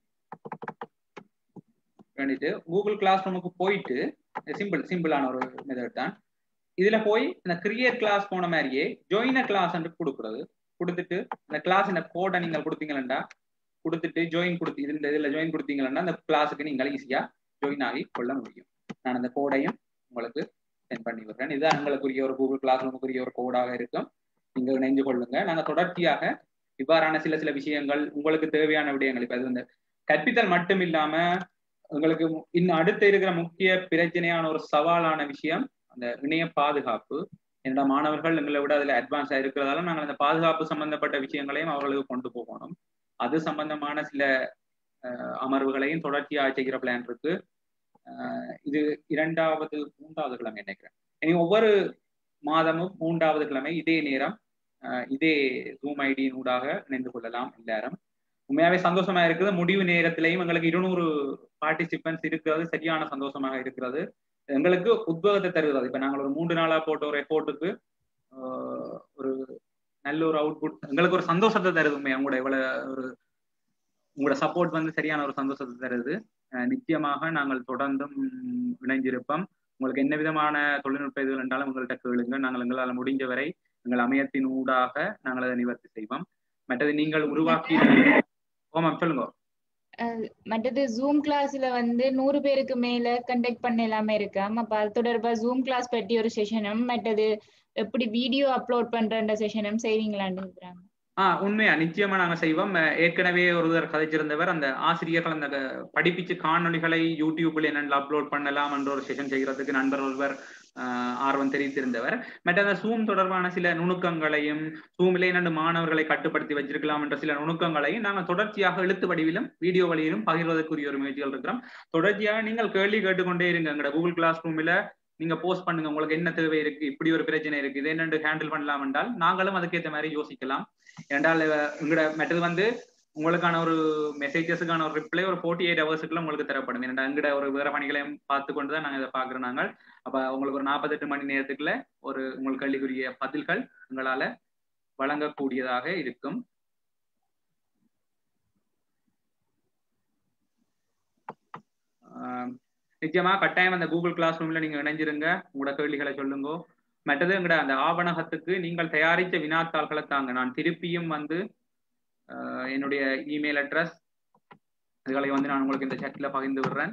பண்ணிட்டு கூகுள் கிளாஸ் ரூமுக்கு போயிட்டு சிம்பிள் சிம்பிளான ஒரு மெத்தட் தான் இதுல போய் இந்த கிரியேட் கிளாஸ் போன மாதிரியே ஜாயின் கிளாஸ் கொடுக்குறது கொடுத்துட்டு இந்த கிளாஸ் இந்த கோடை நீங்கள் கொடுத்தீங்களா கொடுத்துட்டு ஜாயின் கொடுத்து இந்த இதுல ஜாயின் கொடுத்தீங்கன்னா அந்த கிளாஸுக்கு நீங்கள் ஈஸியா ஜாயின் ஆகி கொள்ள முடியும் நான் அந்த கோடையும் உங்களுக்கு சென்ட் பண்ணி விடுறேன் இதுதான் எங்களுக்குரிய ஒரு கூகுள் கிளாஸ் ரூமுக்குரிய ஒரு கோடாக இருக்கும் நீங்க இணைஞ்சு கொள்ளுங்க நாங்க தொடர்ச்சியாக இவ்வாறான சில சில விஷயங்கள் உங்களுக்கு தேவையான விடயங்கள் இப்ப அது வந்து கற்பித்தல் மட்டும் இல்லாம உங்களுக்கு இன்னும் அடுத்து இருக்கிற முக்கிய பிரச்சனையான ஒரு சவாலான விஷயம் அந்த இணைய பாதுகாப்பு என்னோட மாணவர்கள் எங்களை விட அதுல அட்வான்ஸா இருக்கிறதால நாங்கள் அந்த பாதுகாப்பு சம்பந்தப்பட்ட விஷயங்களையும் அவர்களுக்கு கொண்டு போகணும் அது சம்பந்தமான சில அமர்வுகளையும் தொடர்ச்சியாக செய்கிற பிளான் இருக்கு இது இரண்டாவது மூன்றாவது கிழமை நினைக்கிறேன் இனி ஒவ்வொரு மாதமும் மூன்றாவது கிழமை இதே நேரம் இதே ஜூம் ஐடியின் ஊடாக இணைந்து கொள்ளலாம் எல்லாரும் உண்மையாவே சந்தோஷமா இருக்குது முடிவு நேரத்திலையும் எங்களுக்கு இருநூறு பார்ட்டிசிபென்ட்ஸ் இருக்கிறது சரியான சந்தோஷமாக இருக்கிறது எங்களுக்கு உத்வேகத்தை தருகிறது இப்ப நாங்கள் ஒரு மூன்று நாளா போட்ட ஒரு எஃபோர்ட்டுக்கு ஒரு நல்ல ஒரு அவுட்புட் எங்களுக்கு ஒரு சந்தோஷத்தை தருது உண்மை உங்களோட எவ்வளவு ஒரு உங்களோட சப்போர்ட் வந்து சரியான ஒரு சந்தோஷத்தை தருது நிச்சயமாக நாங்கள் தொடர்ந்தும் இணைஞ்சிருப்போம் உங்களுக்கு என்ன விதமான தொழில்நுட்ப இதுகள் என்றாலும் உங்கள்கிட்ட கேளுங்க நாங்கள் எங்களால் முடிஞ்ச வரை எங்கள் அமையத்தின் ஊடாக நாங்கள் அதை நிவர்த்தி செய்வோம் மற்றது நீங்கள் உருவாக்கி ஓமாம் சொல்லுங்க மற்றது ஜூம் கிளாஸ்ல வந்து நூறு பேருக்கு மேல கண்டக்ட் பண்ண எல்லாமே இருக்காம் அப்ப அது தொடர்பா ஜூம் கிளாஸ் பற்றி ஒரு செஷனும் மற்றது எப்படி வீடியோ அப்லோட் பண்ற செஷனும் செய்வீங்களான்னு இருக்கிறாங்க ஆஹ் உண்மையா நிச்சயமா நாங்க செய்வோம் ஏற்கனவே ஒருவர் கதைச்சிருந்தவர் அந்த ஆசிரியர்கள் அந்த படிப்பிச்சு காணொலிகளை யூடியூப்ல என்னென்ன அப்லோட் பண்ணலாம் என்ற ஒரு செஷன் செய்யறதுக்கு நண்பர் ஒருவர் ஆர்வம் தெரிவித்திருந்தவர் மற்ற அந்த சூம் தொடர்பான சில நுணுக்கங்களையும் சூமிலே என்னென்ன மாணவர்களை கட்டுப்படுத்தி வச்சிருக்கலாம் என்ற சில நுணுக்கங்களையும் நாங்கள் தொடர்ச்சியாக எழுத்து வடிவிலும் வீடியோ வழியிலும் பகிர்வதற்குரிய ஒரு முயற்சிகள் இருக்கிறோம் தொடர்ச்சியாக நீங்கள் கேள்வி கேட்டுக்கொண்டே இருங்க எங்களோட கூகுள் கிளாஸ் ரூம்ல நீங்க போஸ்ட் பண்ணுங்க உங்களுக்கு என்ன தேவை இருக்கு இப்படி ஒரு பிரச்சனை இருக்கு இதை என்னென்று ஹேண்டில் பண்ணலாம் என்றால் நாங்களும் அதுக்கேற்ற மாதிரி யோசிக்கலாம் என்றால் எங்களோட மற்றது வந்து உங்களுக்கான ஒரு மெசேஜஸுக்கான ஒரு ரிப்ளை ஒரு ஃபோர்ட்டி எயிட் ஹவர்ஸுக்குள்ள உங்களுக்கு தரப்படும் ஏன்னா எங்கட ஒரு வேற பணிகளையும் பார்த்து கொண்டு தான் நாங்கள் இதை பார்க்குறோம் நாங்கள் அப்ப உங்களுக்கு ஒரு நாற்பத்தெட்டு மணி நேரத்துக்குள்ள ஒரு உங்களுக்கு கல்விக்குரிய பதில்கள் உங்களால வழங்கக்கூடியதாக இருக்கும் நிச்சயமா கட்டாயம் அந்த கூகுள் கிளாஸ் ரூம்ல நீங்க இணைஞ்சிருங்க உங்களோட கேள்விகளை சொல்லுங்க மற்றது எங்கட அந்த ஆவணகத்துக்கு நீங்கள் தயாரித்த வினாத்தாள்களை தாங்க நான் திருப்பியும் வந்து என்னுடைய இமெயில் அட்ரஸ் அதுகளை வந்து நான் உங்களுக்கு இந்த சட்ல பகிர்ந்து விடுறேன்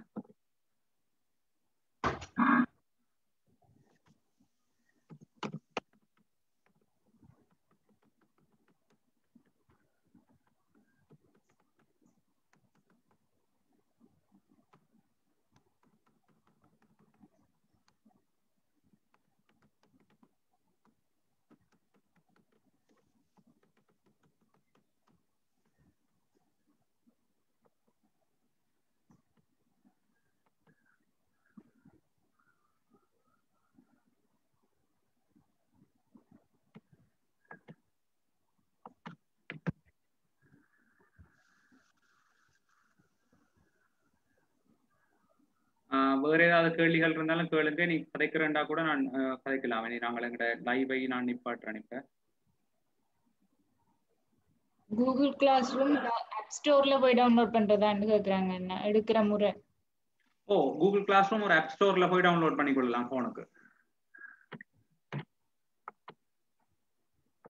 வேற ஏதாவது கேள்விகள் இருந்தாலும் கேளுங்க நீ கதைக்கிறேன்டா கூட நான் கதைக்கலாம் நீ நாங்கள் எங்கட லைவை நான் நிப்பாட்டுறேன் இப்ப கூகுள் கிளாஸ் ரூம் ஆப் ஸ்டோர்ல போய் டவுன்லோட் பண்றதான்னு கேக்குறாங்க என்ன எடுக்கிற முறை ஓ கூகுள் கிளாஸ் ரூம் ஒரு ஆப் ஸ்டோர்ல போய் டவுன்லோட் பண்ணிக்கொள்ளலாம் போனுக்கு